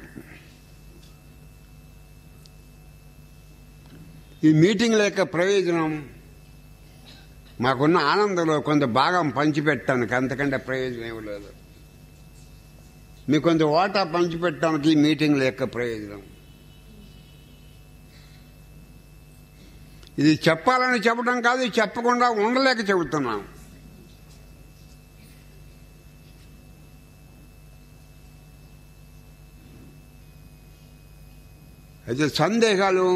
ఈ మీటింగ్ల యొక్క ప్రయోజనం మాకున్న ఆనందంలో కొంత భాగం పంచిపెట్టడానికి అంతకంటే ప్రయోజనం ఏమి లేదు మీకు కొంత ఓటా పంచిపెట్టడానికి ఈ మీటింగ్ల యొక్క ప్రయోజనం ఇది చెప్పాలని చెప్పడం కాదు చెప్పకుండా ఉండలేక చెబుతున్నాం అయితే సందేహాలు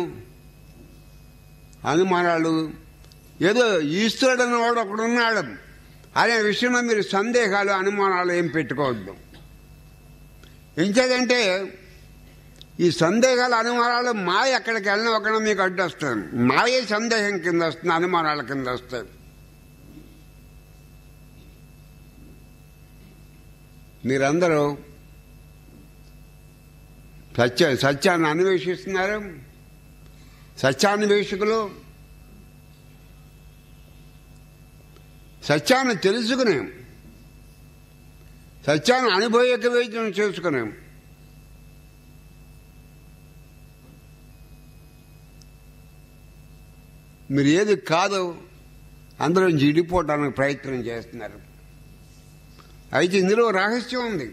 అనుమానాలు ఏదో ఈశ్వరుడు అన్నవాడు ఒకడు ఉన్నాడు అనే విషయంలో మీరు సందేహాలు అనుమానాలు ఏం పెట్టుకోవద్దు ఎంచేదంటే ఈ సందేహాలు అనుమానాలు మాయ ఎక్కడికి వెళ్ళిన ఒకడ మీకు అడ్డు వస్తుంది మాయే సందేహం కింద వస్తుంది అనుమానాల కింద వస్తుంది మీరందరూ సత్య సత్యాన్ని అన్వేషిస్తున్నారు సత్యాన్వేషకులు సత్యాన్ని తెలుసుకునే సత్యాన్ని అనుభవక వైద్యం చేసుకునే మీరు ఏది కాదో అందులో ఇడిపోవడానికి ప్రయత్నం చేస్తున్నారు అయితే ఇందులో రహస్యం ఉంది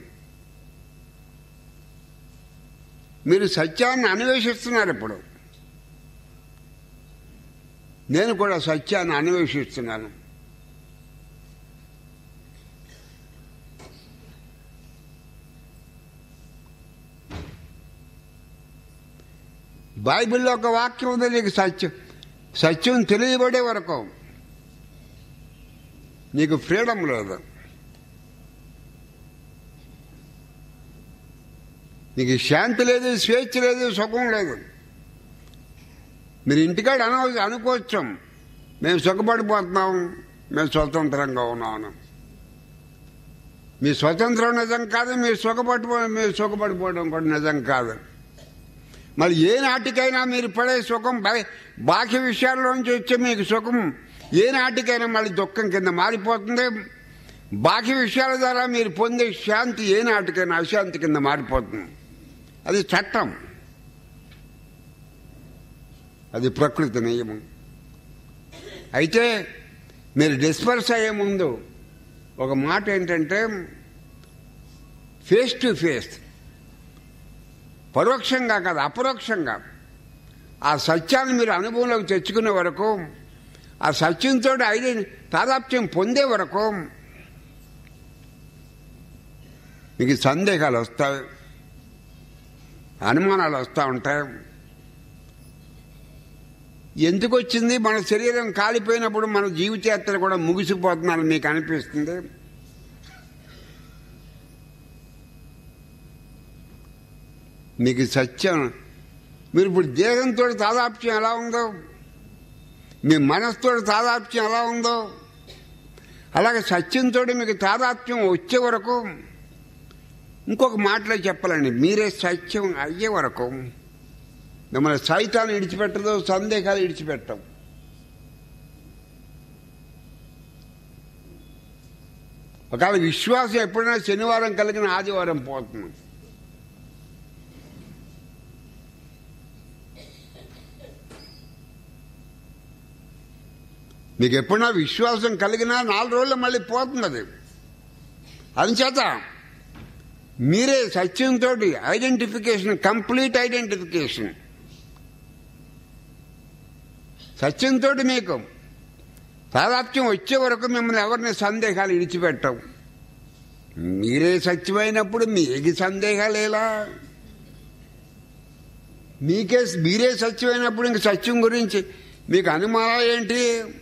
మీరు సత్యాన్ని అన్వేషిస్తున్నారు ఇప్పుడు నేను కూడా సత్యాన్ని అన్వేషిస్తున్నాను బైబిల్లో ఒక వాక్యం ఉంది నీకు సత్యం సత్యం తెలియబడే వరకు నీకు ఫ్రీడమ్ లేదు నీకు శాంతి లేదు స్వేచ్ఛ లేదు సుఖం లేదు మీరు ఇంటికాడ అన అనుకోవచ్చు మేము సుఖపడిపోతున్నాం మేము స్వతంత్రంగా ఉన్నాము మీ స్వతంత్రం నిజం కాదు మీరు సుఖపడిపో మీరు సుఖపడిపోవడం కూడా నిజం కాదు మరి ఏ నాటికైనా మీరు పడే సుఖం బయ- బాహ్య విషయాల్లోంచి వచ్చే మీకు సుఖం ఏ నాటికైనా మళ్ళీ దుఃఖం కింద మారిపోతుంది బాహ్య విషయాల ద్వారా మీరు పొందే శాంతి ఏ నాటికైనా అశాంతి కింద మారిపోతుంది అది చట్టం అది ప్రకృతి నియమం అయితే మీరు డిస్పర్స్ అయ్యే ముందు ఒక మాట ఏంటంటే ఫేస్ టు ఫేస్ పరోక్షంగా కాదు అపరోక్షంగా ఆ సత్యాన్ని మీరు అనుభవంలోకి తెచ్చుకునే వరకు ఆ సత్యంతో ఐదు తాదాప్యం పొందే వరకు మీకు సందేహాలు వస్తాయి అనుమానాలు వస్తూ ఉంటాయి ఎందుకు వచ్చింది మన శరీరం కాలిపోయినప్పుడు మన జీవితయాత్ర కూడా ముగిసిపోతుందని మీకు అనిపిస్తుంది మీకు సత్యం మీరు ఇప్పుడు దేహంతో తాదాప్యం ఎలా ఉందో మీ మనసుతో తాదాప్యం ఎలా ఉందో అలాగే సత్యంతో మీకు తాదాప్యం వచ్చే వరకు ఇంకొక మాటలో చెప్పాలండి మీరే సత్యం అయ్యే వరకు మిమ్మల్ని సైతాన్ని ఇడిచిపెట్టదు సందేహాలు ఇడిచిపెట్టం ఒకవేళ విశ్వాసం ఎప్పుడైనా శనివారం కలిగిన ఆదివారం పోతుంది మీకు ఎప్పుడన్నా విశ్వాసం కలిగినా నాలుగు రోజుల్లో మళ్ళీ పోతుంది అది అందుచేత మీరే సత్యంతో ఐడెంటిఫికేషన్ కంప్లీట్ ఐడెంటిఫికేషన్ సత్యంతో మీకు తాదాత్మ్యం వచ్చే వరకు మిమ్మల్ని ఎవరిని సందేహాలు ఇడిచిపెట్టవు మీరే సత్యమైనప్పుడు మీకు సందేహాలు ఎలా మీకే మీరే సత్యమైనప్పుడు ఇంక సత్యం గురించి మీకు అనుమానాలు ఏంటి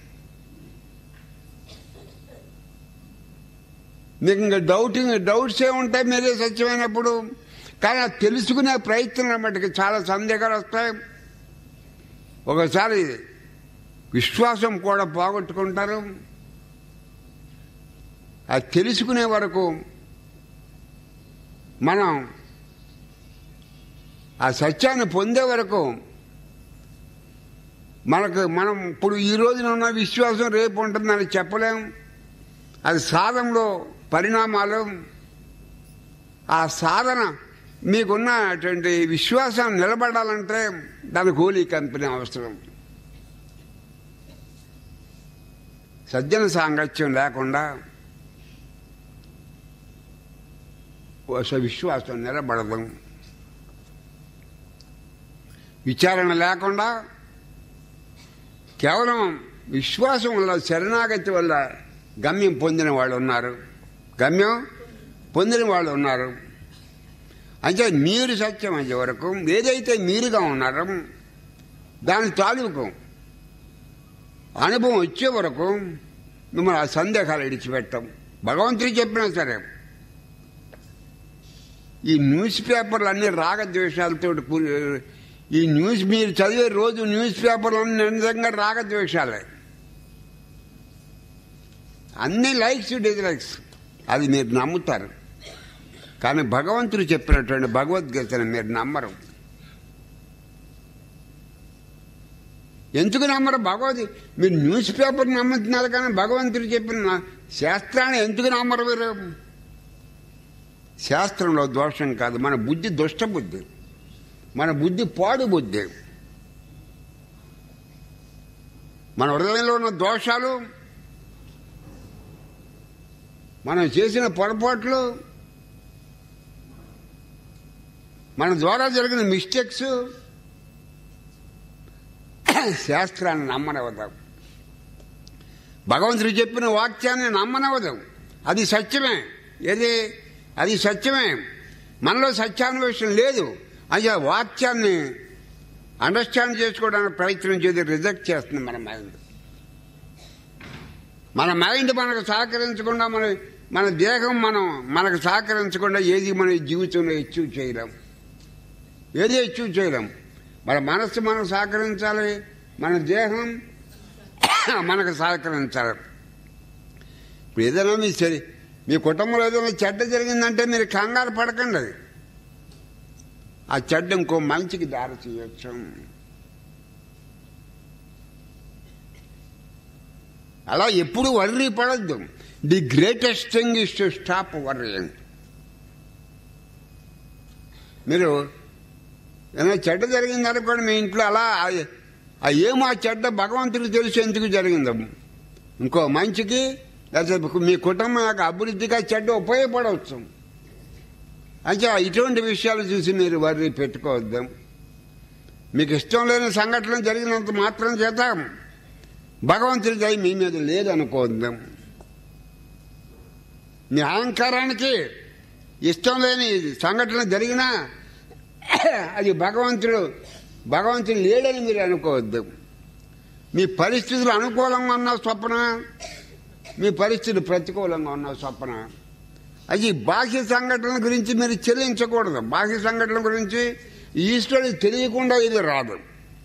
మీకు ఇంకా డౌటింగ్ డౌట్స్ ఏ ఉంటాయి మీరే సత్యమైనప్పుడు కానీ అది తెలుసుకునే ప్రయత్నం మటుకు చాలా సందేహాలు వస్తాయి ఒకసారి విశ్వాసం కూడా పోగొట్టుకుంటారు అది తెలుసుకునే వరకు మనం ఆ సత్యాన్ని పొందే వరకు మనకు మనం ఇప్పుడు ఈ రోజున ఉన్న విశ్వాసం రేపు ఉంటుందని చెప్పలేం అది సాధనలో పరిణామాలు ఆ సాధన మీకున్నటువంటి విశ్వాసం నిలబడాలంటే దానికి హోలీ కంపెనీ అవసరం సజ్జన సాంగత్యం లేకుండా విశ్వాసం నిలబడదు విచారణ లేకుండా కేవలం విశ్వాసం వల్ల శరణాగతి వల్ల గమ్యం పొందిన వాళ్ళు ఉన్నారు గమ్యం పొందిన వాళ్ళు ఉన్నారు అంటే మీరు సత్యం అయ్యే వరకు ఏదైతే మీరుగా ఉన్నారో దాని తాలూకు అనుభవం వచ్చే వరకు మిమ్మల్ని ఆ సందేహాలు ఇడిచిపెట్టం భగవంతుడు చెప్పినా సరే ఈ న్యూస్ పేపర్లు అన్ని రాగద్వేషాలతో కూడి- ఈ న్యూస్ మీరు చదివే రోజు న్యూస్ పేపర్లు అన్ని నిజంగా రాగద్వేషాలే అన్ని లైక్స్ డిజ్లైక్స్ అది మీరు నమ్ముతారు కానీ భగవంతుడు చెప్పినటువంటి భగవద్గీతను మీరు నమ్మరు ఎందుకు నమ్మరు భగవద్ మీరు న్యూస్ పేపర్ నమ్ముతున్నారు కానీ భగవంతుడు చెప్పిన నా- శాస్త్రాన్ని ఎందుకు నమ్మరు మీరు శాస్త్రంలో దోషం కాదు మన బుద్ధి దుష్ట బుద్ధి మన బుద్ధి పాడు బుద్ధి మన హృదయంలో ఉన్న దోషాలు మనం చేసిన పొరపాట్లు మన ద్వారా జరిగిన మిస్టేక్స్ శాస్త్రాన్ని నమ్మనవదాం భగవంతుడు చెప్పిన వాక్యాన్ని నమ్మనవదాం అది సత్యమే ఏది అది సత్యమే మనలో సత్యాన్వేషణ లేదు అది ఆ వాక్యాన్ని అండర్స్టాండ్ చేసుకోవడానికి ప్రయత్నం చేసి రిజెక్ట్ చేస్తుంది మన మైండ్ మన మైండ్ మనకు సహకరించకుండా మన మన దేహం మనం మనకు సహకరించకుండా ఏది మన జీవితంలో అచీవ్ చేయలేం ఏది అచీవ్ చేయలేం మన మనస్సు మనకు సహకరించాలి మన దేహం మనకు సహకరించాలి ఇప్పుడు ఏదైనా మీ సరి మీ కుటుంబంలో ఏదైనా చెడ్డ జరిగిందంటే మీరు కంగారు పడకండి అది ఆ చెడ్డ ఇంకో మంచికి దారి చేయొచ్చు అలా ఎప్పుడు వర్రీ పడద్దు the greatest thing is to stop worrying మీరు ఏమైనా చెడ్డ జరిగింది అనుకోండి మీ ఇంట్లో అలా ఆ- ఆ ఏమో ఆ చెడ్డ భగవంతుడికి తెలిసి ఎందుకు జరిగిందో ఇంకో మంచికి లేకపోతే మీ కుటుంబం యొక్క అభివృద్ధిగా చెడ్డ ఉపయోగపడవచ్చు అంటే ఇటువంటి విషయాలు చూసి మీరు వర్రీ పెట్టుకోవద్దు మీకు ఇష్టం లేని సంఘటన జరిగినంత మాత్రం చేత భగవంతుడి దయ మీ మీద లేదనుకోవద్దు మీ అహంకారానికి ఇష్టం లేని సంఘటన జరిగినా అది భగవంతుడు భగవంతుడు లేడని మీరు అనుకోవద్దు మీ పరిస్థితులు అనుకూలంగా ఉన్న స్వప్న మీ పరిస్థితులు ప్రతికూలంగా ఉన్న స్వప్న అది బాహ్య సంఘటనల గురించి మీరు చెల్లించకూడదు బాహ్య సంఘటనల గురించి ఈశ్వరుడికి తెలియకుండా ఇది రాదు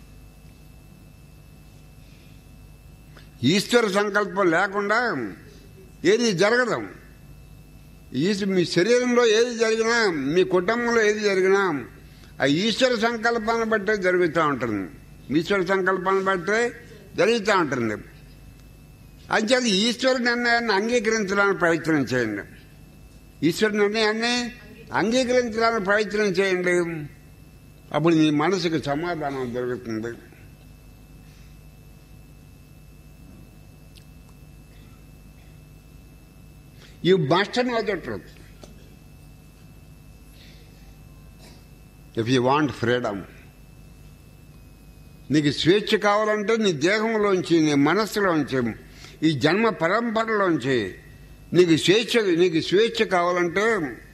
ఈశ్వర సంకల్పం లేకుండా ఏది జరగదు ఈశ్వ మీ శరీరంలో ఏది జరిగినా మీ కుటుంబంలో ఏది జరిగినా ఆ ఈశ్వర సంకల్పాన్ని బట్టే జరుగుతూ ఉంటుంది ఈశ్వర సంకల్పాన్ని బట్టే జరుగుతూ ఉంటుంది అంచేది ఈశ్వర నిర్ణయాన్ని అంగీకరించడానికి ప్రయత్నం చేయండి ఈశ్వర నిర్ణయాన్ని అంగీకరించడానికి ప్రయత్నం చేయండి అప్పుడు మీ మనసుకు సమాధానం దొరుకుతుంది you must know the truth if you want freedom నీకు స్వేచ్ఛ కావాలంటే నీ దేహంలోంచి నీ మనస్సులోంచి ఈ జన్మ పరంపరలోంచి నీకు స్వేచ్ఛ నీకు స్వేచ్ఛ కావాలంటే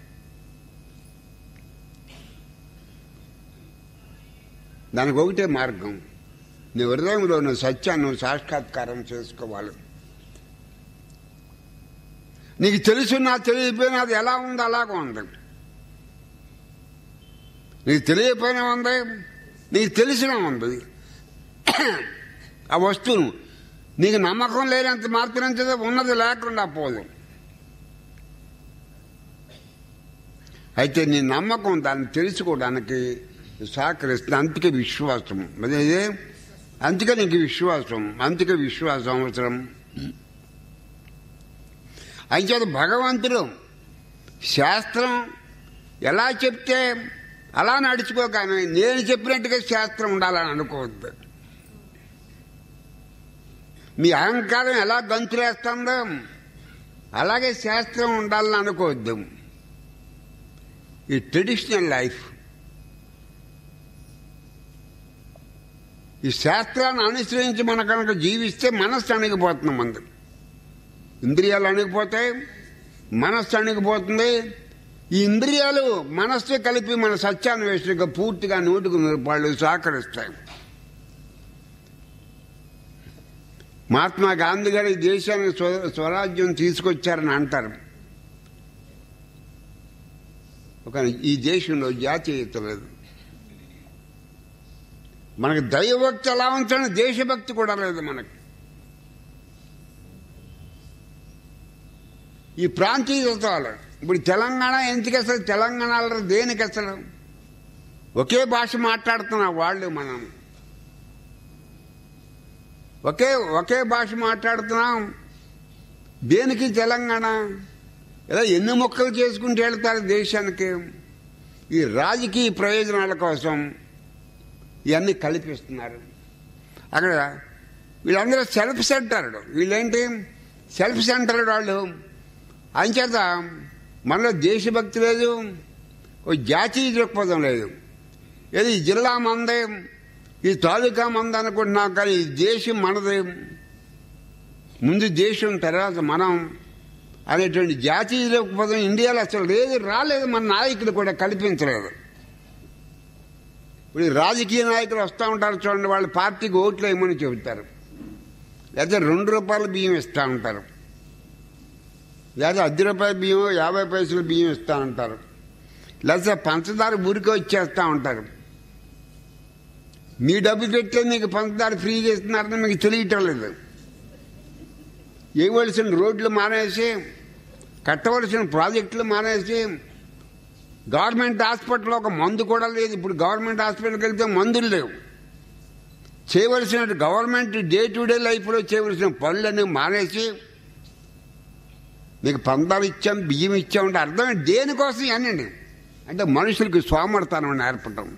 దానికి ఒకటే మార్గం నీ హృదయంలో నువ్వు సత్యాన్ని నువ్వు సాక్షాత్కారం చేసుకోవాలి నీకు తెలుసున్నా తెలియకపోయినా అది ఎలా ఉంది అలాగే ఉంది నీకు తెలియకపోయినా ఉంది నీకు తెలిసినా ఉంది ఆ వస్తువును నీకు నమ్మకం లేనంత మాత్రం ఉన్నది లేకుండా పోదు అయితే నీ నమ్మకం దాన్ని తెలుసుకోవడానికి సహకరిస్తుంది అందుకే విశ్వాసం అదే అందుకే నీకు విశ్వాసం అందుకే విశ్వాసం అవసరం అయితే భగవంతుడు శాస్త్రం ఎలా చెప్తే అలా నడుచుకో కానీ నేను చెప్పినట్టుగా శాస్త్రం ఉండాలని అనుకోవద్దు మీ అహంకారం ఎలా గంతులేస్తుందో అలాగే శాస్త్రం ఉండాలని అనుకోవద్దు ఈ ట్రెడిషనల్ లైఫ్ ఈ శాస్త్రాన్ని అనుసరించి మన కనుక జీవిస్తే మనస్సు అణిగిపోతుంది మంది ఇంద్రియాలు అణిగిపోతాయి మనస్సు అణిగిపోతుంది ఈ ఇంద్రియాలు మనస్సు కలిపి మన సత్యాన్వేషణగా పూర్తిగా నూటికి వాళ్ళు సహకరిస్తాయి మహాత్మా గాంధీ గారు ఈ దేశానికి స్వ- స్వరాజ్యం తీసుకొచ్చారని అంటారు ఒక ఈ దేశంలో జాతీయత లేదు మనకి దైవభక్తి ఎలా ఉంచాలని దేశభక్తి కూడా లేదు మనకి ఈ ప్రాంతీయతలు ఇప్పుడు తెలంగాణ ఎందుకు అసలు తెలంగాణలో దేనికి అసలు ఒకే భాష మాట్లాడుతున్నా వాళ్ళు మనం ఒకే ఒకే భాష మాట్లాడుతున్నాం దేనికి తెలంగాణ ఇలా ఎన్ని మొక్కలు చేసుకుంటూ వెళ్తారు దేశానికి ఈ రాజకీయ ప్రయోజనాల కోసం ఇవన్నీ కల్పిస్తున్నారు అక్కడ వీళ్ళందరూ సెల్ఫ్ సెంటర్డ్ వీళ్ళేంటి సెల్ఫ్ సెంటర్డ్ వాళ్ళు అంచేత మనలో దేశభక్తి లేదు ఓ జాతీయ దృక్పథం లేదు ఏది ఈ జిల్లా మందే ఈ తాలూకా మంద అనుకుంటున్నాం కానీ ఈ దేశం మనదే ముందు దేశం తర్వాత మనం అనేటువంటి జాతీయ దృక్పథం ఇండియాలో అసలు లేదు రాలేదు మన నాయకులు కూడా కల్పించలేదు ఇప్పుడు ఈ రాజకీయ నాయకులు వస్తూ ఉంటారు చూడండి వాళ్ళ పార్టీకి ఓట్లు వేయమని చెబుతారు లేకపోతే రెండు రూపాయల బియ్యం ఇస్తూ ఉంటారు లేదా అర్ధ రూపాయల బియ్యం యాభై పైసల బియ్యం ఇస్తూ ఉంటారు లేకపోతే పంచదార ఊరికే వచ్చేస్తూ ఉంటారు మీ డబ్బు పెట్టే మీకు పంచదార ఫ్రీగా ఇస్తున్నారని మీకు తెలియటం లేదు వేయవలసిన రోడ్లు మానేసి కట్టవలసిన ప్రాజెక్టులు మానేసి గవర్నమెంట్ హాస్పిటల్లో ఒక మందు కూడా లేదు ఇప్పుడు గవర్నమెంట్ హాస్పిటల్కి వెళ్తే మందులు లేవు చేయవలసిన గవర్నమెంట్ డే టు డే లైఫ్లో చేయవలసిన పనులన్నీ మానేసి నీకు పందాలు ఇచ్చాం బియ్యం ఇచ్చామంటే అర్థం దేనికోసం అనండి అంటే మనుషులకి సోమర్తనం నేర్పటం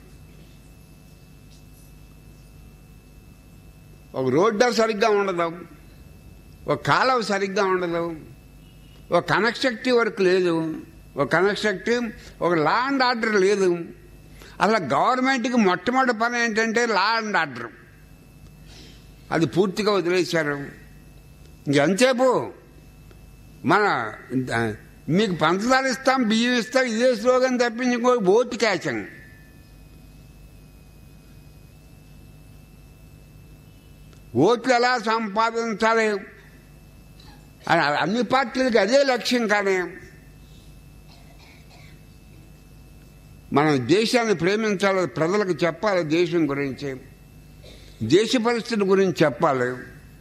ఒక రోడ్డు సరిగ్గా ఉండదు ఒక కాలువ సరిగ్గా ఉండదు ఒక కన్స్ట్రక్టివ్ వర్క్ లేదు ఒక కన్స్ట్రక్టివ్ ఒక లా అండ్ ఆర్డర్ లేదు అసలు గవర్నమెంట్కి మొట్టమొదటి పని ఏంటంటే లా అండ్ ఆర్డర్ అది పూర్తిగా వదిలేశారు ఇంకెంతసేపు మన ఆ, మీకు పంచదార ఇస్తాం బియ్యం ఇస్తాం ఇదే స్లోగన్ తప్పించి ఇంకో ఓటు క్యాచంగ్ ఓట్లు ఎలా సంపాదించాలి అని అన్ని పార్టీలకి అదే లక్ష్యం కానీ మనం దేశాన్ని ప్రేమించాలి ప్రజలకు చెప్పాలి దేశం గురించి దేశ పరిస్థితి గురించి చెప్పాలి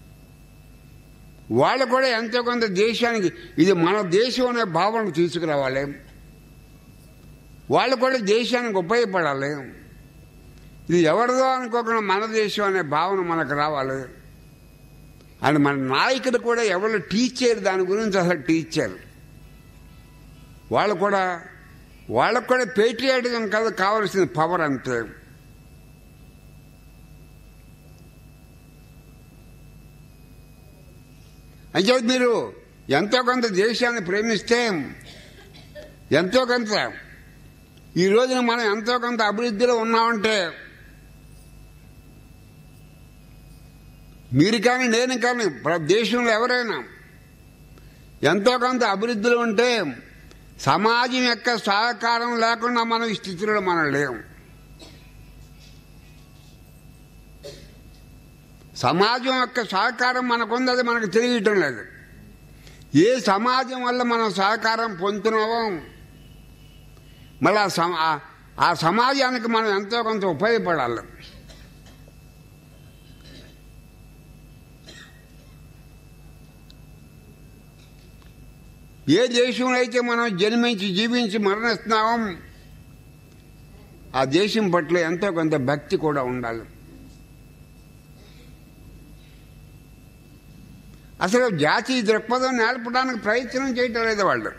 వాళ్ళు కూడా ఎంతో కొంత దేశానికి ఇది మన దేశం అనే భావన తీసుకురావాలి వాళ్ళు కూడా దేశానికి ఉపయోగపడాలి ఇది ఎవరిదో అనుకోకుండా మన దేశం అనే భావన మనకు రావాలి అండ్ మన నాయకుడు కూడా ఎవరు టీచ్ చేయరు దాని గురించి అసలు టీచ్ చేయరు వాళ్ళు కూడా వాళ్ళకు కూడా పేట్రియాటిజం కాదు కావలసిన పవర్ అంతే అంటే మీరు ఎంతో కొంత దేశాన్ని ప్రేమిస్తే ఎంతో కొంత ఈ రోజున మనం ఎంతో కొంత అభివృద్ధిలో ఉన్నామంటే మీరు కానీ నేను కానీ ప్ర- దేశంలో ఎవరైనా ఎంతో కొంత అభివృద్ధిలో ఉంటే సమాజం యొక్క సహకారం లేకుండా మనం ఈ స్థితిలో మనం లేము సమాజం యొక్క సహకారం మనకుంది అది మనకు తెలియటం లేదు ఏ సమాజం వల్ల మనం సహకారం పొందుతున్నామో మళ్ళీ ఆ సమ- ఆ- ఆ సమాజానికి మనం ఎంతో కొంత ఉపయోగపడాలి ఏ దేశంలో అయితే మనం జన్మించి జీవించి మరణిస్తున్నామో ఆ దేశం పట్ల ఎంతో కొంత భక్తి కూడా ఉండాలి అసలు జాతీయ దృక్పథం నేర్పడానికి ప్రయత్నం చేయటం లేదు వాళ్ళు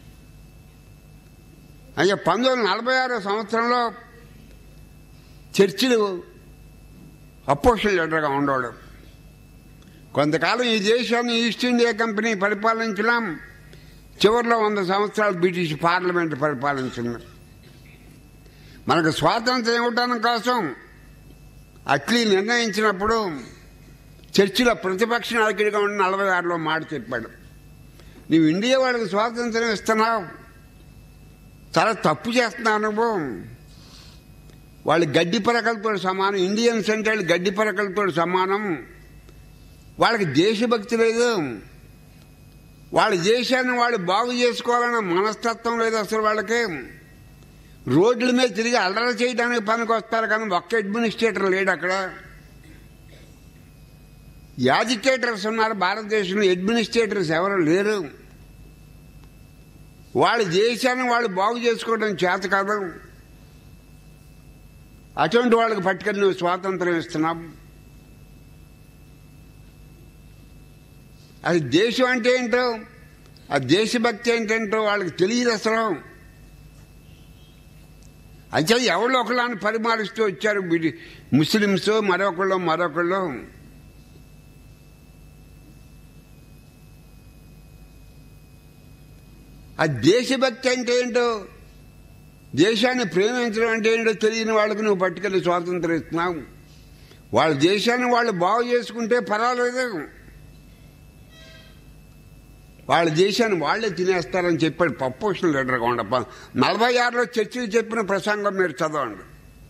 అయ్యా పంతొమ్మిది వందల నలభై ఆరో సంవత్సరంలో చర్చిలు అపోషన్ లీడర్గా ఉండేవాడు కొంతకాలం ఈ దేశాన్ని ఈస్ట్ ఇండియా కంపెనీ పరిపాలించడం చివరిలో వంద సంవత్సరాలు బ్రిటిష్ పార్లమెంట్ పరిపాలించింది మనకు స్వాతంత్రం ఇవ్వటానికి కోసం అట్లీ నిర్ణయించినప్పుడు చర్చిలో ప్రతిపక్ష నాయకుడిగా ఉన్న నలభై ఆరులో మాట చెప్పాడు నువ్వు ఇండియా వాళ్ళకి స్వాతంత్రం ఇస్తున్నావు చాలా తప్పు చేస్తున్నావు నువ్వు వాళ్ళు గడ్డి పరకలతో సమానం ఇండియన్స్ అంటే వాళ్ళు గడ్డి పరకలతో సమానం వాళ్ళకి దేశభక్తి లేదు వాళ్ళ దేశాన్ని వాళ్ళు బాగు చేసుకోవాలన్న మనస్తత్వం లేదు అసలు వాళ్ళకి రోడ్ల మీద తిరిగి అల్లరి చేయడానికి పనికి వస్తారు కానీ ఒక్క అడ్మినిస్ట్రేటర్ లేడు అక్కడ యాజిటేటర్స్ ఉన్నారు భారతదేశంలో అడ్మినిస్ట్రేటర్స్ ఎవరు లేరు వాళ్ళ దేశాన్ని వాళ్ళు బాగు చేసుకోవడం చేత కాదు అటువంటి వాళ్ళకి పట్టుకొని నువ్వు స్వాతంత్రం ఇస్తున్నావు అది దేశం అంటే ఏంటో ఆ దేశభక్తి ఏంటంటో వాళ్ళకి తెలియదు అసలు అయితే ఎవరో ఒకళ్ళని పరిమాలిస్తూ వచ్చారు వీడి ముస్లిమ్స్ మరొకళ్ళు మరొకళ్ళు ఆ దేశభక్తి అంటే ఏంటో దేశాన్ని ప్రేమించడం అంటే ఏంటో తెలియని వాళ్ళకి నువ్వు పట్టుకెళ్ళి స్వాతంత్రం ఇస్తున్నావు వాళ్ళ దేశాన్ని వాళ్ళు బాగు చేసుకుంటే పర్వాలేదు వాళ్ళ దేశాన్ని వాళ్ళే తినేస్తారని చెప్పాడు పప్పోషన్ లీడర్గా ఉండప్ప నలభై ఆరులో చర్చలు చెప్పిన ప్రసంగం మీరు చదవండి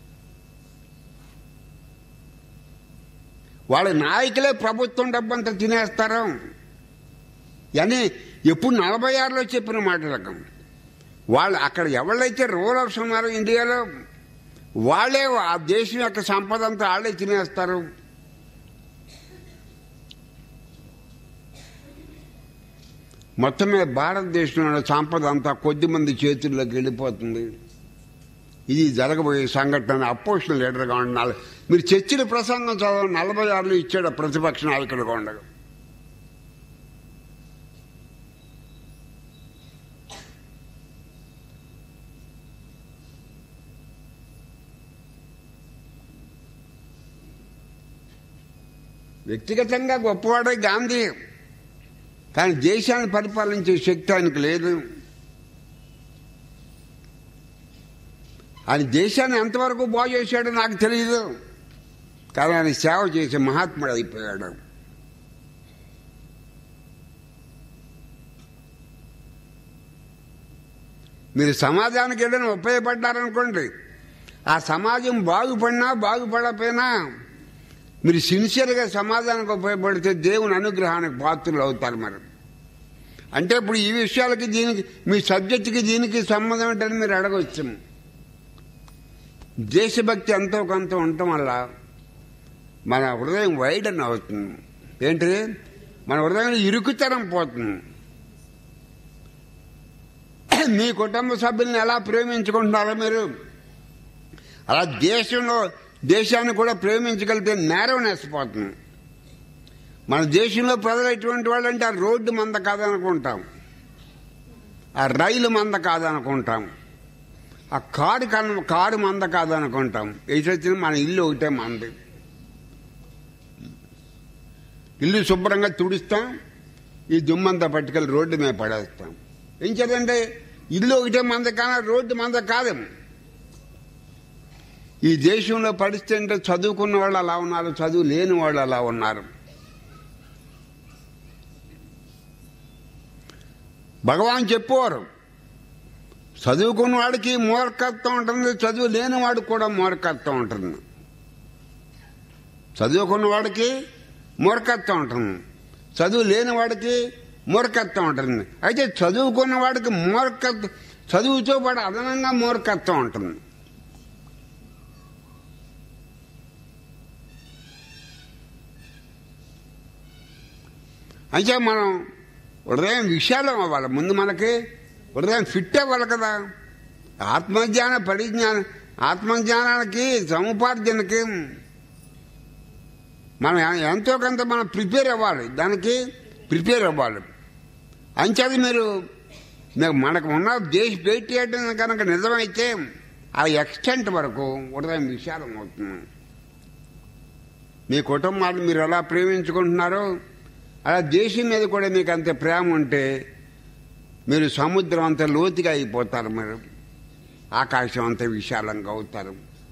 వాళ్ళ నాయకులే ప్రభుత్వం డబ్బంతా తినేస్తారు అని ఎప్పుడు నలభై ఆరులో చెప్పిన మాట రకం వాళ్ళు అక్కడ ఎవరైతే రూరల్స్ ఉన్నారో ఇండియాలో వాళ్ళే ఆ దేశం యొక్క సంపద అంతా వాళ్ళే తినేస్తారు మొత్తం మీద భారతదేశంలో సంపద అంతా కొద్ది మంది చేతుల్లోకి వెళ్ళిపోతుంది ఇది జరగబోయే సంఘటన అపోజిషన్ లీడర్గా ఉండాలి మీరు చర్చిల ప్రసంగం చదవండి నలభై ఆరులో ఇచ్చాడు ప్రతిపక్ష నాయకుడుగా ఉండగా వ్యక్తిగతంగా గొప్పవాడే గాంధీ కానీ దేశాన్ని పరిపాలించే శక్తి ఆయనకు లేదు ఆయన దేశాన్ని ఎంతవరకు బాగు చేశాడో నాకు తెలియదు కానీ ఆయన సేవ చేసే మహాత్ముడు అయిపోయాడు మీరు సమాజానికి ఏదైనా ఉపయోగపడ్డారనుకోండి ఆ సమాజం బాగుపడినా బాగుపడకపోయినా మీరు సిన్సియర్గా సమాజానికి ఉపయోగపడితే దేవుని అనుగ్రహానికి పాత్రలు అవుతారు మరి అంటే ఇప్పుడు ఈ విషయాలకి దీనికి మీ సబ్జెక్టుకి దీనికి సంబంధం ఏంటని మీరు అడగవచ్చు దేశభక్తి ఎంతో కొంత ఉండటం వల్ల మన హృదయం వైడన్ అవుతుంది ఏంటి మన హృదయం ఇరుకుతనం పోతుంది మీ కుటుంబ సభ్యుల్ని ఎలా ప్రేమించుకుంటున్నారో మీరు అలా దేశంలో దేశాన్ని కూడా ప్రేమించగలిగితే నేరవనెస్ పోతుంది మన దేశంలో ప్రజలు ఎటువంటి వాళ్ళు అంటే ఆ రోడ్డు మంద కాదనుకుంటాం ఆ రైలు మంద కాదనుకుంటాం ఆ కారు కన్ కారు మంద కాదనుకుంటాం ఎటు వచ్చిన మన ఇల్లు ఒకటే మంది ఇల్లు శుభ్రంగా తుడుస్తాం ఈ దుమ్మంతా పట్టుకెళ్ళి రోడ్డు మీద పడేస్తాం ఏం చేద్దంటే ఇల్లు ఒకటే మంద కానీ రోడ్డు మంద కాదు ఈ దేశంలో పరిస్థితి అంటే చదువుకున్న వాళ్ళు అలా ఉన్నారు చదువు లేని వాళ్ళు అలా ఉన్నారు భగవాన్ చెప్పేవారు చదువుకున్న వాడికి మూర్ఖత్వం ఉంటుంది చదువు లేని వాడికి కూడా మూర్ఖత్వం ఉంటుంది చదువుకున్న వాడికి మూర్ఖత్వం ఉంటుంది చదువు లేని వాడికి మూర్ఖత్వం ఉంటుంది అయితే చదువుకున్న వాడికి మూర్ఖత్వం చదువుతో పాటు అదనంగా మూర్ఖత్వం ఉంటుంది అంటే మనం హృదయం విశాలం అవ్వాలి ముందు మనకి హృదయం ఫిట్ అవ్వాలి కదా ఆత్మజ్ఞాన పరిజ్ఞానం ఆత్మజ్ఞానానికి సముపార్జనకి మనం ఎంతో కొంత మనం ప్రిపేర్ అవ్వాలి దానికి ప్రిపేర్ అవ్వాలి అంచేది మీరు మీకు మనకు ఉన్న దేశ భేటీ అంటే కనుక నిజమైతే ఆ ఎక్స్టెంట్ వరకు హృదయం విశాలం అవుతుంది మీ కుటుంబాన్ని మీరు ఎలా ప్రేమించుకుంటున్నారో అలా దేశం మీద కూడా మీకు అంత ప్రేమ ఉంటే మీరు సముద్రం అంత లోతుగా అయిపోతారు మీరు ఆకాశం అంత విశాలంగా అవుతారు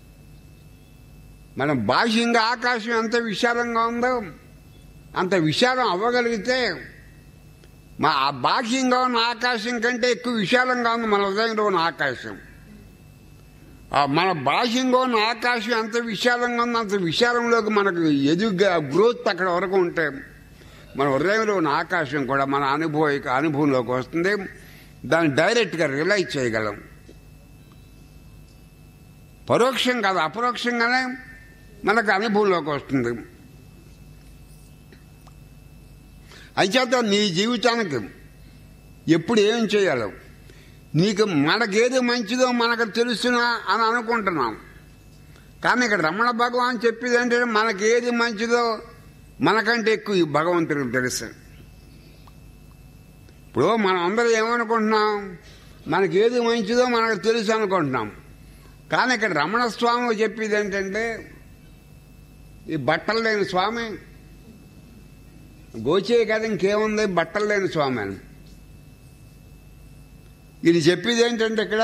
మనం బాహ్యంగా ఆకాశం ఎంత విశాలంగా ఉందో అంత విశాలం అవ్వగలిగితే మా ఆ బాహ్యంగా ఉన్న ఆకాశం కంటే ఎక్కువ విశాలంగా ఉంది మన హృదయంలో ఉన్న ఆకాశం ఆ మన బాహ్యంగా ఉన్న ఆకాశం ఎంత విశాలంగా ఉందో అంత విశాలంలోకి మనకు ఎదుగుగా గ్రోత్ అక్కడ వరకు ఉంటే మన హృదయంలో ఉన్న ఆకాశం కూడా మన అనుభవ అనుభవంలోకి వస్తుంది దాన్ని డైరెక్ట్గా రిలైజ్ చేయగలం పరోక్షం కాదు అపరోక్షంగానే మనకు అనుభవంలోకి వస్తుంది అంచేత నీ జీవితానికి ఎప్పుడు ఏం చేయాలో నీకు మనకేది మంచిదో మనకు తెలుసునా అని అనుకుంటున్నాం కానీ ఇక్కడ రమణ భగవాన్ చెప్పేది ఏంటంటే మనకేది మంచిదో మనకంటే ఎక్కువ ఈ భగవంతుడికి తెలుసు ఇప్పుడు మనం అందరూ ఏమనుకుంటున్నాం మనకేది మంచిదో మనకు తెలుసు అనుకుంటున్నాం కానీ ఇక్కడ రమణ స్వామి చెప్పేది ఏంటంటే ఈ బట్టలు లేని స్వామి గోచే కదా ఇంకేముంది బట్టలు లేని స్వామి అని ఇది చెప్పేది ఏంటంటే ఇక్కడ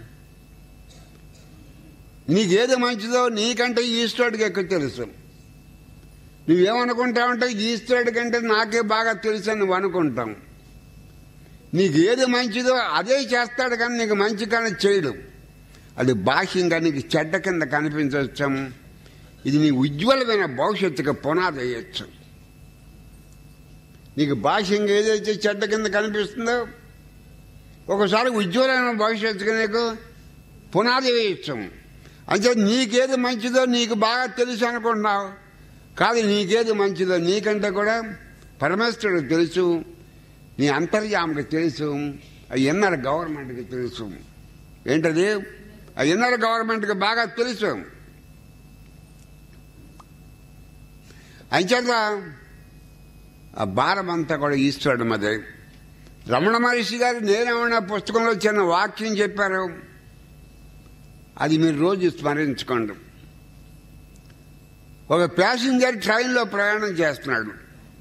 నీకేది మంచిదో నీకంటే ఈశ్వరుడికి ఎక్కువ తెలుసు నువ్వేమనుకుంటావంటే ఈశ్వరుడి కంటే నాకే బాగా తెలుసు అని నువ్వు అనుకుంటాం నీకు ఏది మంచిదో అదే చేస్తాడు కానీ నీకు మంచి కానీ చేయడు అది బాహ్యంగా నీకు చెడ్డ కింద కనిపించవచ్చు ఇది నీ ఉజ్వలమైన భవిష్యత్తుకు పునాది వేయచ్చు నీకు బాహ్యంగా ఏదైతే చెడ్డ కింద కనిపిస్తుందో ఒకసారి ఉజ్వలమైన భవిష్యత్తుకు నీకు పునాది వేయచ్చు అంటే నీకేది మంచిదో నీకు బాగా తెలుసు అనుకుంటున్నావు కాదు నీకేది మంచిదో నీకంటే కూడా పరమేశ్వరుడు తెలుసు నీ అంతర్యామకు తెలుసు అవి ఎన్నర గవర్నమెంట్కి తెలుసు ఏంటది అవి ఎన్నర గవర్నమెంట్కి బాగా తెలుసు అంచేత ఆ భారం అంతా కూడా ఈశ్వరుడు మదే రమణ మహర్షి గారు నేనేమన్నా పుస్తకంలో చిన్న వాక్యం చెప్పారు అది మీరు రోజు స్మరించుకోండి ఒక ప్యాసింజర్ ట్రైన్లో ప్రయాణం చేస్తున్నాడు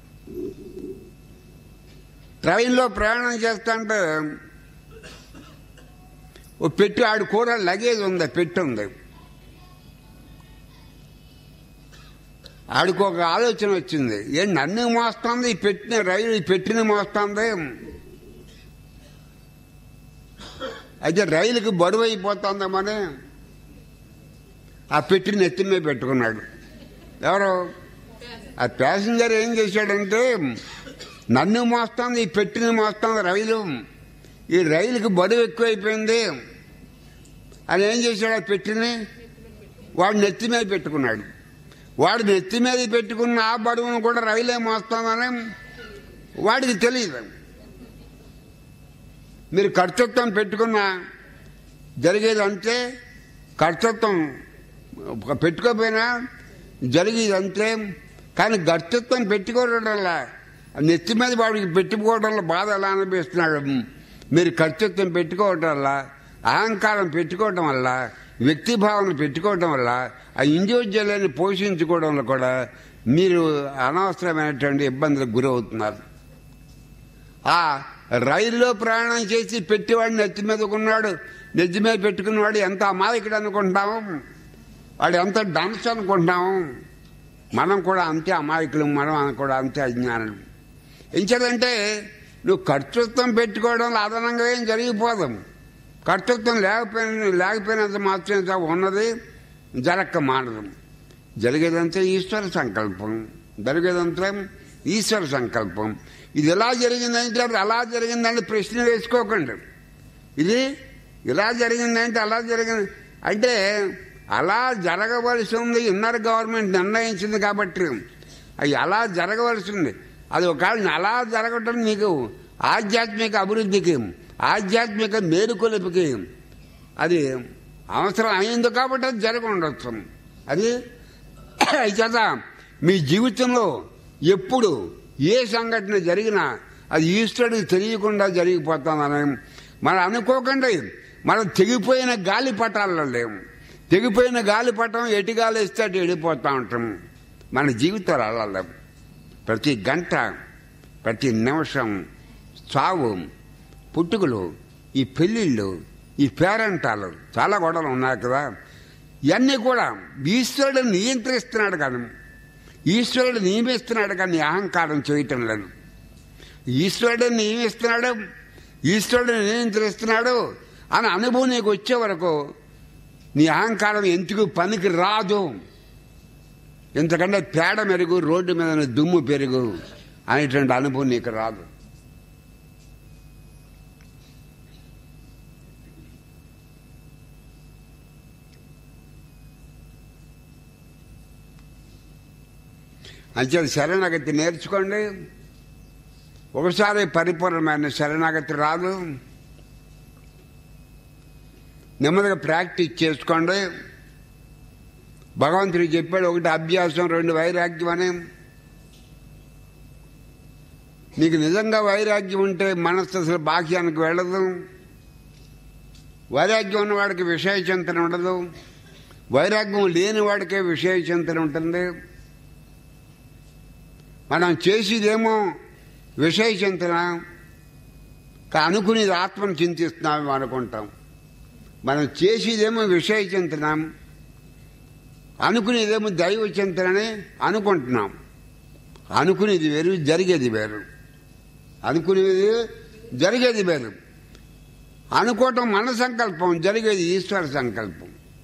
ట్రైన్లో ప్రయాణం చేస్తుంటే ఓ పెట్టి ఆడు కూర లగేజ్ ఉంది పెట్టి ఉంది ఆడికి ఒక ఆలోచన వచ్చింది ఏం నన్ను మోస్తుంది ఈ పెట్టిన రైలు ఈ పెట్టిన మోస్తుంది అయితే రైలుకి బరువు అయిపోతుందేమని ఆ పెట్టి నెత్తి మీద పెట్టుకున్నాడు ఎవరు ఆ ప్యాసింజర్ ఏం చేశాడంటే నన్ను మోస్తుంది ఈ పెట్టిన మోస్తుంది రైలు ఈ రైలుకి బరువు ఎక్కువైపోయింది అని ఏం చేశాడు ఆ పెట్టిని వాడు నెత్తి మీద పెట్టుకున్నాడు వాడు నెత్తి మీద పెట్టుకున్న ఆ బరువును కూడా రైలే మోస్తుందని వాడికి తెలియదు మీరు కర్తృత్వం పెట్టుకున్న జరిగేది అంతే కర్తృత్వం పెట్టుకోపోయినా జరిగేది అంతే కానీ కర్తృత్వం పెట్టుకోవడం వల్ల నెత్తి మీద వాడికి పెట్టుకోవడం వల్ల బాధ ఎలా అనిపిస్తున్నాడు మీరు కర్తృత్వం పెట్టుకోవడం వల్ల అహంకారం పెట్టుకోవడం వల్ల వ్యక్తి భావన పెట్టుకోవడం వల్ల ఆ ఇండివిజువల్ని పోషించుకోవడంలో కూడా మీరు అనవసరమైనటువంటి ఇబ్బందులకు గురవుతున్నారు ఆ రైల్లో ప్రయాణం చేసి పెట్టేవాడు నెత్తి మీద ఉన్నాడు నెత్తి మీద పెట్టుకున్నవాడు ఎంత అమాయకుడు అనుకుంటాము వాడు ఎంత డాన్స్ అనుకుంటాము మనం కూడా అంతే అమాయకులు మనం కూడా అంతే అజ్ఞానం ఎంచేదంటే నువ్వు కర్తృత్వం పెట్టుకోవడం అదనంగా ఏం జరిగిపోదు కర్తృత్వం లేకపోయిన లేకపోయినంత మాత్రం ఉన్నది జరక్క మానదు జరిగేదంతా ఈశ్వర సంకల్పం జరిగేదంతా ఈశ్వర సంకల్పం ఇది ఎలా జరిగిందంటే అది అలా జరిగిందని ప్రశ్న వేసుకోకండి ఇది ఇలా జరిగిందంటే అలా జరిగింది అంటే అలా జరగవలసి ఉంది ఇన్నర్ గవర్నమెంట్ నిర్ణయించింది కాబట్టి అది అలా జరగవలసి ఉంది అది ఒకవేళ అలా జరగటం నీకు ఆధ్యాత్మిక అభివృద్ధికి ఆధ్యాత్మిక మేలుకొలుపుకి అది అవసరం అయింది కాబట్టి అది జరగ ఉండొచ్చు అది చేత మీ జీవితంలో ఎప్పుడు ఏ సంఘటన జరిగినా అది ఈశ్వరుడికి తెలియకుండా జరిగిపోతుందని మనం అనుకోకుండా మనం తెగిపోయిన గాలి పటాల్లో లేము తెగిపోయిన గాలి పటం ఎటు గాలి ఇస్తే అటు వెళ్ళిపోతూ ఉంటాం మన జీవితాలు అలా లేవు ప్రతి గంట ప్రతి నిమిషం చావు పుట్టుకలు ఈ పెళ్ళిళ్ళు ఈ పేరంటాలు చాలా గొడవలు ఉన్నాయి కదా ఇవన్నీ కూడా ఈశ్వరుడు నియంత్రిస్తున్నాడు కానీ ఈశ్వరుడు నియమిస్తున్నాడు కానీ అహంకారం చేయటం లేదు ఈశ్వరుడు నియమిస్తున్నాడు ఈశ్వరుడు నియంత్రిస్తున్నాడు అని అనుభవం నీకు వచ్చే వరకు నీ అహంకారం ఎందుకు పనికి రాదు ఎందుకంటే పేడ మెరుగు రోడ్డు మీద దుమ్ము పెరుగు అనేటువంటి అనుభవం నీకు రాదు అంచేది శరణాగతి నేర్చుకోండి ఒకసారి పరిపూర్ణమైన శరణాగతి రాదు నెమ్మదిగా ప్రాక్టీస్ చేసుకోండి భగవంతుడు చెప్పాడు ఒకటి అభ్యాసం రెండు వైరాగ్యం అని నీకు నిజంగా వైరాగ్యం ఉంటే మనస్సు అసలు బాహ్యానికి వెళ్ళదు వైరాగ్యం ఉన్నవాడికి విషయ చింతన ఉండదు వైరాగ్యం లేని వాడికే విషయ చింతన ఉంటుంది మనం చేసేదేమో విషయ చింతన అనుకునేది ఆత్మను చింతిస్తున్నామేమో అనుకుంటాం మనం చేసేదేమో విషయ చింతన అనుకునేదేమో దైవ చింతనని అనుకుంటున్నాం అనుకునేది వేరు జరిగేది వేరు అనుకునేది జరిగేది వేరు అనుకోవటం మన సంకల్పం జరిగేది ఈశ్వర సంకల్పం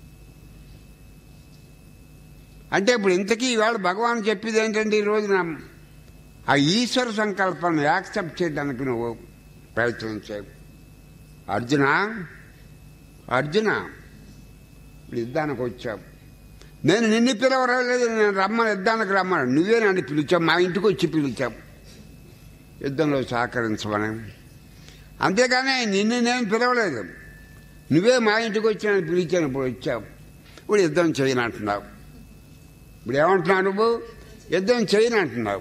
అంటే ఇప్పుడు ఇంతకీ ఇవాళ భగవాన్ చెప్పేది ఏంటంటే ఈ రోజున ఆ ఈశ్వర సంకల్పాన్ని యాక్సెప్ట్ చేయడానికి నువ్వు ప్రయత్నం చేయి అర్జున అర్జున యుద్ధానికి వచ్చావు నేను నిన్ను పిలవలేదు నేను రమ్మని యుద్ధానికి రమ్మని నువ్వే నన్ను పిలిచావు మా ఇంటికి వచ్చి పిలిచావు యుద్ధంలో సహకరించమని అంతేగాని నిన్ను నేను పిలవలేదు నువ్వే మా ఇంటికి వచ్చి నన్ను పిలిచాను ఇప్పుడు వచ్చావు ఇప్పుడు యుద్ధం చేయనంటున్నావు ఇప్పుడు ఏమంటున్నావు నువ్వు యుద్ధం చేయనంటున్నావు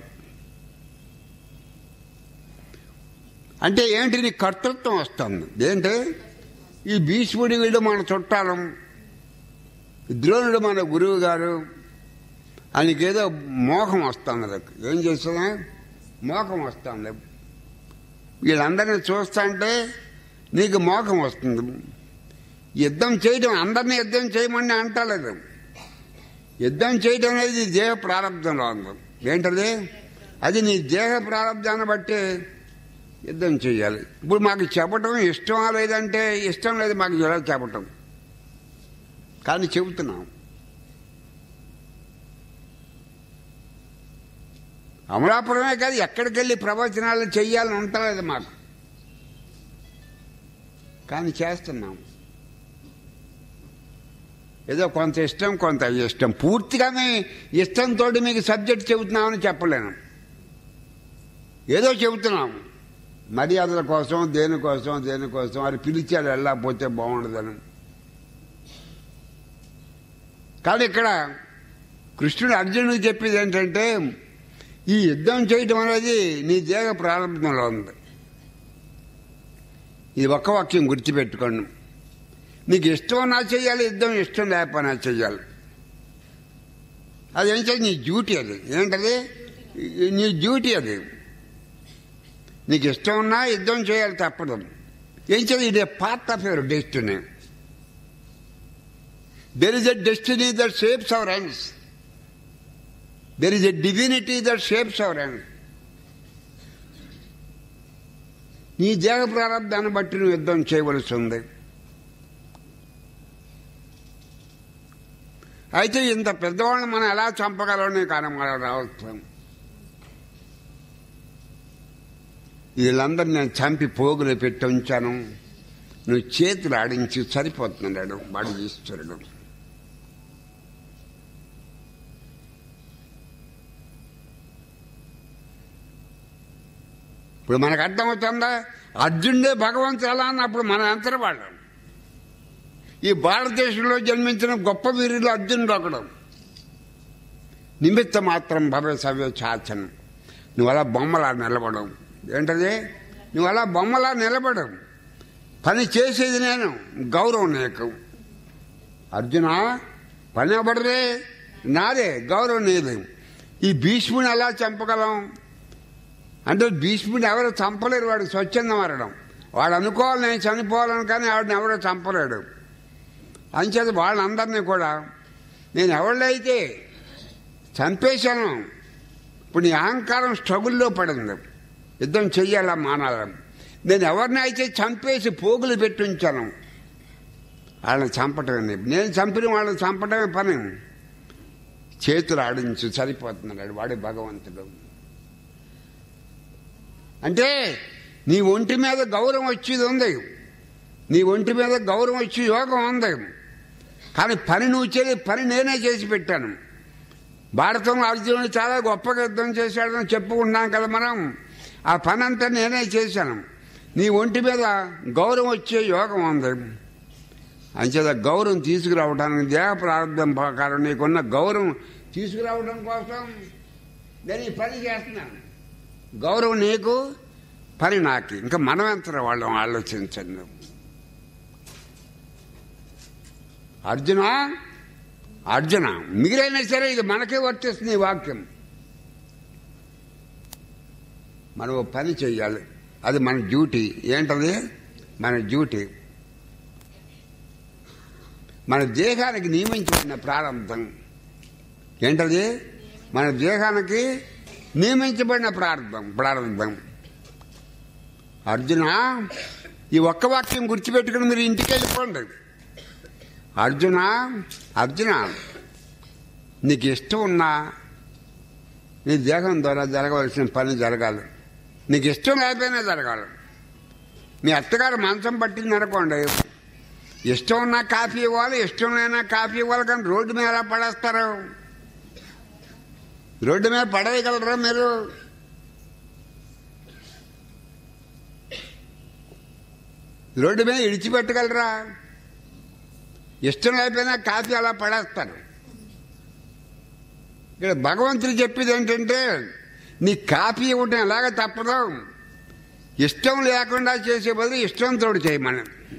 అంటే ఏంటి నీ కర్తృత్వం వస్తుంది ఏంటి ఈ భీష్ముడి వీడు మన చుట్టాలం ద్రోణుడు మన గురువు గారు ఆయనకేదో మోహం వస్తుంది ఏం చేస్తున్నా మోహం వస్తుంది వీళ్ళందరినీ చూస్తుంటే నీకు మోహం వస్తుంది యుద్ధం చేయడం అందరినీ యుద్ధం చేయమని అంటలేదు యుద్ధం చేయడం అనేది దేహ ప్రారంభంలో ఉంది ఏంటది అది నీ దేహ ప్రారంభాన్ని బట్టి యుద్ధం చేయాలి ఇప్పుడు మాకు చెప్పటం ఇష్టమా లేదంటే ఇష్టం లేదు మాకు ఎలా చెప్పటం కానీ చెబుతున్నాం అమలాపురమే కాదు ఎక్కడికి వెళ్ళి ప్రవచనాలు చెయ్యాలని ఉంటలేదు మాకు కానీ చేస్తున్నాం ఏదో కొంత ఇష్టం కొంత ఇష్టం పూర్తిగానే ఇష్టంతో మీకు సబ్జెక్ట్ చెబుతున్నామని చెప్పలేను ఏదో చెబుతున్నాం మర్యాదల కోసం దేనికోసం దేనికోసం అది పిలిచాడు వెళ్ళకపోతే బాగుండదని కానీ ఇక్కడ కృష్ణుడు అర్జునుడికి చెప్పేది ఏంటంటే ఈ యుద్ధం చేయటం అనేది నీ దేహ ప్రారంభంలో ఉంది ఇది ఒక్క వాక్యం గుర్తుపెట్టుకోండి నీకు ఇష్టం నా చెయ్యాలి యుద్ధం ఇష్టం లేకపోయినా చెయ్యాలి అది ఏంటంటే నీ డ్యూటీ అది ఏంటది నీ డ్యూటీ అది నీకు ఇష్టం ఉన్నా యుద్ధం చేయాలి తప్పదు ఏం చేయాలి ఇదే part of your destiny there is a destiny that shapes our hands there is a divinity that shapes our hand నీ దేహ ప్రారంభాన్ని బట్టి నువ్వు యుద్ధం చేయవలసి ఉంది అయితే ఇంత పెద్దవాళ్ళని మనం ఎలా చంపగలం నీకు అనుమానం రావచ్చు వీళ్ళందరూ నేను చంపి పోగులు పెట్టి ఉంచాను నువ్వు చేతులు ఆడించి సరిపోతున్నాడు వాడు ఈశ్వరుడు ఇప్పుడు మనకు అర్థమవుతుందా అర్జునుడే భగవంతుడు ఎలా అన్నప్పుడు మనం ఎంత వాళ్ళం ఈ భారతదేశంలో జన్మించిన గొప్ప వీరులు అర్జునుడు ఒకడు నిమిత్త మాత్రం భవ్య సవ్య చాచనం నువ్వు అలా బొమ్మలా నిలబడవు ఏంటది నువ్వు అలా బొమ్మలా నిలబడవు పని చేసేది నేను గౌరవం నీకు అర్జున పని అవ్వడదే నాదే గౌరవం నీది ఈ భీష్ముని ఎలా చంపగలం అంటే భీష్ముడిని ఎవరు చంపలేరు వాడు స్వచ్ఛంద మరణం వాడు అనుకోవాలి నేను చనిపోవాలని కానీ ఆవిడని ఎవడో చంపలేడు అంచేది వాళ్ళందరినీ కూడా నేను ఎవళ్ళైతే చంపేశాను ఇప్పుడు నీ అహంకారం స్ట్రగుల్లో పడింది యుద్ధం చెయ్యాలా మానాలని నేను ఎవరిని అయితే చంపేసి పోగులు పెట్టి ఉంచాను వాళ్ళని చంపటమే నేను చంపిన వాళ్ళని చంపటమే పని చేతులు ఆడించు సరిపోతున్నాడు వాడే భగవంతుడు అంటే నీ ఒంటి మీద గౌరవం వచ్చేది ఉంది నీ ఒంటి మీద గౌరవం వచ్చి యోగం ఉంది కానీ పని నువ్వు చేసి పని నేనే చేసి పెట్టాను భారతం అర్జునుడు చాలా గొప్పగా యుద్ధం చేశాడని చెప్పుకున్నాం కదా మనం ఆ పని అంతా నేనే చేశాను నీ ఒంటి మీద గౌరవం వచ్చే యోగం ఉంది అంచేత గౌరవం తీసుకురావడానికి దేహ ప్రారంభం ప్రకారం నీకున్న గౌరవం తీసుకురావడం కోసం నేను ఈ పని చేస్తున్నాను గౌరవం నీకు పని నాకు ఇంకా మనం ఎంత వాళ్ళం ఆలోచించండి అర్జున అర్జున మీరైనా సరే ఇది మనకే వర్తిస్తుంది ఈ వాక్యం మనం ఓ పని చెయ్యాలి అది మన డ్యూటీ ఏంటది మన డ్యూటీ మన దేహానికి నియమించబడిన ప్రారంభం ఏంటది మన దేహానికి నియమించబడిన ప్రారంభం ప్రారంభం అర్జున ఈ ఒక్క వాక్యం గుర్తుపెట్టుకుని మీరు ఇంటికి వెళ్ళిపోండి అర్జున అర్జున నీకు ఇష్టం ఉన్నా నీ దేహం ద్వారా జరగవలసిన పని జరగాలి నీకు ఇష్టం లేకపోయినా జరగాలి మీ అత్తగారు మంచం పట్టింది అనుకోండి ఇష్టం ఉన్నా కాఫీ ఇవ్వాలి ఇష్టం లేనా కాఫీ ఇవ్వాలి కానీ రోడ్డు మీద ఎలా పడేస్తారు రోడ్డు మీద పడవేయగలరా మీరు రోడ్డు మీద ఇడిచిపెట్టగలరా ఇష్టం లేకపోయినా కాఫీ అలా పడేస్తారు ఇక్కడ భగవంతుడు చెప్పేది ఏంటంటే నీ కాఫీ ఇవ్వటం ఎలాగ తప్పదు ఇష్టం లేకుండా చేసే బదులు ఇష్టంతో చేయమని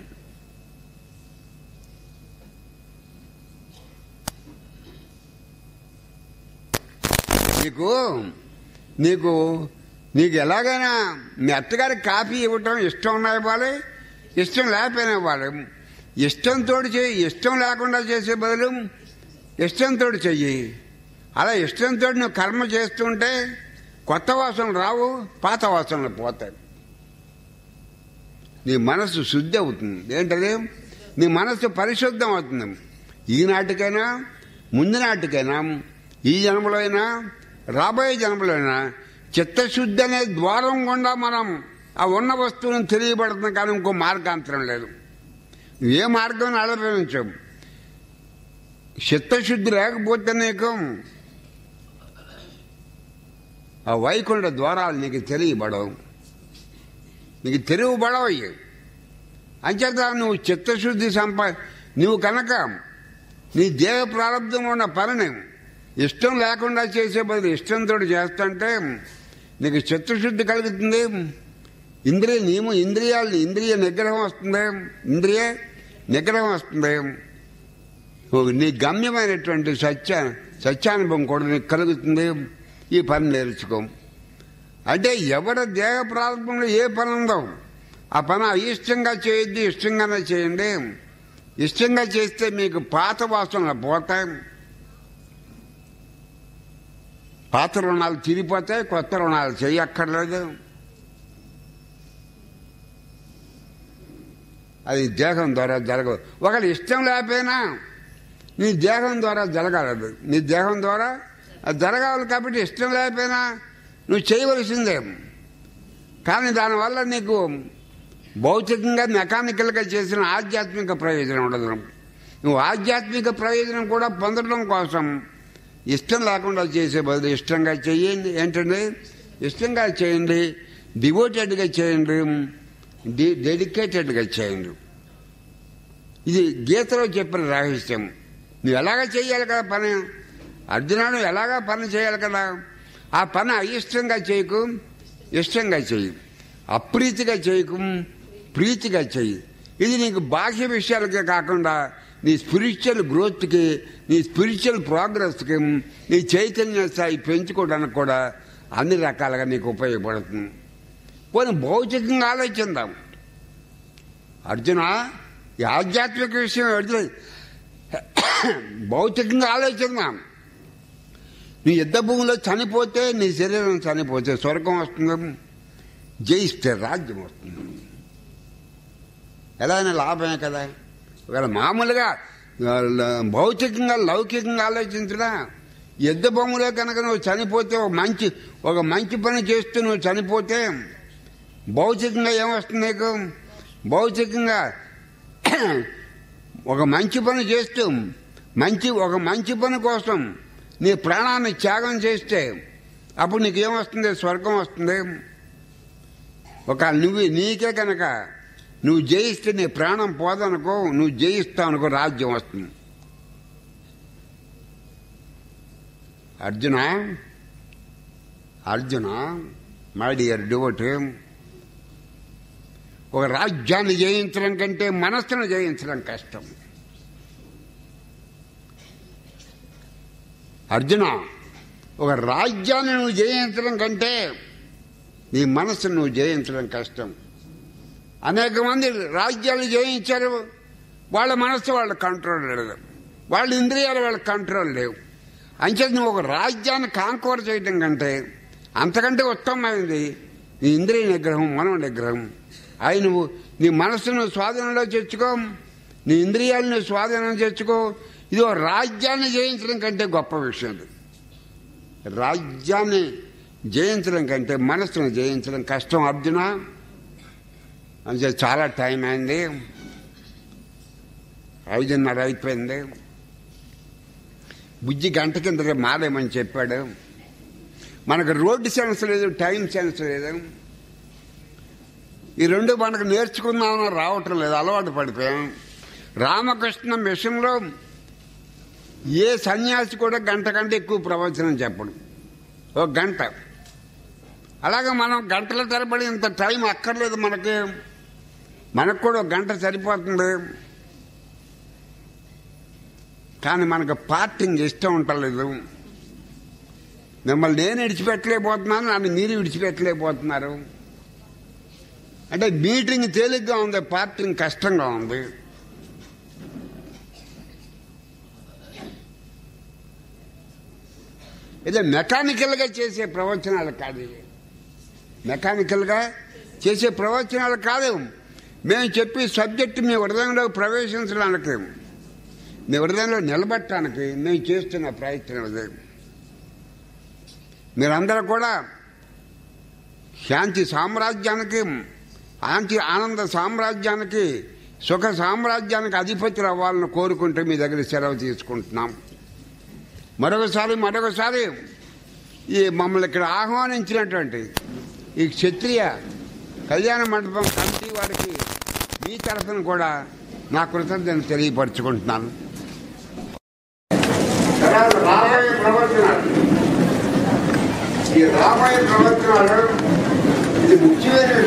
నీకు నీకు నీకు ఎలాగైనా మీ అత్తగారికి కాఫీ ఇవ్వటం ఇష్టం ఉన్నా ఇవ్వాలి ఇష్టం లేకపోయినా ఇవ్వాలి ఇష్టంతో చేయి ఇష్టం లేకుండా చేసే బదులు ఇష్టంతో చెయ్యి అలా ఇష్టంతో నువ్వు కర్మ చేస్తుంటే కొత్త వాసనలు రావు పాత వాసనలు పోతాయి నీ మనసు శుద్ధి అవుతుంది ఏంటది నీ మనసు పరిశుద్ధం అవుతుంది ఈనాటికైనా ముందు నాటికైనా ఈ జన్మలో అయినా రాబోయే జన్మలో అయినా చిత్తశుద్ధి అనే ద్వారం గుండా మనం ఆ ఉన్న వస్తువులను తెలియబడుతుంది కానీ ఇంకో మార్గాంతరం లేదు ఏ మార్గం ఆలోచించు చిత్తశుద్ధి లేకపోతే నీకు ఆ వైకుంఠ ద్వారాలు నీకు తెలియబడవు నీకు తెలియబడవు అయ్యి అంచేత నువ్వు చిత్తశుద్ధి సంపా నువ్వు కనుక నీ దేహ ప్రారంభంలో ఉన్న పనిని ఇష్టం లేకుండా చేసే బదులు ఇష్టంతో చేస్తుంటే నీకు చిత్తశుద్ధి కలుగుతుంది ఇంద్రియ నియమం ఇంద్రియాలు ఇంద్రియ నిగ్రహం వస్తుంది ఇంద్రియ నిగ్రహం వస్తుంది నీ గమ్యమైనటువంటి సత్య సత్యానుభవం కూడా నీకు కలుగుతుంది ఈ పని నేర్చుకో అంటే ఎవరి దేహ ప్రారంభంలో ఏ పని ఉందో ఆ పని అయిష్టంగా చేయొద్దు ఇష్టంగానే చేయండి ఇష్టంగా చేస్తే మీకు పాత వాసనలు పోతాయి పాత రుణాలు తిరిగిపోతాయి కొత్త రుణాలు చేయక్కర్లేదు అది దేహం ద్వారా జరగదు ఒకళ్ళు ఇష్టం లేకపోయినా నీ దేహం ద్వారా జరగలదు నీ దేహం ద్వారా అది జరగాలి కాబట్టి ఇష్టం లేకపోయినా నువ్వు చేయవలసిందే కానీ దానివల్ల నీకు భౌతికంగా మెకానికల్గా చేసిన ఆధ్యాత్మిక ప్రయోజనం ఉండదు నువ్వు ఆధ్యాత్మిక ప్రయోజనం కూడా పొందడం కోసం ఇష్టం లేకుండా చేసే బదులు ఇష్టంగా చేయండి ఏంటండి ఇష్టంగా చేయండి డివోటెడ్గా చేయండి డి డెడికేటెడ్గా చేయండి ఇది గీతలో చెప్పిన రహస్యం నువ్వు ఎలాగ చేయాలి కదా పని అర్జునుడు ఎలాగా పని చేయాలి కదా ఆ పని అయిష్టంగా చేయకు ఇష్టంగా చెయ్యి అప్రీతిగా చేయకు ప్రీతిగా చెయ్యి ఇది నీకు బాహ్య విషయాలకే కాకుండా నీ స్పిరిచువల్ గ్రోత్కి నీ స్పిరిచువల్ ప్రోగ్రెస్కి నీ చైతన్య స్థాయి పెంచుకోవడానికి కూడా అన్ని రకాలుగా నీకు ఉపయోగపడుతుంది పోనీ భౌతికంగా ఆలోచిద్దాం అర్జున ఈ ఆధ్యాత్మిక విషయం అర్జున భౌతికంగా ఆలోచిద్దాం నీ యుద్ధ భూమిలో చనిపోతే నీ శరీరం చనిపోతే స్వర్గం వస్తుంది జయిస్తే రాజ్యం వస్తుంది ఎలా అయినా లాభమే కదా ఒకవేళ మామూలుగా భౌతికంగా లౌకికంగా ఆలోచించడా యుద్ధ భూమిలో కనుక నువ్వు చనిపోతే ఒక మంచి ఒక మంచి పని చేస్తూ నువ్వు చనిపోతే భౌతికంగా ఏమొస్తుంది నీకు భౌతికంగా ఒక మంచి పని చేస్తూ మంచి ఒక మంచి పని కోసం నీ ప్రాణాన్ని త్యాగం చేస్తే అప్పుడు నీకేమొస్తుంది స్వర్గం వస్తుంది ఒక నువ్వు నీకే కనుక నువ్వు జయిస్తే నీ ప్రాణం పోదనుకో నువ్వు జయిస్తావు అనుకో రాజ్యం వస్తుంది Arjuna Arjuna my dear devotee ఒక రాజ్యాన్ని జయించడం కంటే మనస్సును జయించడం కష్టం అర్జున ఒక రాజ్యాన్ని నువ్వు జయించడం కంటే నీ మనస్సును నువ్వు జయించడం కష్టం అనేక మంది రాజ్యాలు జయించారు వాళ్ళ మనస్సు వాళ్ళ కంట్రోల్ లేదు వాళ్ళ ఇంద్రియాలు వాళ్ళ కంట్రోల్ లేవు అంచేది నువ్వు ఒక రాజ్యాన్ని కాంకోర చేయడం కంటే అంతకంటే ఉత్తమమైనది నీ ఇంద్రియ నిగ్రహం మనో నిగ్రహం అవి నువ్వు నీ మనస్సును స్వాధీనంలో తెచ్చుకో నీ ఇంద్రియాలను స్వాధీనం తెచ్చుకో ఇది ఒక రాజ్యాన్ని జయించడం కంటే గొప్ప విషయం ఇది. రాజ్యాన్ని జయించడం కంటే మనస్సును జయించడం కష్టం అర్జున అంటే చాలా టైం అయింది ఐదున్నర అయిపోయింది బుజ్జి గంట కింద మారేమని చెప్పాడు మనకు రోడ్డు సెన్స్ లేదు టైం సెన్స్ లేదు ఈ రెండు మనకు నేర్చుకుందామని రావటం లేదు అలవాటు పడిపోయాం రామకృష్ణ మిషన్లో ఏ సన్యాసి కూడా గంట కంటే ఎక్కువ ప్రవచనం చెప్పడు ఒక గంట అలాగే మనం గంటల తరబడి ఇంత టైం అక్కర్లేదు మనకి మనకు కూడా ఒక గంట సరిపోతుంది కానీ మనకు పార్టింగ్ ఇష్టం ఉండలేదు మిమ్మల్ని నేను విడిచిపెట్టలేకపోతున్నాను నన్ను మీరు విడిచిపెట్టలేకపోతున్నారు అంటే మీటింగ్ తేలిగ్గా ఉంది పార్టింగ్ కష్టంగా ఉంది ఇదే మెకానికల్గా చేసే ప్రవచనాలు కాదు ఇవి మెకానికల్గా చేసే ప్రవచనాలు కాదు మేము చెప్పి సబ్జెక్టు మీ హృదయంలో ప్రవేశించడానికి మీ హృదయంలో నిలబెట్టడానికి మేము చేస్తున్న ప్రయత్నం అది మీరందరూ కూడా శాంతి సామ్రాజ్యానికి శాంతి ఆనంద సామ్రాజ్యానికి సుఖ సామ్రాజ్యానికి అధిపతులు అవ్వాలని కోరుకుంటూ మీ దగ్గర సెలవు తీసుకుంటున్నాం మరొకసారి మరొకసారి ఈ మమ్మల్ని ఇక్కడ ఆహ్వానించినటువంటి ఈ క్షత్రియ కళ్యాణ మండపం కమిటీ వారికి మీ తరఫున కూడా నా కృతజ్ఞత తెలియపరచుకుంటున్నాను రాబోయే ప్రవచనాలు ఈ రాబోయే ప్రవచనాలు ఇది ముఖ్యమైన